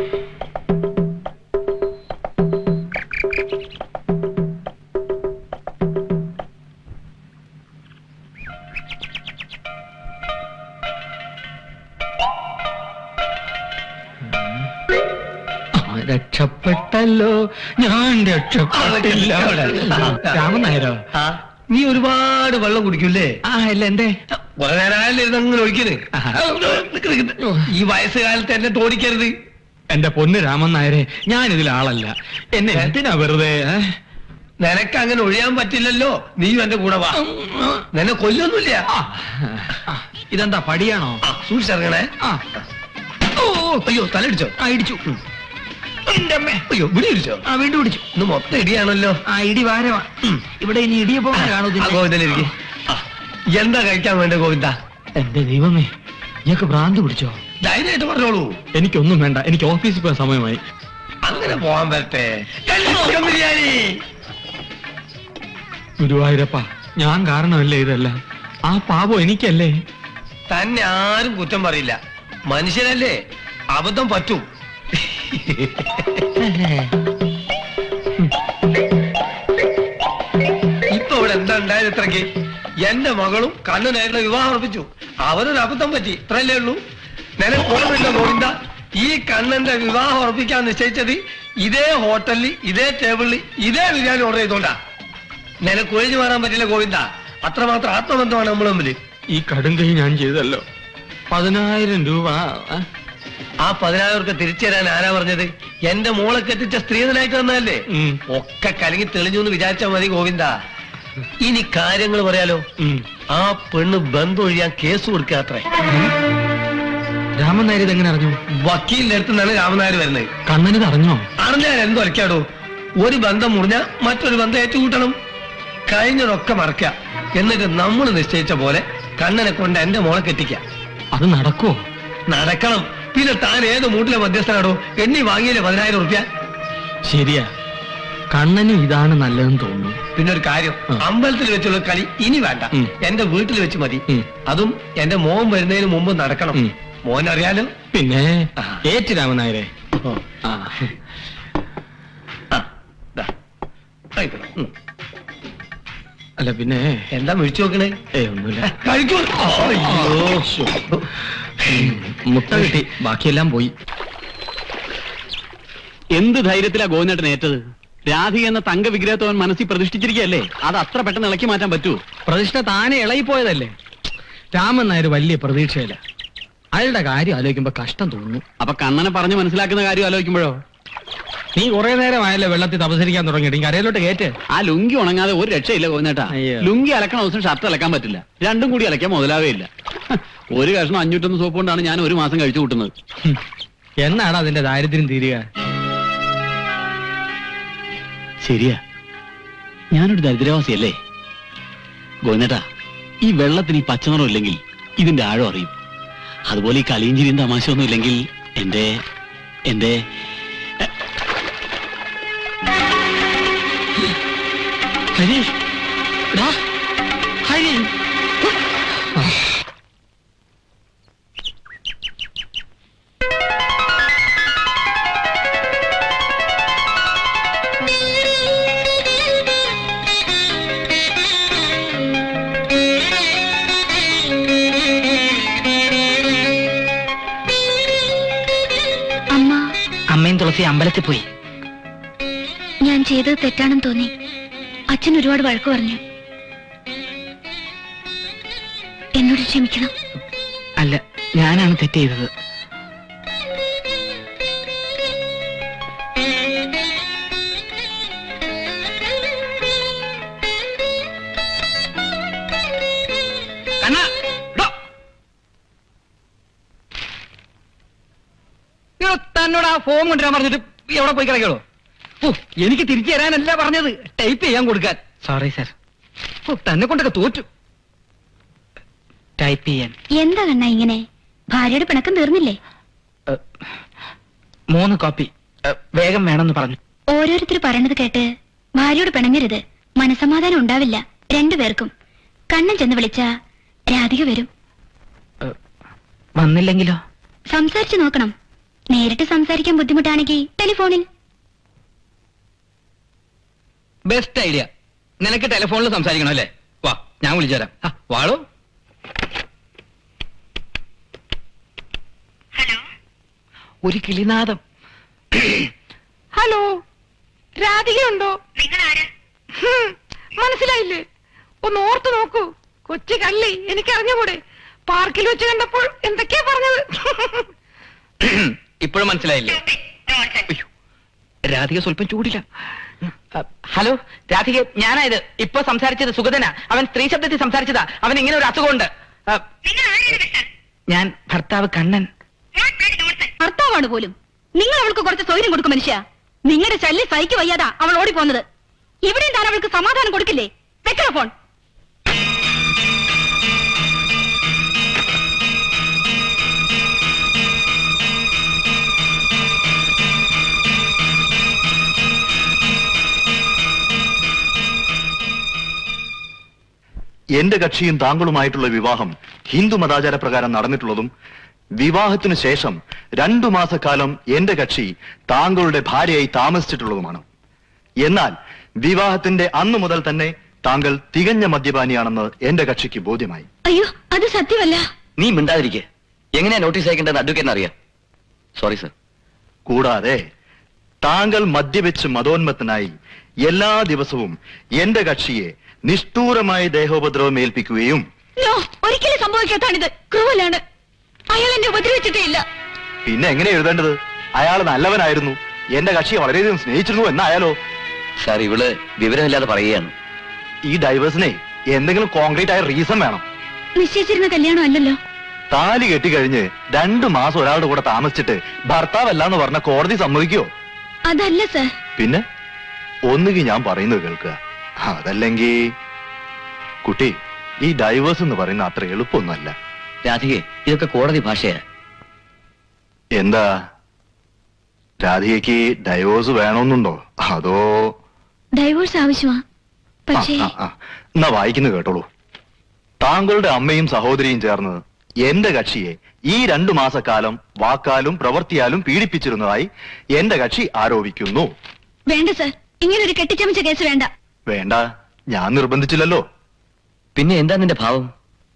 ആ, രക്ഷപ്പെട്ടല്ലോ ഞാൻ രക്ഷപ്പെട്ടില്ല രാമൻ നായരോ നീ ഒരുപാട് വെള്ളം കുടിക്കൂലേ ആ ഇല്ല എന്തേ കുറെ നേരം ഇരുന്ന് അങ്ങനെ ഒഴിക്കുന്നത് ഈ വയസ്സുകാലത്ത് എന്നെ തോടിക്കരുത് എന്റെ പൊന്ന് രാമൻ നായരെ ഞാൻ ഇതിൽ ആളല്ല എന്നെ എന്തിനാ വെറുതെ ഏ? നിനക്ക് അങ്ങനെ ഒഴിയാൻ പറ്റില്ലല്ലോ നീയും എന്റെ കൂടെ വാ നിന്നെ കൊല്ലൊന്നുമില്ല ആ, ആ, ഇതെന്താ പടിയാണോ ആ, സൂക്ഷിച്ചിറങ്ങണേ ആ ഓ അയ്യോ തലടിച്ചോ ആ ഇടിച്ചു എന്റെ അമ്മേ അയ്യോ വിടി ഇടിച്ചോ ആ വീണ്ടും ഇടിച്ചു ഇന്ന് മൊത്തം ഇടിയാണല്ലോ ആ ഇടി വാരവാ ഇവിടെ ഇനി ഇടിയപ്പോ കാണൂ ആ, ഗോവിന്ദനിരിക്ക്. ആ, എന്താ കഴിക്കാൻ വേണ്ട ഗോവിന്ദ എന്റെ ദൈവമേ ഇയാൾക്ക് ഭ്രാന്ത് പിടിച്ചോ ധൈര്യമായിട്ട് പറഞ്ഞോളൂ എനിക്കൊന്നും വേണ്ട എനിക്ക് ഓഫീസിൽ പോകാൻ സമയമായി അങ്ങനെ പോവാൻ വരട്ടെ ചിക്കൻ ബിരിയാണി ഗുരുവായൂരപ്പ ഞാൻ കാരണമല്ലേ ഇതെല്ലാം ആ പാപം എനിക്കല്ലേ തന്നെ ആരും കുറ്റം പറയില്ല മനുഷ്യനല്ലേ അബദ്ധം പറ്റും ഇപ്പൊ ഇവിടെ എന്താ ഉണ്ടായത് ഇത്രയ്ക്ക് എന്റെ മകളും കണ്ണനായിട്ടുള്ള വിവാഹം ഉറപ്പിച്ചു അവരൊരു അബദ്ധം പറ്റി ഇത്രയല്ലേ ഉള്ളൂ നിനക്ക് ഓർമ്മയില്ല ഗോവിന്ദ ഈ കണ്ണന്റെ വിവാഹം ഉറപ്പിക്കാൻ നിശ്ചയിച്ചത് ഇതേ ഹോട്ടലിൽ ഇതേ ടേബിളിൽ ഇതേ ബിരിയാണി ഓർഡർ ചെയ്തോണ്ടാ നിനക്ക് ഒഴിഞ്ഞു മാറാൻ പറ്റില്ല ഗോവിന്ദ അത്രമാത്രം ആത്മബന്ധമാണ് നമ്മൾ തമ്മിൽ ഈ കടുങ്കൈ ഞാൻ ചെയ്തല്ലോ പതിനായിരം രൂപ ആ, ആ പതിനായിരം തിരിച്ചു തരാൻ ആരാ പറഞ്ഞത് എന്റെ മോളെ കെട്ടിച്ച സ്ത്രീധനായിട്ട് തന്നതല്ലേ ഉം, ഒക്കെ കലങ്ങി തെളിഞ്ഞു എന്ന് വിചാരിച്ചാ മതി ഗോവിന്ദ ഇനി കാര്യങ്ങൾ പറയാലോ ഉം. ആ പെണ്ണ് ബന്ധം ഒഴിയാൻ കേസ് കൊടുക്കുക അത്രേ രാമൻ നായർ ഇതെങ്ങനെ അറിഞ്ഞു വക്കീലിന്റെ അടുത്ത് നിന്നാണ് രാമനായർ വരുന്നത് കണ്ണനിത് അറിഞ്ഞോ അറിഞ്ഞാൽ എന്തോ അലക്കാടോ ഒരു ബന്ധം മുറിഞ്ഞ മറ്റൊരു ബന്ധം ഏറ്റുകൂട്ടണം കഴിഞ്ഞതൊക്കെ മറക്കുക എന്നിട്ട് നമ്മൾ നിശ്ചയിച്ച പോലെ കണ്ണനെ കൊണ്ട് എന്റെ മോളെ കെട്ടിക്ക അത് നടക്കോ നടക്കണം പിന്നെ താൻ ഏത് മൂട്ടിലെ മധ്യസ്ഥനാടോ എണ്ണി വാങ്ങിയില്ലേ പതിനായിരം റുപ്യ ശരിയാ കണ്ണനും ഇതാണ് നല്ലതെന്ന് തോന്നുന്നു പിന്നെ ഒരു കാര്യം ആ. അമ്പലത്തിൽ വെച്ചുള്ള കളി ഇനി വേണ്ട ഉം. എന്റെ വീട്ടിൽ വെച്ച് മതി ഉം. അതും എന്റെ മോൻ വരുന്നതിന് മുമ്പ് നടക്കണം ഉം. മോൻ അറിയാലോ പിന്നെ ആ. ഏറ്റ് രാമൻ നായരെ ആ. ആ, ദാ. ആയിക്കോട്ടെ. ഉം. അല്ല പിന്നെ എന്താ വിളിച്ചു നോക്കണേ ഏ ഒന്നുമില്ല കഴിക്കൂ അയ്യോ ശ്ശോ. ഉം, മുട്ട കിട്ടി ബാക്കിയെല്ലാം പോയി എന്ത് ധൈര്യത്തിലാ ഗോവിന്ദേട്ടൻ ഏറ്റത് രാധിക എന്ന തങ്ക വിഗ്രഹത്തെ അവൻ മനസ്സിൽ പ്രതിഷ്ഠിച്ചിരിക്കുകയല്ലേ അത് അത്ര പെട്ടെന്ന് ഇളക്കി മാറ്റാൻ പറ്റൂ പ്രതിഷ്ഠ താനെ ഇളകിപ്പോയതല്ലേ രാമൻ നായർ വലിയ പ്രതീക്ഷയില്ല അയാളുടെ കാര്യം ആലോചിക്കുമ്പോ കഷ്ടം തോന്നുന്നു അപ്പൊ കണ്ണനെ പറഞ്ഞു മനസ്സിലാക്കുന്ന കാര്യം ആലോചിക്കുമ്പോഴോ നീ കുറെ നേരമായല്ലോ വെള്ളത്തിൽ തപസരിക്കാൻ തുടങ്ങിയിട്ട് ഇനി കരയിലോട്ട് കയറ്റ് ആ ലുങ്കി ഉണങ്ങാതെ ഒരു രക്ഷയില്ല കോന്നേട്ടാ അയ്യോ. ലുങ്കി അലക്കണ ദിവസം ഷർട്ട് അലക്കാൻ പറ്റില്ല രണ്ടും കൂടി അലക്കാൻ മുതലാവേ ഇല്ല ഒരു കഷ്ണം അഞ്ഞൂറ്റൊന്ന് സോപ്പ് കൊണ്ടാണ് ഞാൻ ഒരു മാസം കഴിച്ചു കൂട്ടുന്നത് എന്നാണ് അതിന്റെ ദാരിദ്ര്യം തീരുക ശരിയാ ഞാനൊരു ദരിദ്രവാസിയല്ലേ ഗോവിന്ദേട്ടാ ഈ വെള്ളത്തിന് ഈ പച്ചനിറം ഇല്ലെങ്കിൽ ഇതിന്റെ ആഴം അറിയും അതുപോലെ ഈ കളിയും ചിരിയും തമാശയൊന്നും ഇല്ലെങ്കിൽ എന്റെ എന്റെ എ- ഹരി എടാ, ഹരി അമ്മ അമ്മയും തുളസി അമ്പലത്തിൽ പോയി ഞാൻ ചെയ്തത് തെറ്റാണെന്ന് തോന്നി അച്ഛൻ ഒരുപാട് വഴക്ക് പറഞ്ഞു എന്നോട് ക്ഷമിക്കണം അല്ല ഞാനാണ് തെറ്റ് ചെയ്തത് കണ്ണ ഡോ. ഇയ്യോ, തന്നോട് ആ ഫോം കൊണ്ടുവരാൻ പറഞ്ഞിട്ട് എവിടെ പോയി കിടക്കോളൂ ഓ എനിക്ക് തിരിച്ചു തരാനല്ല പറഞ്ഞത് ടൈപ്പ് ചെയ്യാൻ കൊടുക്കാൻ സോറി സർ ഓ തന്നെ കൊണ്ടൊക്കെ തോറ്റു ടൈപ്പ് ചെയ്യാൻ എന്താ കണ്ണ ഇങ്ങനെ ഭാര്യയുടെ പിണക്കം തീർന്നില്ലേ മൂന്ന് കോപ്പി വേഗം വേണമെന്ന് പറഞ്ഞു ഓരോരുത്തർ പറയണത് കേട്ട് ഭാര്യയോട് പിണങ്ങരുത് മനസമാധാനം ഉണ്ടാവില്ല രണ്ടുപേർക്കും കണ്ണൻ ചെന്ന് വിളിച്ച രാധിക വരും വന്നില്ലെങ്കിലോ സംസാരിച്ചു നോക്കണം നേരിട്ട് സംസാരിക്കാൻ ബുദ്ധിമുട്ടാണെങ്കിൽ ടെലിഫോണിൽ ബെസ്റ്റ് ഐഡിയ നിനക്ക് ടെലിഫോണിൽ സംസാരിക്കണം അല്ലേ വാ ഞാൻ വിളിച്ചു തരാം ആ, വാളോ ഒരു കിളിനാദം ഹലോ രാധികയുണ്ടോ ഹും, മനസ്സിലായില്ലേ ഒന്ന് ഓർത്തു നോക്കൂ കൊച്ചു കള്ളി എനിക്കറിഞ്ഞുകൂടെ പാർക്കിൽ വെച്ച് കണ്ടപ്പോൾ എന്തൊക്കെയാ പറഞ്ഞത് ഇപ്പോഴും മനസ്സിലായില്ലേ അയ്യോ, രാധിക സ്വല്പം ചൂടില്ല ഹലോ രാധിക ഞാനാ ഇത് ഇപ്പൊ സംസാരിച്ചത് സുഗതന അവൻ സ്ത്രീ ശബ്ദത്തിൽ സംസാരിച്ചതാ അവൻ ഇങ്ങനെ ഒരു അസുഖമുണ്ട് ആ, ഞാൻ ഭർത്താവ് കണ്ണൻ ഭർത്താവാണ് പോലും നിങ്ങൾ അവൾക്ക് കുറച്ച് സൗകര്യം കൊടുക്കും മനുഷ്യ നിങ്ങളുടെ ശല്യം സഹിക്ക് വയ്യാതാ അവൾ ഓടിപ്പോന്നത് ഇവിടെയും താൻ അവൾക്ക് സമാധാനം കൊടുക്കില്ലേ വെക്കണ ഫോൺ എന്റെ കക്ഷിയും താങ്കളുമായിട്ടുള്ള വിവാഹം ഹിന്ദു മതാചാര പ്രകാരം നടന്നിട്ടുള്ളതും വിവാഹത്തിനു ശേഷം രണ്ടു മാസക്കാലം എന്റെ കക്ഷി താങ്കളുടെ ഭാര്യയായി താമസിച്ചിട്ടുള്ളതുമാണ് എന്നാൽ വിവാഹത്തിന്റെ അന്നു മുതൽ തന്നെ താങ്കൾ തികഞ്ഞ മദ്യപാനിയാണെന്ന് എന്റെ കക്ഷിക്ക് ബോധ്യമായി അയ്യോ അത് സത്യമല്ല നീ മിണ്ടാതിരിക്കെ എങ്ങനെയാ നോട്ടീസ് അയക്കേണ്ടത് അഡ്വക്കേറ്റിന് അറിയാം സോറി സർ കൂടാതെ താങ്കൾ മദ്യപിച്ച് മതോന്മത്തനായി എല്ലാ ദിവസവും എന്റെ കക്ഷിയെ നിഷ്ഠൂരമായി ദേഹോപദ്രവം ഏൽപ്പിക്കുകയും നോ ഒരിക്കലും സംഭവിക്കാത്താണിത് ക്രൂവലാണ് അയാൾ എന്നെ ഉപദ്രവിച്ചിട്ടേ ഇല്ല പിന്നെ എങ്ങനെ എഴുതേണ്ടത് അയാൾ നല്ലവനായിരുന്നു എന്റെ കക്ഷിയെ വളരെയധികം സ്നേഹിച്ചിരുന്നു എന്നായാലോ സാർ ഇവള് വിവരമില്ലാതെ പറയുകയാണ് ഈ ഡൈവേഴ്സിനെ എന്തെങ്കിലും കോൺക്രീറ്റ് ആയ റീസൺ വേണം നിശ്ചയിച്ചിരുന്ന കല്യാണം അല്ലല്ലോ താലി കെട്ടിക്കഴിഞ്ഞ് രണ്ടു മാസം ഒരാളുടെ കൂടെ താമസിച്ചിട്ട് ഭർത്താവല്ല എന്ന് പറഞ്ഞ കോടതി സമ്മതിക്കോ അതല്ല സർ പിന്നെ ഒന്നുകിൽ ഞാൻ പറയുന്നത് കേൾക്കുക അതല്ലെങ്കിൽ കുട്ടി ഈ ഡൈവേഴ്സ് എന്ന് പറയുന്ന അത്ര എളുപ്പമൊന്നുമല്ല രാധികെ ഇതൊക്കെ കോടതി ഭാഷയാ എന്താ രാധികയ്ക്ക് ഡൈവോഴ്സ് വേണമെന്നുണ്ടോ അതോ ഡൈവോഴ്സ് ആവശ്യമാ ആ, പക്ഷേ ആ, ആ. എന്നാ വായിക്കുന്നു കേട്ടോളൂ താങ്കളുടെ അമ്മയും സഹോദരിയും ചേർന്ന് എന്റെ കക്ഷിയെ ഈ രണ്ടു മാസക്കാലം വാക്കാലും പ്രവൃത്തിയാലും പീഡിപ്പിച്ചിരുന്നതായി എന്റെ കക്ഷി ആരോപിക്കുന്നു വേണ്ട സർ ഇങ്ങനെ ഒരു കെട്ടിച്ചമച്ച കേസ് വേണ്ട വേണ്ട ഞാൻ നിർബന്ധിച്ചില്ലല്ലോ പിന്നെ എന്താ നിന്റെ ഭാവം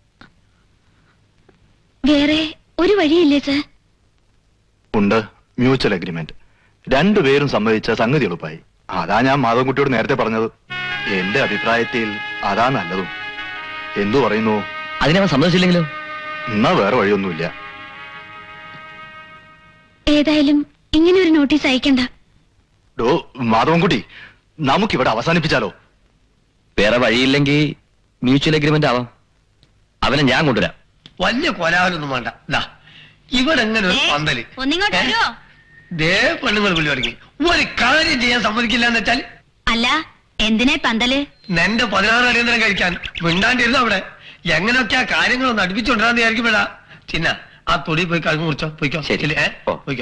വേറെ ഒരു വഴിയില്ലേ സർ ഉണ്ട് മ്യൂച്വൽ അഗ്രിമെന്റ് രണ്ടുപേരും സമ്മതിച്ച സംഗതി എളുപ്പമായി അതാ ഞാൻ മാധവൻകുട്ടിയോട് നേരത്തെ പറഞ്ഞത് എന്റെ അഭിപ്രായത്തിൽ അതാ നല്ലതും എന്തു പറയുന്നു അതിനവൻ സമ്മതിച്ചില്ലെങ്കിലോ എന്നാ വേറെ വഴിയൊന്നുമില്ല ഏതായാലും ഇങ്ങനെ ഒരു നോട്ടീസ് അയക്കണ്ട ഡോ മാധവൻകുട്ടി നമുക്കിവിടെ അവസാനിപ്പിച്ചാലോ വേറെ വഴിയില്ലെങ്കിൽ മ്യൂച്വൽ അഗ്രിമെന്റ് ആവാം അവനെ ഞാൻ കൊണ്ടുവരാം വലിയ കോലാഹലൊന്നും വേണ്ട ദാ ഇവിടെ എങ്ങനെ ഒരു പന്തല് ഒന്നിങ്ങോട്ട് ഏ? വരുമോ ദേ പെണ്ണുങ്ങൾ വിളി തുടങ്ങി ഒരു കാര്യം ചെയ്യാൻ സമ്മതിക്കില്ല എന്ന് വെച്ചാൽ അല്ല എന്തിനാ ഈ പന്തല് നിന്റെ പതിനാറ് അടിയന്തരം കഴിക്കാൻ മിണ്ടാണ്ടിരുന്നു അവിടെ എങ്ങനെയൊക്കെ ആ കാര്യങ്ങളൊന്ന് അടുപ്പിച്ചുകൊണ്ടിരാന്ന് വിചാരിക്കുമ്പോഴാ ചിന്ന ആ തൊടി പോയി കഴിഞ്ഞു മുറിച്ചോ പോയിക്കോ ശരി. ഇല്ലേ? ഏ? ഓ. പോയിക്കോ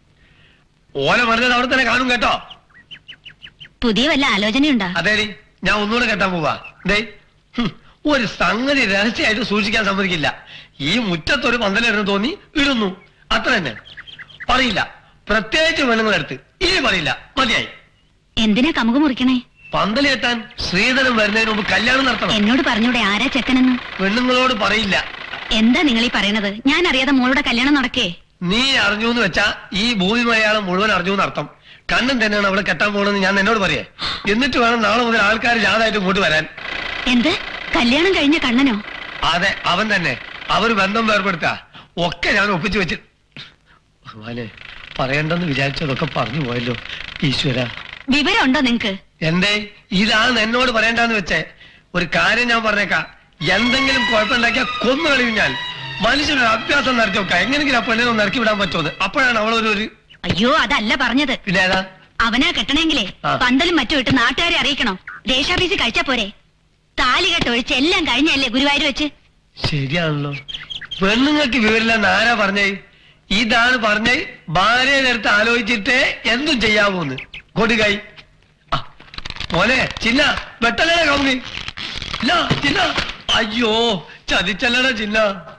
ഓല പറഞ്ഞത് അവിടെ തന്നെ കാണും കേട്ടോ പുതിയ വല്ല ആലോചനയുണ്ടാ അതേടി ഞാൻ ഒന്നുകൂടെ കെട്ടാൻ പോവാ ദേ ഹും, ഒരു സംഗതി രഹസ്യമായിട്ട് സൂക്ഷിക്കാൻ സമ്മതിക്കില്ല ഈ മുറ്റത്തൊരു പന്തലിരുന്ന് തോന്നി ഇടുന്നു അത്ര തന്നെ പറയില്ല പ്രത്യേകിച്ച് പെണ്ണുങ്ങളടുത്ത് ഇനി പറയില്ല മതിയായി എന്തിനാ കമുക മുറിക്കണേ പന്തൽ കെട്ടാൻ ശ്രീധരൻ വരുന്നതിന് മുമ്പ് കല്യാണം നടത്തണം എന്നോട് പറഞ്ഞൂടെ ആരാ ചെക്കനെന്ന് പെണ്ണുങ്ങളോട് പറയില്ല എന്താ നിങ്ങൾ ഈ പറയണത് ഞാൻ അറിയാതെ മോളുടെ കല്യാണം നടക്കേ നീ അറിഞ്ഞു എന്ന് വെച്ചാ ഈ ഭൂമി മലയാളം മുഴുവൻ അറിഞ്ഞു എന്നർത്ഥം കണ്ണൻ തന്നെയാണ് അവളെ കെട്ടാൻ പോകണമെന്ന് ഞാൻ എന്നോട് പറയേ എന്നിട്ട് വേണം നാളെ മുതൽ ആൾക്കാർ ജാതായിട്ട് ഇങ്ങോട്ട് വരാൻ എന്ത് കല്യാണം കഴിഞ്ഞ കണ്ണനോ അതെ അവൻ തന്നെ അവർ ബന്ധം വേർപെടുത്താ ഒക്കെ ഞാൻ ഒപ്പിച്ചു വെച്ച് ഭഗവാനെ പറയണ്ടെന്ന് വിചാരിച്ചതൊക്കെ പറഞ്ഞു പോയല്ലോ ഈശ്വര വിവരമുണ്ടോ നിങ്ങക്ക് എന്തേ ഇതാണ് എന്നോട് പറയണ്ടെന്ന് വെച്ചേ ഒരു കാര്യം ഞാൻ പറഞ്ഞേക്കാം എന്തെങ്കിലും കുഴപ്പമുണ്ടാക്കിയാൽ കൊന്നു കളയും ഞാൻ മനുഷ്യനൊരു അഭ്യാസം നടത്തി വെക്കാം എങ്ങനെങ്കിലും ആ പെണ്ണിനെ ഒന്ന് ഇറക്കി വിടാൻ പറ്റുമത് അപ്പോഴാണ് അവളൊരു ഒരു അയ്യോ അതല്ല പറഞ്ഞത് പിന്നെ ഏതാ അവനാ കെട്ടണെങ്കിലേ ആ. പന്തലും മറ്റും ഇട്ട് നാട്ടുകാരെ അറിയിക്കണോ ദേശാഭീസി കഴിച്ചാ പോരെ താലി കെട്ടൊഴിച്ച് എല്ലാം കഴിഞ്ഞല്ലേ ഗുരുവായൂർ വെച്ച് ശരിയാണല്ലോ പെണ്ണുങ്ങൾക്ക് വിവരമില്ലെന്ന് ആരാ പറഞ്ഞേ ഇതാണ് പറഞ്ഞേ ഭാര്യയുടെ അടുത്ത് ആലോചിച്ചിട്ടേ എന്തും ചെയ്യാവൂന്ന് കൊടുകൈ ആ, മോനെ ചിന്ന വെട്ടലേ കമ്പി ഇല്ല ചിന്ന അയ്യോ ചതിച്ചല്ലടാ ചിന്ന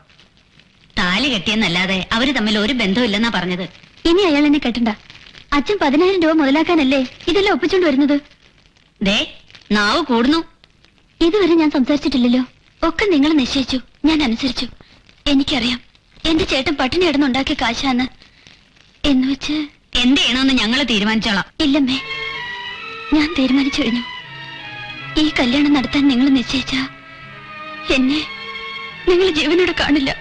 താലി കെട്ടിയെന്നല്ലാതെ അവര് തമ്മിൽ ഒരു ബന്ധമില്ലെന്നാ പറഞ്ഞത് ഇനി അയാൾ എന്നെ കെട്ടണ്ട അച്ഛൻ പതിനായിരം രൂപ മുതലാക്കാനല്ലേ ഇതെല്ലാം ഒപ്പിച്ചോണ്ട് വരുന്നത് ദേ നാവ് കൂടുന്നു ഇതുവരെ ഞാൻ സംസാരിച്ചിട്ടില്ലല്ലോ ഒക്കെ നിങ്ങൾ നിശ്ചയിച്ചു ഞാൻ അനുസരിച്ചു എനിക്കറിയാം എന്റെ ചേട്ടൻ പട്ടിണി കിടന്നുണ്ടാക്കിയ കാശാന്ന് എന്ന് വെച്ച് എന്ത് ചെയ്യണമെന്ന് ഞങ്ങൾ തീരുമാനിച്ചോളാം ഇല്ലമ്മേ ഞാൻ തീരുമാനിച്ചു കഴിഞ്ഞു ഈ കല്യാണം നടത്താൻ നിങ്ങൾ നിശ്ചയിച്ച എന്നെ നിങ്ങൾ ജീവനോടെ കാണില്ല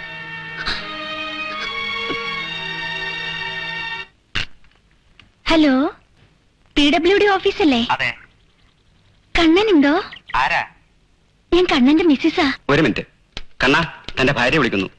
ഹലോ പി ഡബ്ല്യു ഡി ഓഫീസല്ലേ അതെ കണ്ണനുണ്ടോ ആരാ ഞാൻ കണ്ണന്റെ മിസ്സിസാ ഒരു മിനിറ്റ് കണ്ണാ തന്റെ ഭാര്യ വിളിക്കുന്നു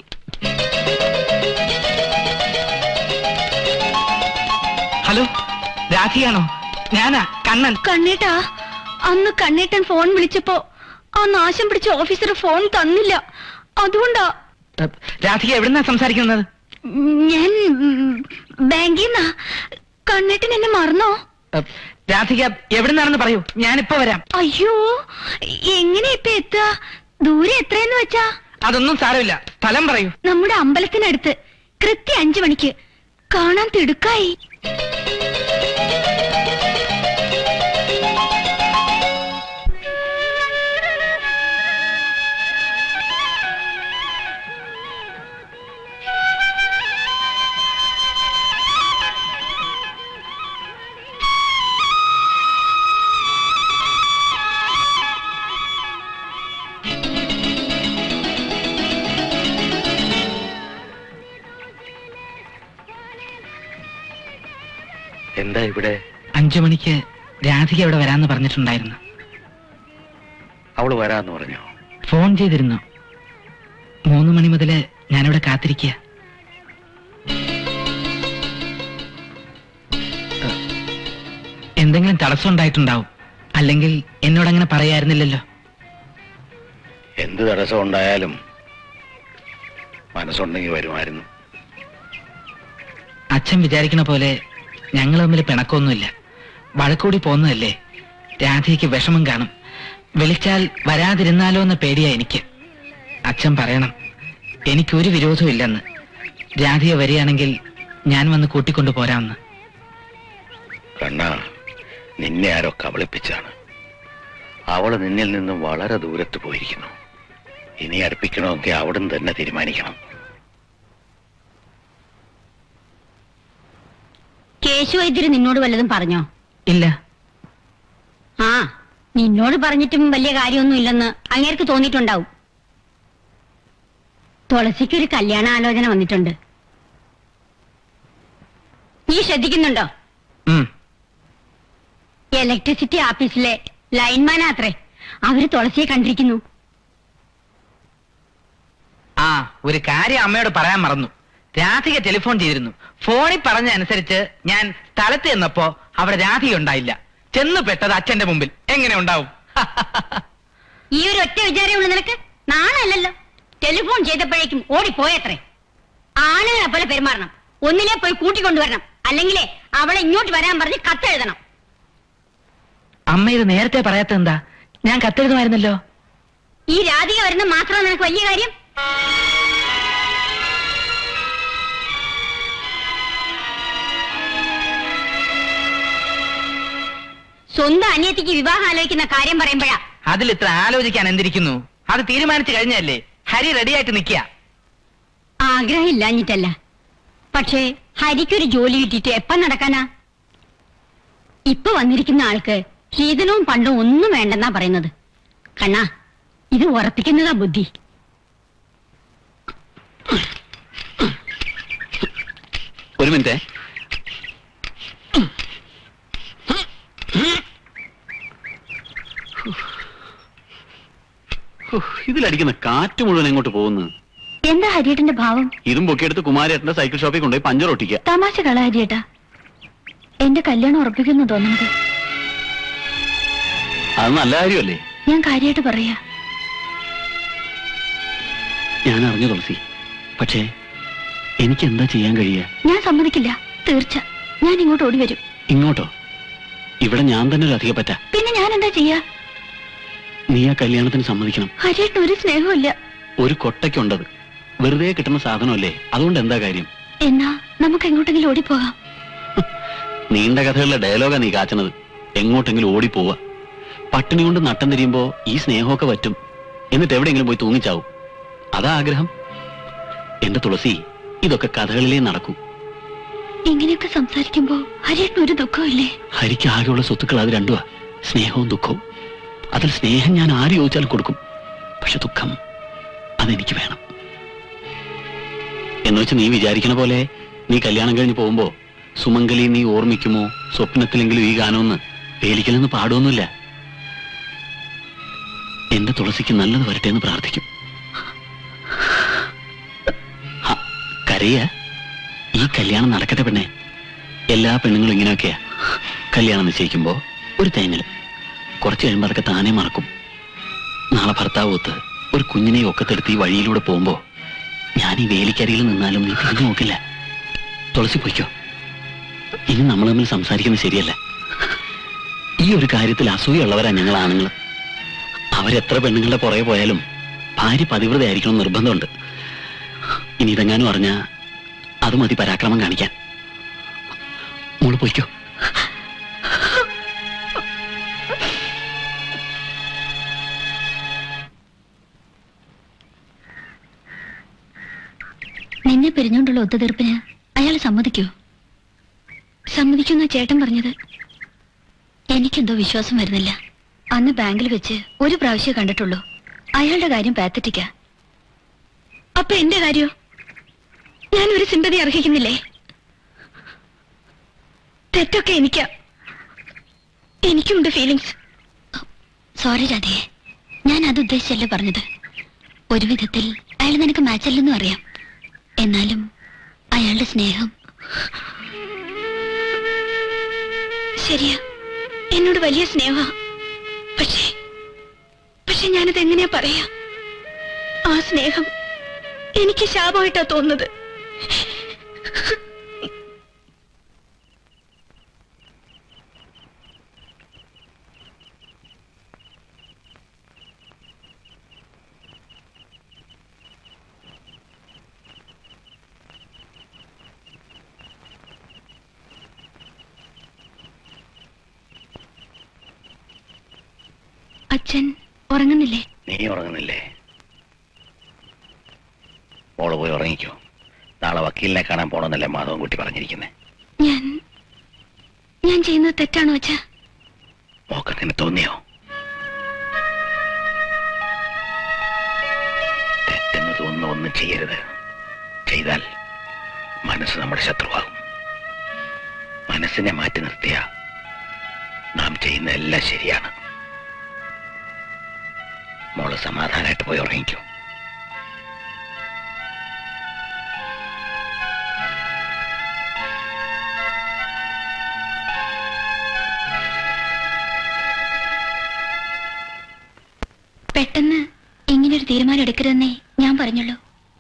ഹലോ രാധിയാണോ ഞാനാ കണ്ണൻ കണ്ണേട്ടാ അന്ന് കണ്ണേട്ടൻ ഫോൺ വിളിച്ചപ്പോ ആ നാശം പിടിച്ച ഓഫീസർ ഫോൺ തന്നില്ല അതുകൊണ്ടാ രാധിക എവിടുന്നാ സംസാരിക്കുന്നത് ഞാൻ ബാങ്കിൽ നിന്നാ കണ്ണേട്ടൻ എന്നെ മറന്നോ രാധിക എവിടുന്നാണെന്ന് പറയൂ ഞാനിപ്പോ വരാം അയ്യോ എങ്ങനെ ഇപ്പൊ എത്തുക ദൂരെ എത്രയെന്ന് വെച്ചാ അതൊന്നും സാരമില്ല സ്ഥലം പറയൂ നമ്മുടെ അമ്പലത്തിനടുത്ത് കൃത്യം അഞ്ചു മണിക്ക് കാണാൻ തിടുക്കായി എന്താ ഇവിടെ അഞ്ചു മണിക്ക് രാധിക ഇവിടെ വരാന്ന് പറഞ്ഞിട്ടുണ്ടായിരുന്നു അവള് വരാന്ന് പറഞ്ഞു ഫോൺ ചെയ്തിരുന്നു മൂന്ന് മണി മുതല് ഞാനിവിടെ കാത്തിരിക്കുക എന്തെങ്കിലും തടസ്സം ഉണ്ടായിട്ടുണ്ടാവും അല്ലെങ്കിൽ എന്നോട് അങ്ങനെ പറയായിരുന്നില്ലല്ലോ എന്ത് തടസ്സം ഉണ്ടായാലും മനസ്സുണ്ടെങ്കിൽ വരുമായിരുന്നു അച്ഛൻ വിചാരിക്കണ പോലെ ഞങ്ങൾ തമ്മിൽ പിണക്കമൊന്നുമില്ല വഴക്കൂടി പോന്നതല്ലേ രാധയ്ക്ക് വിഷമം കാണും വിളിച്ചാൽ വരാതിരുന്നാലോ എന്ന പേടിയാ എനിക്ക് അച്ഛൻ പറയണം എനിക്കൊരു വിരോധവും ഇല്ലെന്ന് രാധയെ വരികയാണെങ്കിൽ ഞാൻ വന്ന് കൂട്ടിക്കൊണ്ടു പോരാമെന്ന് കണ്ണ നിന്നെ ആരോ കബളിപ്പിച്ചാണ് അവള് നിന്നിൽ നിന്നും വളരെ ദൂരത്ത് പോയിരിക്കുന്നു ഇനി അടുപ്പിക്കണമെങ്കിൽ അവിടുന്ന് തന്നെ തീരുമാനിക്കണം കേശു വൈദ്യര് നിന്നോട് വല്ലതും പറഞ്ഞോ ഇല്ല ആ നിന്നോട് പറഞ്ഞിട്ടും വലിയ കാര്യമൊന്നും ഇല്ലെന്ന് അങ്ങേർക്ക് തോന്നിയിട്ടുണ്ടാവും തുളസിക്ക് ഒരു കല്യാണ ആലോചന വന്നിട്ടുണ്ട് ഈ ശ്രദ്ധിക്കുന്നുണ്ടോ ഉം. ഇലക്ട്രിസിറ്റി ഓഫീസിലെ ലൈൻമാനാത്രേ അവര് തുളസിയെ കണ്ടിരിക്കുന്നു ആ ഒരു കാര്യം അമ്മയോട് പറയാൻ മറന്നു രാധിക ടെലിഫോൺ ചെയ്തിരുന്നു ഫോണിൽ പറഞ്ഞ അനുസരിച്ച് ഞാൻ സ്ഥലത്ത് ചെന്നപ്പോ അവിടെ രാധിക ഉണ്ടായില്ല ചെന്ന് പെട്ടത് അച്ഛന്റെ മുമ്പിൽ എങ്ങനെ ഉണ്ടാവും ഈ ഒരു ഒറ്റ വിചാരമേ ഉള്ളൂ നിനക്ക് നാണല്ലല്ലോ ടെലിഫോൺ ചെയ്തപ്പോഴേക്കും ഓടിപ്പോയത്രേ ആണുങ്ങളെ പോലെ പെരുമാറണം ഒന്നിനെ പോയി കൂട്ടിക്കൊണ്ടുവരണം അല്ലെങ്കിലേ അവളെ ഇങ്ങോട്ട് വരാൻ പറഞ്ഞ് കത്തെഴുതണം അമ്മ ഇത് നേരത്തെ പറയാത്ത എന്താ ഞാൻ കത്തെഴുതുമായിരുന്നല്ലോ ഈ രാധിക വരുന്ന മാത്രം നിനക്ക് വലിയ കാര്യം സ്വന്തം അനിയത്തിക്ക് വിവാഹം ആലോചിക്കുന്ന കാര്യം പറയുമ്പോഴാ അതിൽ ഇത്ര ആലോചിക്കാൻ എന്തിരിക്കുന്നു അത് തീരുമാനിച്ചു കഴിഞ്ഞല്ലേ ഹരി റെഡിയായിട്ട് നിൽക്കുക ആഗ്രഹം ഇല്ലാഞ്ഞിട്ടല്ല പക്ഷേ ഹരിക്കൊരു ജോലി കിട്ടിയിട്ട് എപ്പം നടക്കാനാ ഇപ്പൊ വന്നിരിക്കുന്ന ആൾക്ക് ശീതനവും പണ്ടും ഒന്നും വേണ്ടെന്നാ പറയുന്നത് കണ്ണാ ഇത് ഉറപ്പിക്കുന്നതാ ബുദ്ധി ഒരു മിനിറ്റ് ഇതിലടിക്കുന്ന കാറ്റ് മുഴുവൻ എങ്ങോട്ട് പോകുന്നു എന്താ ഹരിയേട്ടന്റെ ഭാവം ഇതും പൊക്കിയെടുത്ത് കുമാരേട്ടന്റെ സൈക്കിൾ ഷോപ്പിൽ കൊണ്ടുപോയി പഞ്ചർ ഒട്ടിക്കുക തമാശ കള ഹരിയേട്ടാ എന്റെ കല്യാണം ഉറപ്പിക്കുന്നു തോന്നുന്നത് അത് നല്ല കാര്യമല്ലേ ഞാൻ കാര്യമായിട്ട് പറയാ ഞാൻ അറിഞ്ഞു തുളസി പക്ഷേ എനിക്ക് എന്താ ചെയ്യാൻ കഴിയുക ഞാൻ സമ്മതിക്കില്ല തീർച്ച ഞാൻ ഇങ്ങോട്ട് ഓടി വരും ഇങ്ങോട്ടോ ഇവിടെ ഞാൻ തന്നെ ഒരു അധിക പറ്റ പിന്നെ ഞാൻ എന്താ ചെയ്യാ നീ ആ കല്യാണത്തിന് സമ്മതിക്കണം ഹരിയേട്ടന് ഒരു സ്നേഹമില്ല ഒരു കൊട്ടയ്ക്കുണ്ടത് വെറുതെ കിട്ടുന്ന സാധനമല്ലേ അതുകൊണ്ട് എന്താ കാര്യം എന്നാ നമുക്ക് എങ്ങോട്ടെങ്കിലും ഓടിപ്പോകാം നീണ്ട കഥകളിലെ ഡയലോഗാ നീ കാച്ചണത് എങ്ങോട്ടെങ്കിലും ഓടിപ്പോവുക പട്ടിണി കൊണ്ട് നട്ടം തിരിയുമ്പോ ഈ സ്നേഹമൊക്കെ പറ്റും എന്നിട്ട് എവിടെയെങ്കിലും പോയി തൂങ്ങിച്ചാവും അതാ ആഗ്രഹം എന്റെ തുളസി ഇതൊക്കെ കഥകളിലേ നടക്കൂ ഇങ്ങനെയൊക്കെ സംസാരിക്കുമ്പോ ഹരിയേട്ടന് ഒരു ദുഃഖമില്ലേ ഹരിക്ക് ആകെയുള്ള സ്വത്തുക്കൾ അത് രണ്ടുവാ സ്നേഹവും ദുഃഖവും അതിൽ സ്നേഹം ഞാൻ ആര് ചോദിച്ചാലും കൊടുക്കും പക്ഷെ ദുഃഖം അതെനിക്ക് വേണം എന്ന് വെച്ച് നീ വിചാരിക്കണ പോലെ നീ കല്യാണം കഴിഞ്ഞ് പോകുമ്പോ സുമംഗലി നീ ഓർമ്മിക്കുമോ സ്വപ്നത്തിലെങ്കിലും ഈ ഗാനമൊന്ന് പേലിക്കലെന്ന് പാടുമൊന്നുമില്ല എന്റെ തുളസിക്ക് നല്ലത് വരട്ടെ എന്ന് പ്രാർത്ഥിക്കും ഹ, കരയ ഈ കല്യാണം നടക്കട്ടെ പെണ്ണെ എല്ലാ പെണ്ണുങ്ങളും ഇങ്ങനെയൊക്കെയാ കല്യാണം നിശ്ചയിക്കുമ്പോ ഒരു തേങ്ങൽ കുറച്ച് കഴിയുമ്പോൾ അതൊക്കെ താനേ മറക്കും നാളെ ഭർത്താവ് ഒത്ത് ഒരു കുഞ്ഞിനെ ഒക്കത്തെടുത്ത് ഈ വഴിയിലൂടെ പോകുമ്പോ ഞാൻ ഈ വേലിക്കരിയിൽ നിന്നാലും നീ തിരിഞ്ഞു നോക്കില്ല തുളസി പൊയ്ക്കോ ഇനി നമ്മൾ തമ്മിൽ സംസാരിക്കുന്നത് ശരിയല്ല ഈ ഒരു കാര്യത്തിൽ അസൂയുള്ളവരാ ഞങ്ങൾ ആണുങ്ങൾ അവരെത്ര പെണ്ണുങ്ങളുടെ പുറകെ പോയാലും ഭാര്യ പതിവ്രതയായിരിക്കണം എന്ന് നിർബന്ധമുണ്ട് ഇനി ഇതെങ്ങാനും അറിഞ്ഞാ അത് മതി പരാക്രമം കാണിക്കാൻ മോള് പൊയ്ക്കോ നിന്നെ പിരിഞ്ഞുകൊണ്ടുള്ള ഒത്തുതീർപ്പിന് അയാൾ സമ്മതിക്കോ സമ്മതിക്കുന്ന ചേട്ടൻ പറഞ്ഞത് എനിക്കെന്തോ വിശ്വാസം വരുന്നില്ല അന്ന് ബാങ്കിൽ വെച്ച് ഒരു പ്രാവശ്യം കണ്ടിട്ടുള്ളൂ അയാളുടെ കാര്യം പാത്തറ്റിക്ക അപ്പൊ എന്റെ കാര്യോ ഞാൻ ഒരു സിമ്പതി അർഹിക്കുന്നില്ലേ തെറ്റൊക്കെ എനിക്കാ എനിക്കുണ്ട് ഫീലിങ്സ് സോറി രാധയെ ഞാൻ അത് ഉദ്ദേശിച്ചല്ലേ പറഞ്ഞത് ഒരു വിധത്തിൽ അയാൾ നിനക്ക് മാച്ചല്ലെന്നും അറിയാം എന്നാലും അയാളുടെ സ്നേഹം ശരിയാ എന്നോട് വലിയ സ്നേഹ പക്ഷേ പക്ഷെ ഞാനത് എങ്ങനെയാ പറയാ ആ സ്നേഹം എനിക്ക് ശാപമായിട്ടാ തോന്നുന്നത് അച്ഛൻ ഉറങ്ങുന്നില്ലേ നീ ഉറങ്ങുന്നില്ലേ മോള് പോയി ഉറങ്ങിക്കോ നാളെ വക്കീലിനെ കാണാൻ പോണമെന്നല്ലേ മാധവൻകുട്ടി പറഞ്ഞിരിക്കുന്നത് ഞാൻ ഞാൻ ചെയ്യുന്നത് തെറ്റാണോ അച്ഛാ മോക്കത്തിന് തോന്നിയോ തെറ്റെന്ന് തോന്നുന്ന ഒന്നും ചെയ്യരുത് ചെയ്താൽ മനസ്സ് നമ്മുടെ ശത്രുവാകും മനസ്സിനെ മാറ്റി നിർത്തിയ നാം ചെയ്യുന്ന എല്ലാം ശരിയാണ് മോള് സമാധാനമായിട്ട് പോയി ഉറങ്ങിക്കോ പെട്ടെന്ന് ഇങ്ങനൊരു തീരുമാനം എടുക്കരുതെന്നേ ഞാൻ പറഞ്ഞുള്ളൂ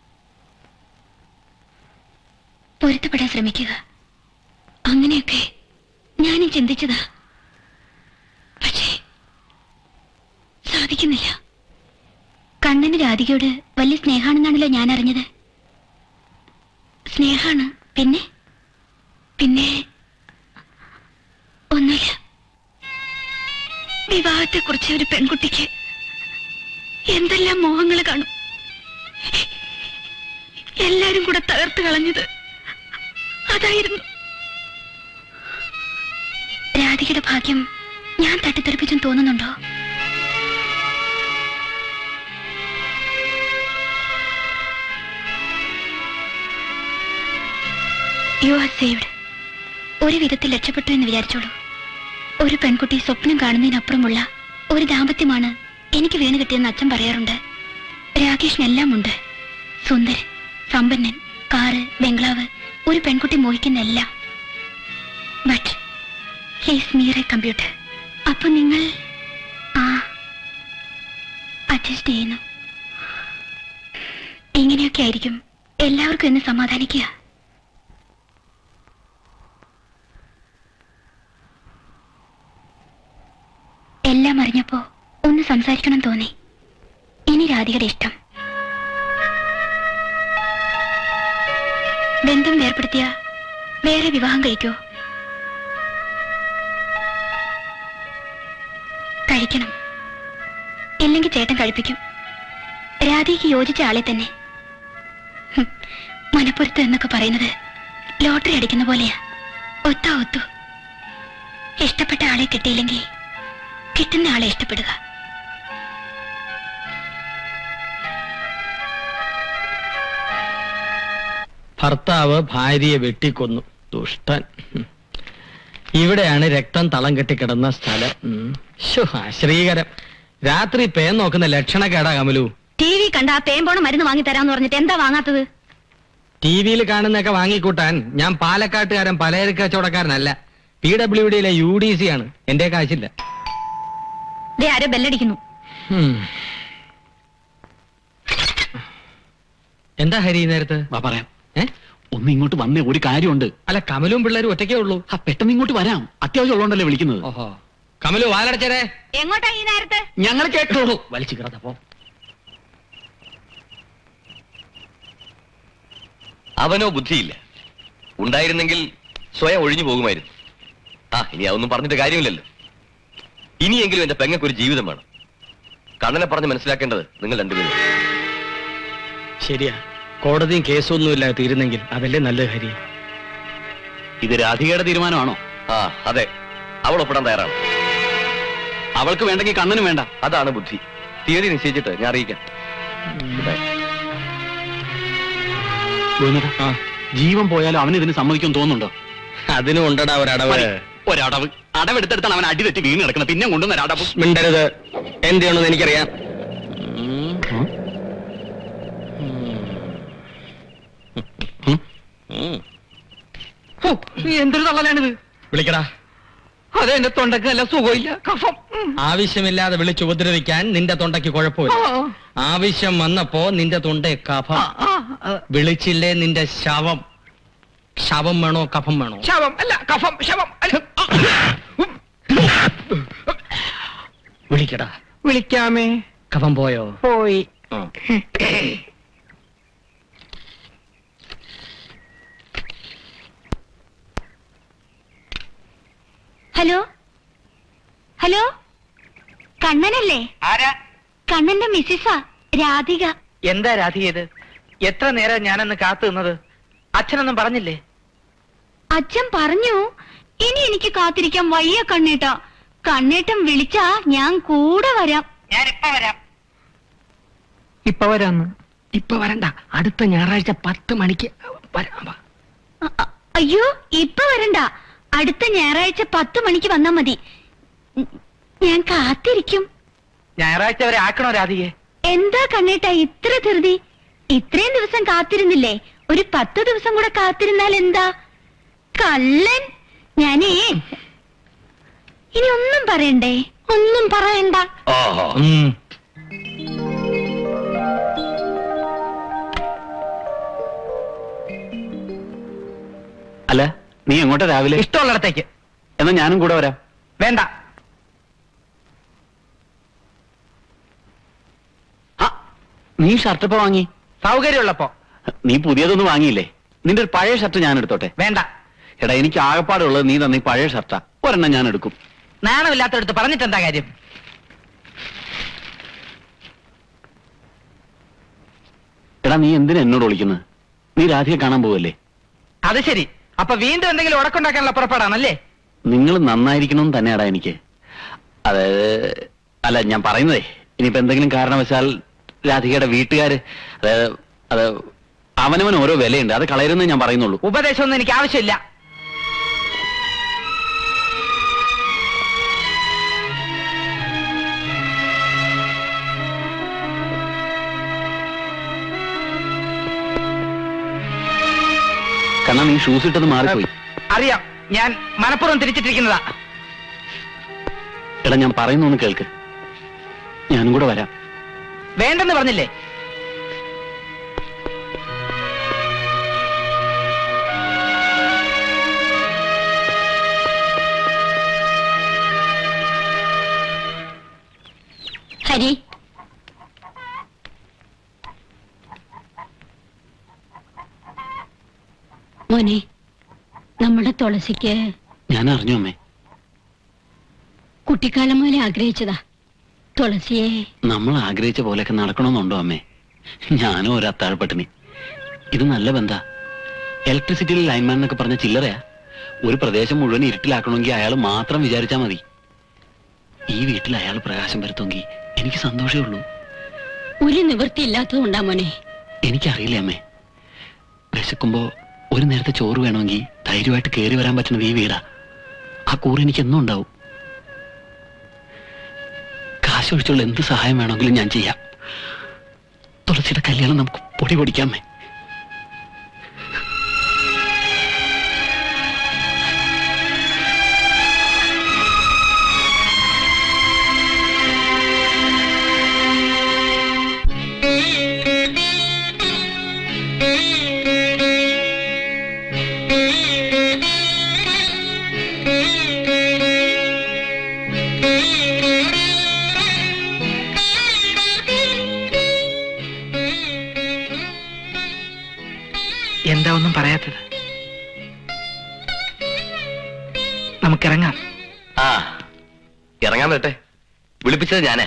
പൊരുത്തപ്പെടാൻ ശ്രമിക്കുക അങ്ങനെയൊക്കെ ഞാനും ചിന്തിച്ചതാ പക്ഷേ സാധിക്കുന്നില്ല കണ്ണന് രാധികയോട് വലിയ സ്നേഹാണെന്നാണല്ലോ ഞാൻ അറിഞ്ഞത് സ്നേഹാണ് പിന്നെ പിന്നെ ഒന്നുമില്ല വിവാഹത്തെക്കുറിച്ച് ഒരു പെൺകുട്ടിക്ക് എന്തെല്ലാം മോഹങ്ങൾ കാണും എല്ലാരും കൂടെ തകർത്ത് കളഞ്ഞത് അതായിരുന്നു രാധികയുടെ ഭാഗ്യം ഞാൻ തട്ടിത്തെറിപ്പിച്ചും തോന്നുന്നുണ്ടോ യു ആർ സേവ്ഡ് ഒരു വിധത്തിൽ രക്ഷപ്പെട്ടു എന്ന് വിചാരിച്ചോളൂ ഒരു പെൺകുട്ടി സ്വപ്നം കാണുന്നതിനപ്പുറമുള്ള ഒരു ദാമ്പത്യമാണ് എനിക്ക് വീണ് കിട്ടിയെന്ന് അച്ഛൻ പറയാറുണ്ട് രാകേഷിനെല്ലാം ഉണ്ട് സുന്ദരൻ സമ്പന്നൻ കാറ് ബംഗ്ലാവ് ഒരു പെൺകുട്ടി മോഹിക്കുന്ന എല്ലാം but he's near a computer അപ്പൊ നിങ്ങൾ ആ അഡ്ജസ്റ്റ് ചെയ്യുന്നു ഇങ്ങനെയൊക്കെ ആയിരിക്കും എല്ലാവർക്കും എന്ന് സമാധാനിക്കുക എല്ലാം അറിഞ്ഞപ്പോ ഒന്ന് സംസാരിക്കണം തോന്നി ഇനി രാധികയുടെ ഇഷ്ടം ബന്ധം വേർപ്പെടുത്തിയ വേറെ വിവാഹം കഴിക്കോ കഴിക്കണം ഇല്ലെങ്കിൽ ചേട്ടൻ കഴിപ്പിക്കും രാധിക്ക് യോജിച്ച ആളെ തന്നെ ഹും, മനപ്പുറത്ത് എന്നൊക്കെ പറയുന്നത് ലോട്ടറി അടിക്കുന്ന പോലെയാ ഒത്താ ഒത്തു ഇഷ്ടപ്പെട്ട ആളെ കിട്ടിയില്ലെങ്കിൽ കിട്ടുന്ന ആളെ ഇഷ്ടപ്പെടുക ഭർത്താവ് ഭാര്യയെ വെട്ടിക്കൊന്നു ദുഷ്ടൻ ഉം. ഇവിടെയാണ് രക്തം തളം കെട്ടിക്കിടന്ന സ്ഥലം ഉം. ശ്ശോ, അശ്രീകരം രാത്രി പേൻ നോക്കുന്ന ലക്ഷണക്കേടാ കമലു ടി വി കണ്ട ആ പേമ്പോണ മരുന്ന് വാങ്ങി തരാന്ന് പറഞ്ഞിട്ട് എന്താ വാങ്ങാത്തത് ടി വിയിൽ കാണുന്നൊക്കെ വാങ്ങിക്കൂട്ടാൻ ഞാൻ പാലക്കാട്ടുകാരൻ പലചരക്ക് കച്ചവടക്കാരനല്ല പി ഡബ്ല്യു ഡിയിലെ യു ഡി സി ആണ് എന്റെ കാശില്ല ദേ ആരോ ബെല്ലടിക്കുന്നു ഉം. എന്താ ഹരി ഈ നേരത്ത് വാ പറയാം ഏ ഒന്ന് ഇങ്ങോട്ട് വന്നേ ഒരു കാര്യമുണ്ട് അല്ല കമലും പിള്ളേരും ഒറ്റയ്ക്കേ ഉള്ളൂ ആ പെട്ടെന്ന് ഇങ്ങോട്ട് വരാം അത്യാവശ്യം ഉള്ളതുകൊണ്ടല്ലേ വിളിക്കുന്നത് ഓഹോ കമലു വാലടച്ചരേ എങ്ങോട്ടാ ഈ നേരത്തെ ഞങ്ങൾ കേട്ടോളൂ വലിച്ചു കിടന്നപ്പോ അവനോ ബുദ്ധിയില്ല ഉണ്ടായിരുന്നെങ്കിൽ സ്വയം ഒഴിഞ്ഞു പോകുമായിരുന്നു ആ ഇനി അതൊന്നും പറഞ്ഞിട്ട് കാര്യമില്ലല്ലോ ഇനിയെങ്കിലും എന്റെ പെങ്ങൾക്കൊരു ജീവിതം വേണം കണ്ണനെ പറഞ്ഞ് മനസ്സിലാക്കേണ്ടത് നിങ്ങൾ രണ്ടുപേരും ശരിയാ കോടതിയും കേസൊന്നും ഇല്ലാതെ തീരുന്നെങ്കിൽ അതല്ലേ നല്ലത് ഹരി ഇത് രാധികയുടെ തീരുമാനമാണോ ആ അതെ അവൾ ഒപ്പിടാൻ തയ്യാറാണ് അവൾക്ക് വേണ്ടെങ്കിൽ കണ്ണനും വേണ്ട അതാണ് ബുദ്ധി തീയതി നിശ്ചയിച്ചിട്ട് ഞാൻ അറിയിക്കാം Goodbye. ഗോവിന്ദ, ആ ജീവൻ പോയാലും അവന് ഇതിന് സമ്മതിക്കും തോന്നുന്നുണ്ടോ അതിനും ഉണ്ടടാ ഒരടവ് മതി. ഒരടവ് അടവെടുത്തെടുത്താണ് അവൻ അടി തെറ്റി വീണ് കിടക്കുന്നത് പിന്നെ കൊണ്ടുവന്ന അടവ് മിണ്ടരുത് എന്ത് ചെയ്യണമെന്ന് എനിക്കറിയാം ഹോ, എന്തൊരു തള്ളലാണിത് വിളിക്കടാ അതെ എന്റെ തൊണ്ടക്ക് നല്ല സുഖമില്ല കഫം ഉം. ആവശ്യമില്ലാതെ വിളിച്ച് ഉപദ്രവിക്കാൻ നിന്റെ തൊണ്ടയ്ക്ക് കുഴപ്പമില്ല ആവശ്യം വന്നപ്പോ നിന്റെ തൊണ്ടേ കഫം ആ, ആ, വിളിച്ചില്ലേ നിന്റെ ശവം ശവം വേണോ കഫം വേണോ ശവം അല്ല കഫം ശവം അല്ല. ആ. വിളിക്കടാ വിളിക്കാമേ കഫം പോയോ പോയി ആ. ഹലോ ഹലോ കണ്ണനല്ലേ ആരാ കണ്ണന്റെ മിസ്സിസാ രാധിക എന്താ രാധിയത് എത്ര നേരം ഞാനന്ന് കാത്തു നിന്നത് അച്ഛനൊന്നും പറഞ്ഞില്ലേ അച്ഛൻ പറഞ്ഞു ഇനി എനിക്ക് കാത്തിരിക്കാൻ വയ്യ കണ്ണേട്ടാ കണ്ണേട്ടം വിളിച്ചാ ഞാൻ കൂടെ വരാം ഞാൻ ഇപ്പൊ വരാം ഇപ്പൊ വരാന്ന് ഇപ്പൊ വരണ്ട അടുത്ത ഞായറാഴ്ച പത്ത് മണിക്ക് വരാം വാ. അ- അ- അയ്യോ ഇപ്പൊ വരണ്ട അടുത്ത ഞായറാഴ്ച പത്ത് മണിക്ക് വന്നാ മതി ഉം, ഞാൻ കാത്തിരിക്കും ഞായറാഴ്ച വരെ ആക്കണോ രാധികെ എന്താ കണ്ണേട്ട ഇത്ര ധൃതി ഇത്രയും ദിവസം കാത്തിരുന്നില്ലേ ഒരു പത്ത് ദിവസം കൂടെ കാത്തിരുന്നാൽ എന്താ കള്ളൻ ഞാനേ ഇനി ഒന്നും പറയണ്ടേ ഒന്നും പറയണ്ട ഓഹോ അല്ല നീ എങ്ങോട്ടാ രാവിലെ ഇഷ്ടമുള്ളിടത്തേക്ക് എന്നാ ഞാനും കൂടെ വരാം വേണ്ട ആ, നീ ഷർട്ട് ഇപ്പൊ വാങ്ങി സൗകര്യമുള്ളപ്പോ നീ പുതിയതൊന്നും വാങ്ങിയില്ലേ നിന്റെ ഒരു പഴയ ഷർട്ട് ഞാൻ എടുത്തോട്ടെ വേണ്ട എടാ എനിക്ക് ആകപ്പാടുള്ളത് നീ തന്നെ ഈ പഴയ ഷർട്ടാ ഒരെണ്ണം ഞാൻ എടുക്കും നാണമില്ലാത്തടുത്ത് പറഞ്ഞിട്ട് എന്താ കാര്യം എടാ നീ എന്തിനാ എന്നോട് വിളിക്കുന്നത് നീ രാധിയെ കാണാൻ പോവല്ലേ അത് ശരി അപ്പൊ വീണ്ടും എന്തെങ്കിലും ഉടക്കുണ്ടാക്കാനുള്ള പുറപ്പാടാണല്ലേ നിങ്ങൾ നന്നായിരിക്കണമെന്ന് തന്നെയാടാ എനിക്ക് അതായത് അല്ല ഞാൻ പറയുന്നതേ ഇനിയിപ്പോ എന്തെങ്കിലും കാരണവശാൽ രാധികയുടെ വീട്ടുകാര് അതായത് അത് അവനവൻ ഓരോ വിലയുണ്ട് അത് കളയരുന്നേ ഞാൻ പറയുന്നുള്ളൂ ഉപദേശമൊന്നും എനിക്ക് ആവശ്യമില്ല കാരണം നീ ഷൂസ് ഇട്ടത് മാറിപ്പോയി അറിയാം ഞാൻ മനഃപൂർവ്വം തിരിച്ചിട്ടിരിക്കുന്നതാ എടാ ഞാൻ പറയുന്നൊന്ന് കേൾക്ക് ഞാനും കൂടെ വരാം വേണ്ടെന്ന് പറഞ്ഞില്ലേ ഹരി മോനെ നമ്മുടെ തുളസിക്ക് ഞാൻ അറിഞ്ഞു അമ്മേ കുട്ടിക്കാലം മുതലേ ആഗ്രഹിച്ചതാ തുളസിയെ നമ്മൾ ആഗ്രഹിച്ച പോലെയൊക്കെ നടക്കണമെന്നുണ്ടോ അമ്മേ ഞാനും ഒരു അത്താഴപ്പട്ടിണി ഇത് നല്ല ബന്ധാ ഇലക്ട്രിസിറ്റിയിൽ ലൈൻമാൻ എന്നൊക്കെ പറഞ്ഞ ചില്ലറയാ ഒരു പ്രദേശം മുഴുവൻ ഇരുട്ടിലാക്കണമെങ്കിൽ അയാൾ മാത്രം വിചാരിച്ചാൽ മതി ഈ വീട്ടിൽ അയാൾ പ്രകാശം വരുത്തുമെങ്കിൽ എനിക്ക് സന്തോഷമേ ഉള്ളൂ ഒരു നിവൃത്തി ഇല്ലാത്തതുകൊണ്ടാ മോനെ എനിക്കറിയില്ല അമ്മേ വിശക്കുമ്പോ ഒരു നേരത്തെ ചോറ് വേണമെങ്കിൽ ധൈര്യമായിട്ട് കയറി വരാൻ പറ്റുന്നത് ഈ വീടാ ആ കൂറ് എനിക്ക് എന്നും ഉണ്ടാവും കാശൊഴിച്ചുള്ള എന്ത് സഹായം വേണമെങ്കിലും ഞാൻ ചെയ്യാം തുളസിയുടെ കല്യാണം നമുക്ക് പൊടി പൊടിക്കാമേ എന്താ ഒന്നും പറയാത്തത് നമുക്കിറങ്ങാം ആ ഇറങ്ങാൻ വരട്ടെ വിളിപ്പിച്ചത് ഞാനേ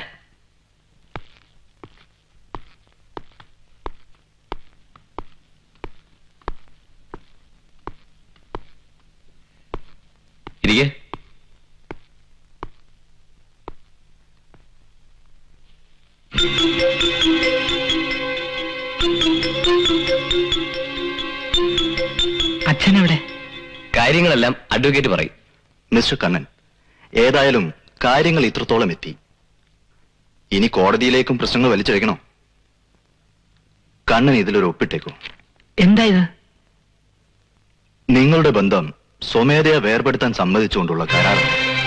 ഇരിക്കെ അച്ഛനെവിടെ കാര്യങ്ങളെല്ലാം അഡ്വക്കേറ്റ് പറയും മിസ്റ്റർ കണ്ണൻ ഏതായാലും കാര്യങ്ങൾ ഇത്രത്തോളം എത്തി ഇനി കോടതിയിലേക്കും പ്രശ്നങ്ങൾ വലിച്ചഴക്കണോ കണ്ണൻ ഇതിലൊരു ഒപ്പിട്ടേക്കൂ എന്താ ഇത് നിങ്ങളുടെ ബന്ധം സ്വമേധയാ വേർപെടുത്താൻ സമ്മതിച്ചുകൊണ്ടുള്ള കരാറാണ്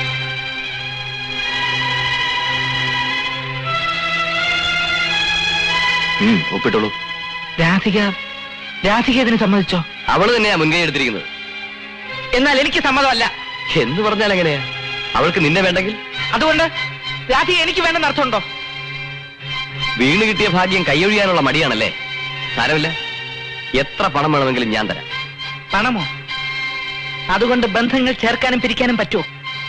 ഉം, ഒപ്പിട്ടോളൂ രാധിക രാധിക ഇതിന് സമ്മതിച്ചോ അവള് തന്നെയാ മുൻകൈ എടുത്തിരിക്കുന്നത് എന്നാൽ എനിക്ക് സമ്മതമല്ല എന്ന് പറഞ്ഞാൽ എങ്ങനെയാ അവൾക്ക് നിന്നെ വേണ്ടെങ്കിൽ അതുകൊണ്ട് രാധിക എനിക്ക് വേണ്ടെന്ന് അർത്ഥമുണ്ടോ വീണ് കിട്ടിയ ഭാഗ്യം കൈയൊഴിയാനുള്ള മടിയാണല്ലേ സാരമില്ല എത്ര പണം വേണമെങ്കിലും ഞാൻ തരാം പണമോ അതുകൊണ്ട് ബന്ധങ്ങൾ ചേർക്കാനും പിരിക്കാനും പറ്റുമോ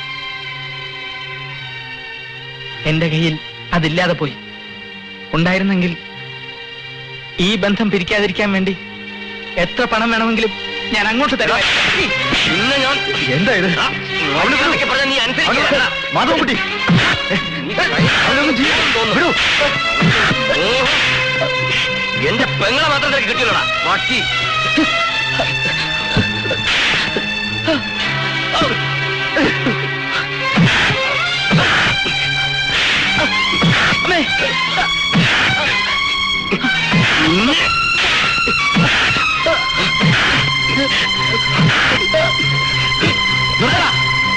എന്റെ കയ്യിൽ അതില്ലാതെ പോയി ഉണ്ടായിരുന്നെങ്കിൽ ഈ ബന്ധം പിരിക്കാതിരിക്കാൻ വേണ്ടി എത്ര പണം വേണമെങ്കിലും ഞാൻ അങ്ങോട്ട് തരാം ഇന്ന് ഞാൻ എന്താ ഇത് അവള് പറഞ്ഞ നീ അനുസരിക്കില്ല മാധവൻകുട്ടി വിടൂ. എന്റെ പെങ്ങളെ മാത്രം നിനക്ക് കിട്ടിയല്ലോടാ വാട്ടി നിർത്തടാ.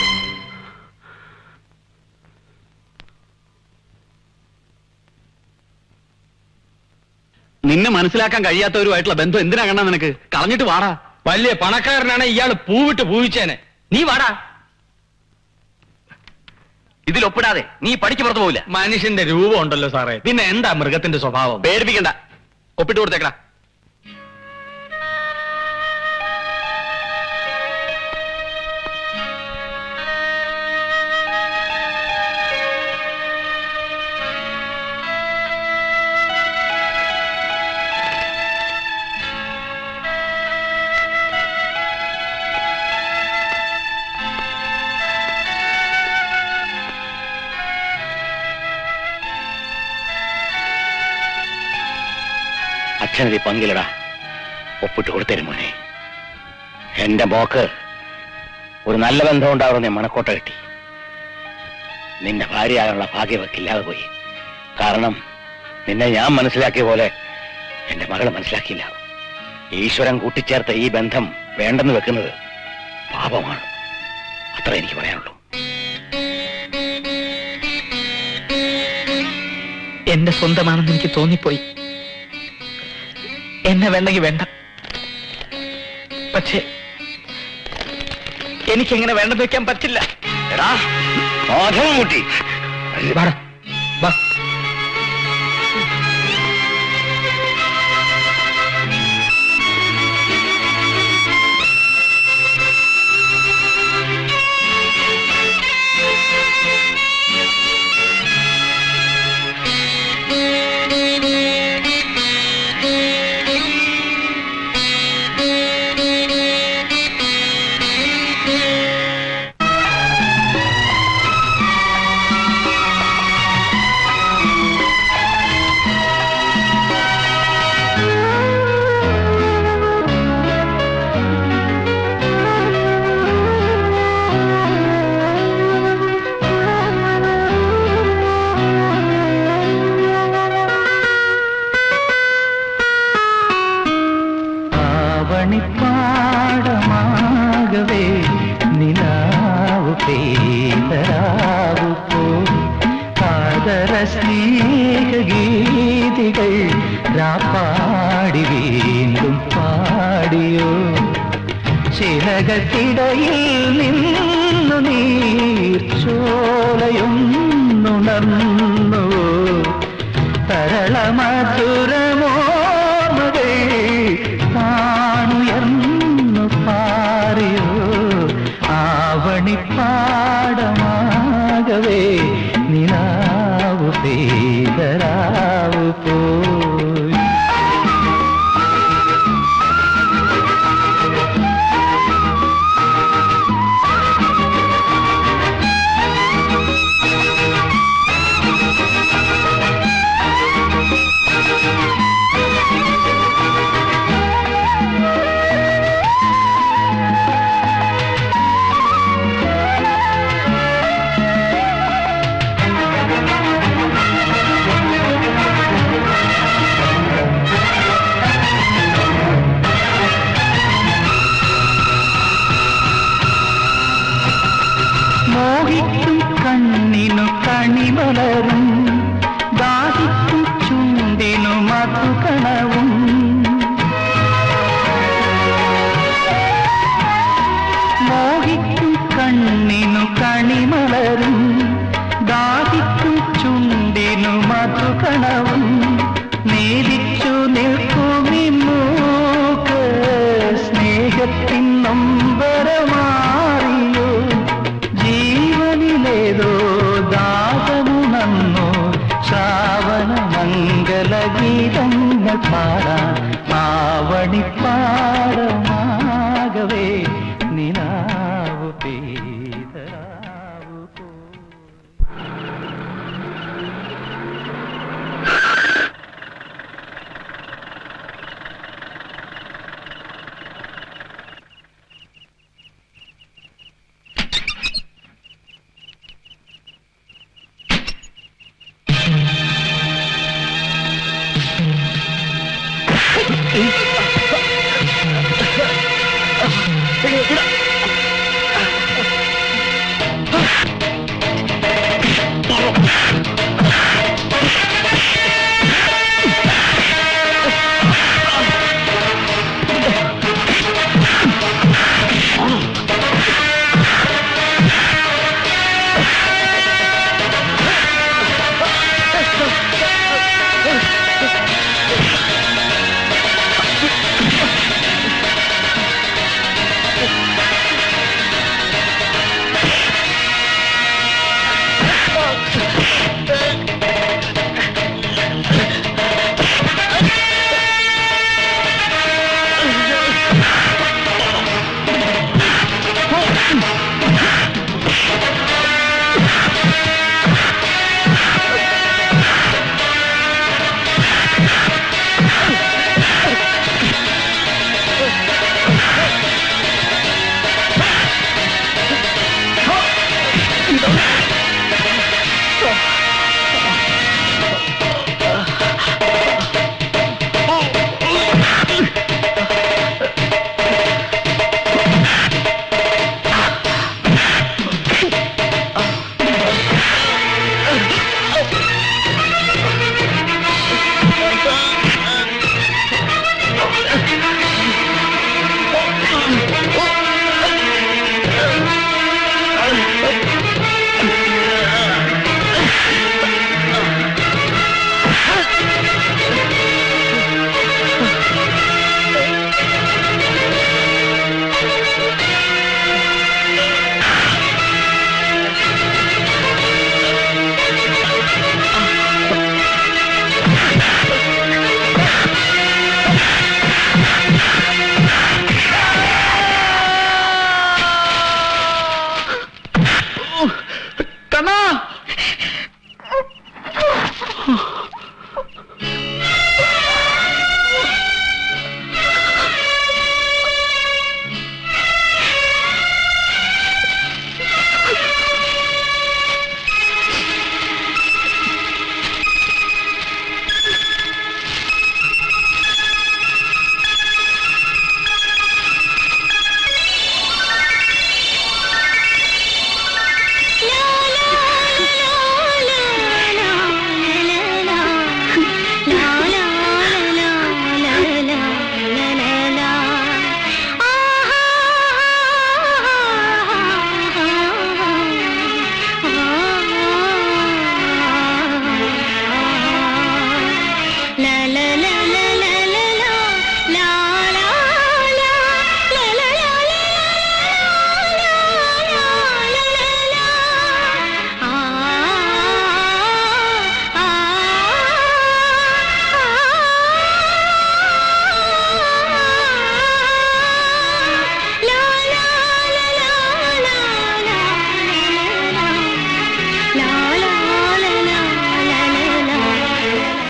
നിന്നെ മനസ്സിലാക്കാൻ കഴിയാത്തവരുമായിട്ടുള്ള ബന്ധം എന്തിനാ കണ്ണാ നിനക്ക് കളഞ്ഞിട്ട് വാടാ വലിയ പണക്കാരനാണ് ഇയാള് പൂവിട്ട് പൂവിച്ചേനെ നീ വാടാ ഇതിൽ ഒപ്പിടാതെ നീ പഠിക്ക് പുറത്തു പോവില്ല മനുഷ്യന്റെ രൂപം ഉണ്ടല്ലോ സാറേ പിന്നെ എന്താ മൃഗത്തിന്റെ സ്വഭാവം പേടിപ്പിക്കണ്ട ഒപ്പിട്ട് കൊടുത്തേക്കടാ അച്ഛനതി പങ്കിലടാ ഒപ്പിട്ട് കൊടുത്തരും മോനെ എന്റെ മോക്ക് ഒരു നല്ല ബന്ധം ഉണ്ടാവുന്ന മണക്കോട്ട കിട്ടി നിന്റെ ഭാര്യയാകാനുള്ള ഭാഗ്യമൊക്കില്ലാതെ പോയി കാരണം നിന്നെ ഞാൻ മനസ്സിലാക്കിയ പോലെ എന്റെ മകളെ മനസ്സിലാക്കിയില്ല ഈശ്വരൻ കൂട്ടിച്ചേർത്ത ഈ ബന്ധം വേണ്ടെന്ന് വെക്കുന്നത് പാപമാണ് അത്ര എനിക്ക് പറയാനുള്ളൂ എന്റെ സ്വന്തമാണെന്ന് എനിക്ക് തോന്നിപ്പോയി എന്നെ വേണ്ടെങ്കിൽ വേണ്ട പക്ഷേ എനിക്കെങ്ങനെ വേണ്ടെന്ന് വെക്കാൻ പറ്റില്ല എടാ മാധവൻ കുട്ടി വാടാ വാ ആവണിപ്പാടമാകവേ നിലാവ് പേതരാവു പോയി കാതര സ്നേഹഗീതികൾ രാപ്പാടി വീണ്ടും പാടിയോ ചിലകത്തിടയിൽ നിന്നു നീർച്ചോലയൊന്നുണർന്നു തരളമധുരമോർമകൾ താണുയർന്നു പാറിയോ ആവണിപ്പാടമാകവേ നിലാവ് പേതരാവ് പോയി മോഹിക്കും കണ്ണിനു കണിമലരും ദാഹിക്കും ചുണ്ടിനു മധുകണവും മോഹിക്കും കണ്ണിനു കണിമലരും ദാഹിക്കും ചുണ്ടിനു മധുകണവും നീതിച്ചു നിൽക്കുമി മൂക്ക് സ്നേഹത്തിൻ നൊമ്പരമാറിയോ ജീവനിലേതോ ദാഹമുണർന്നു വിട.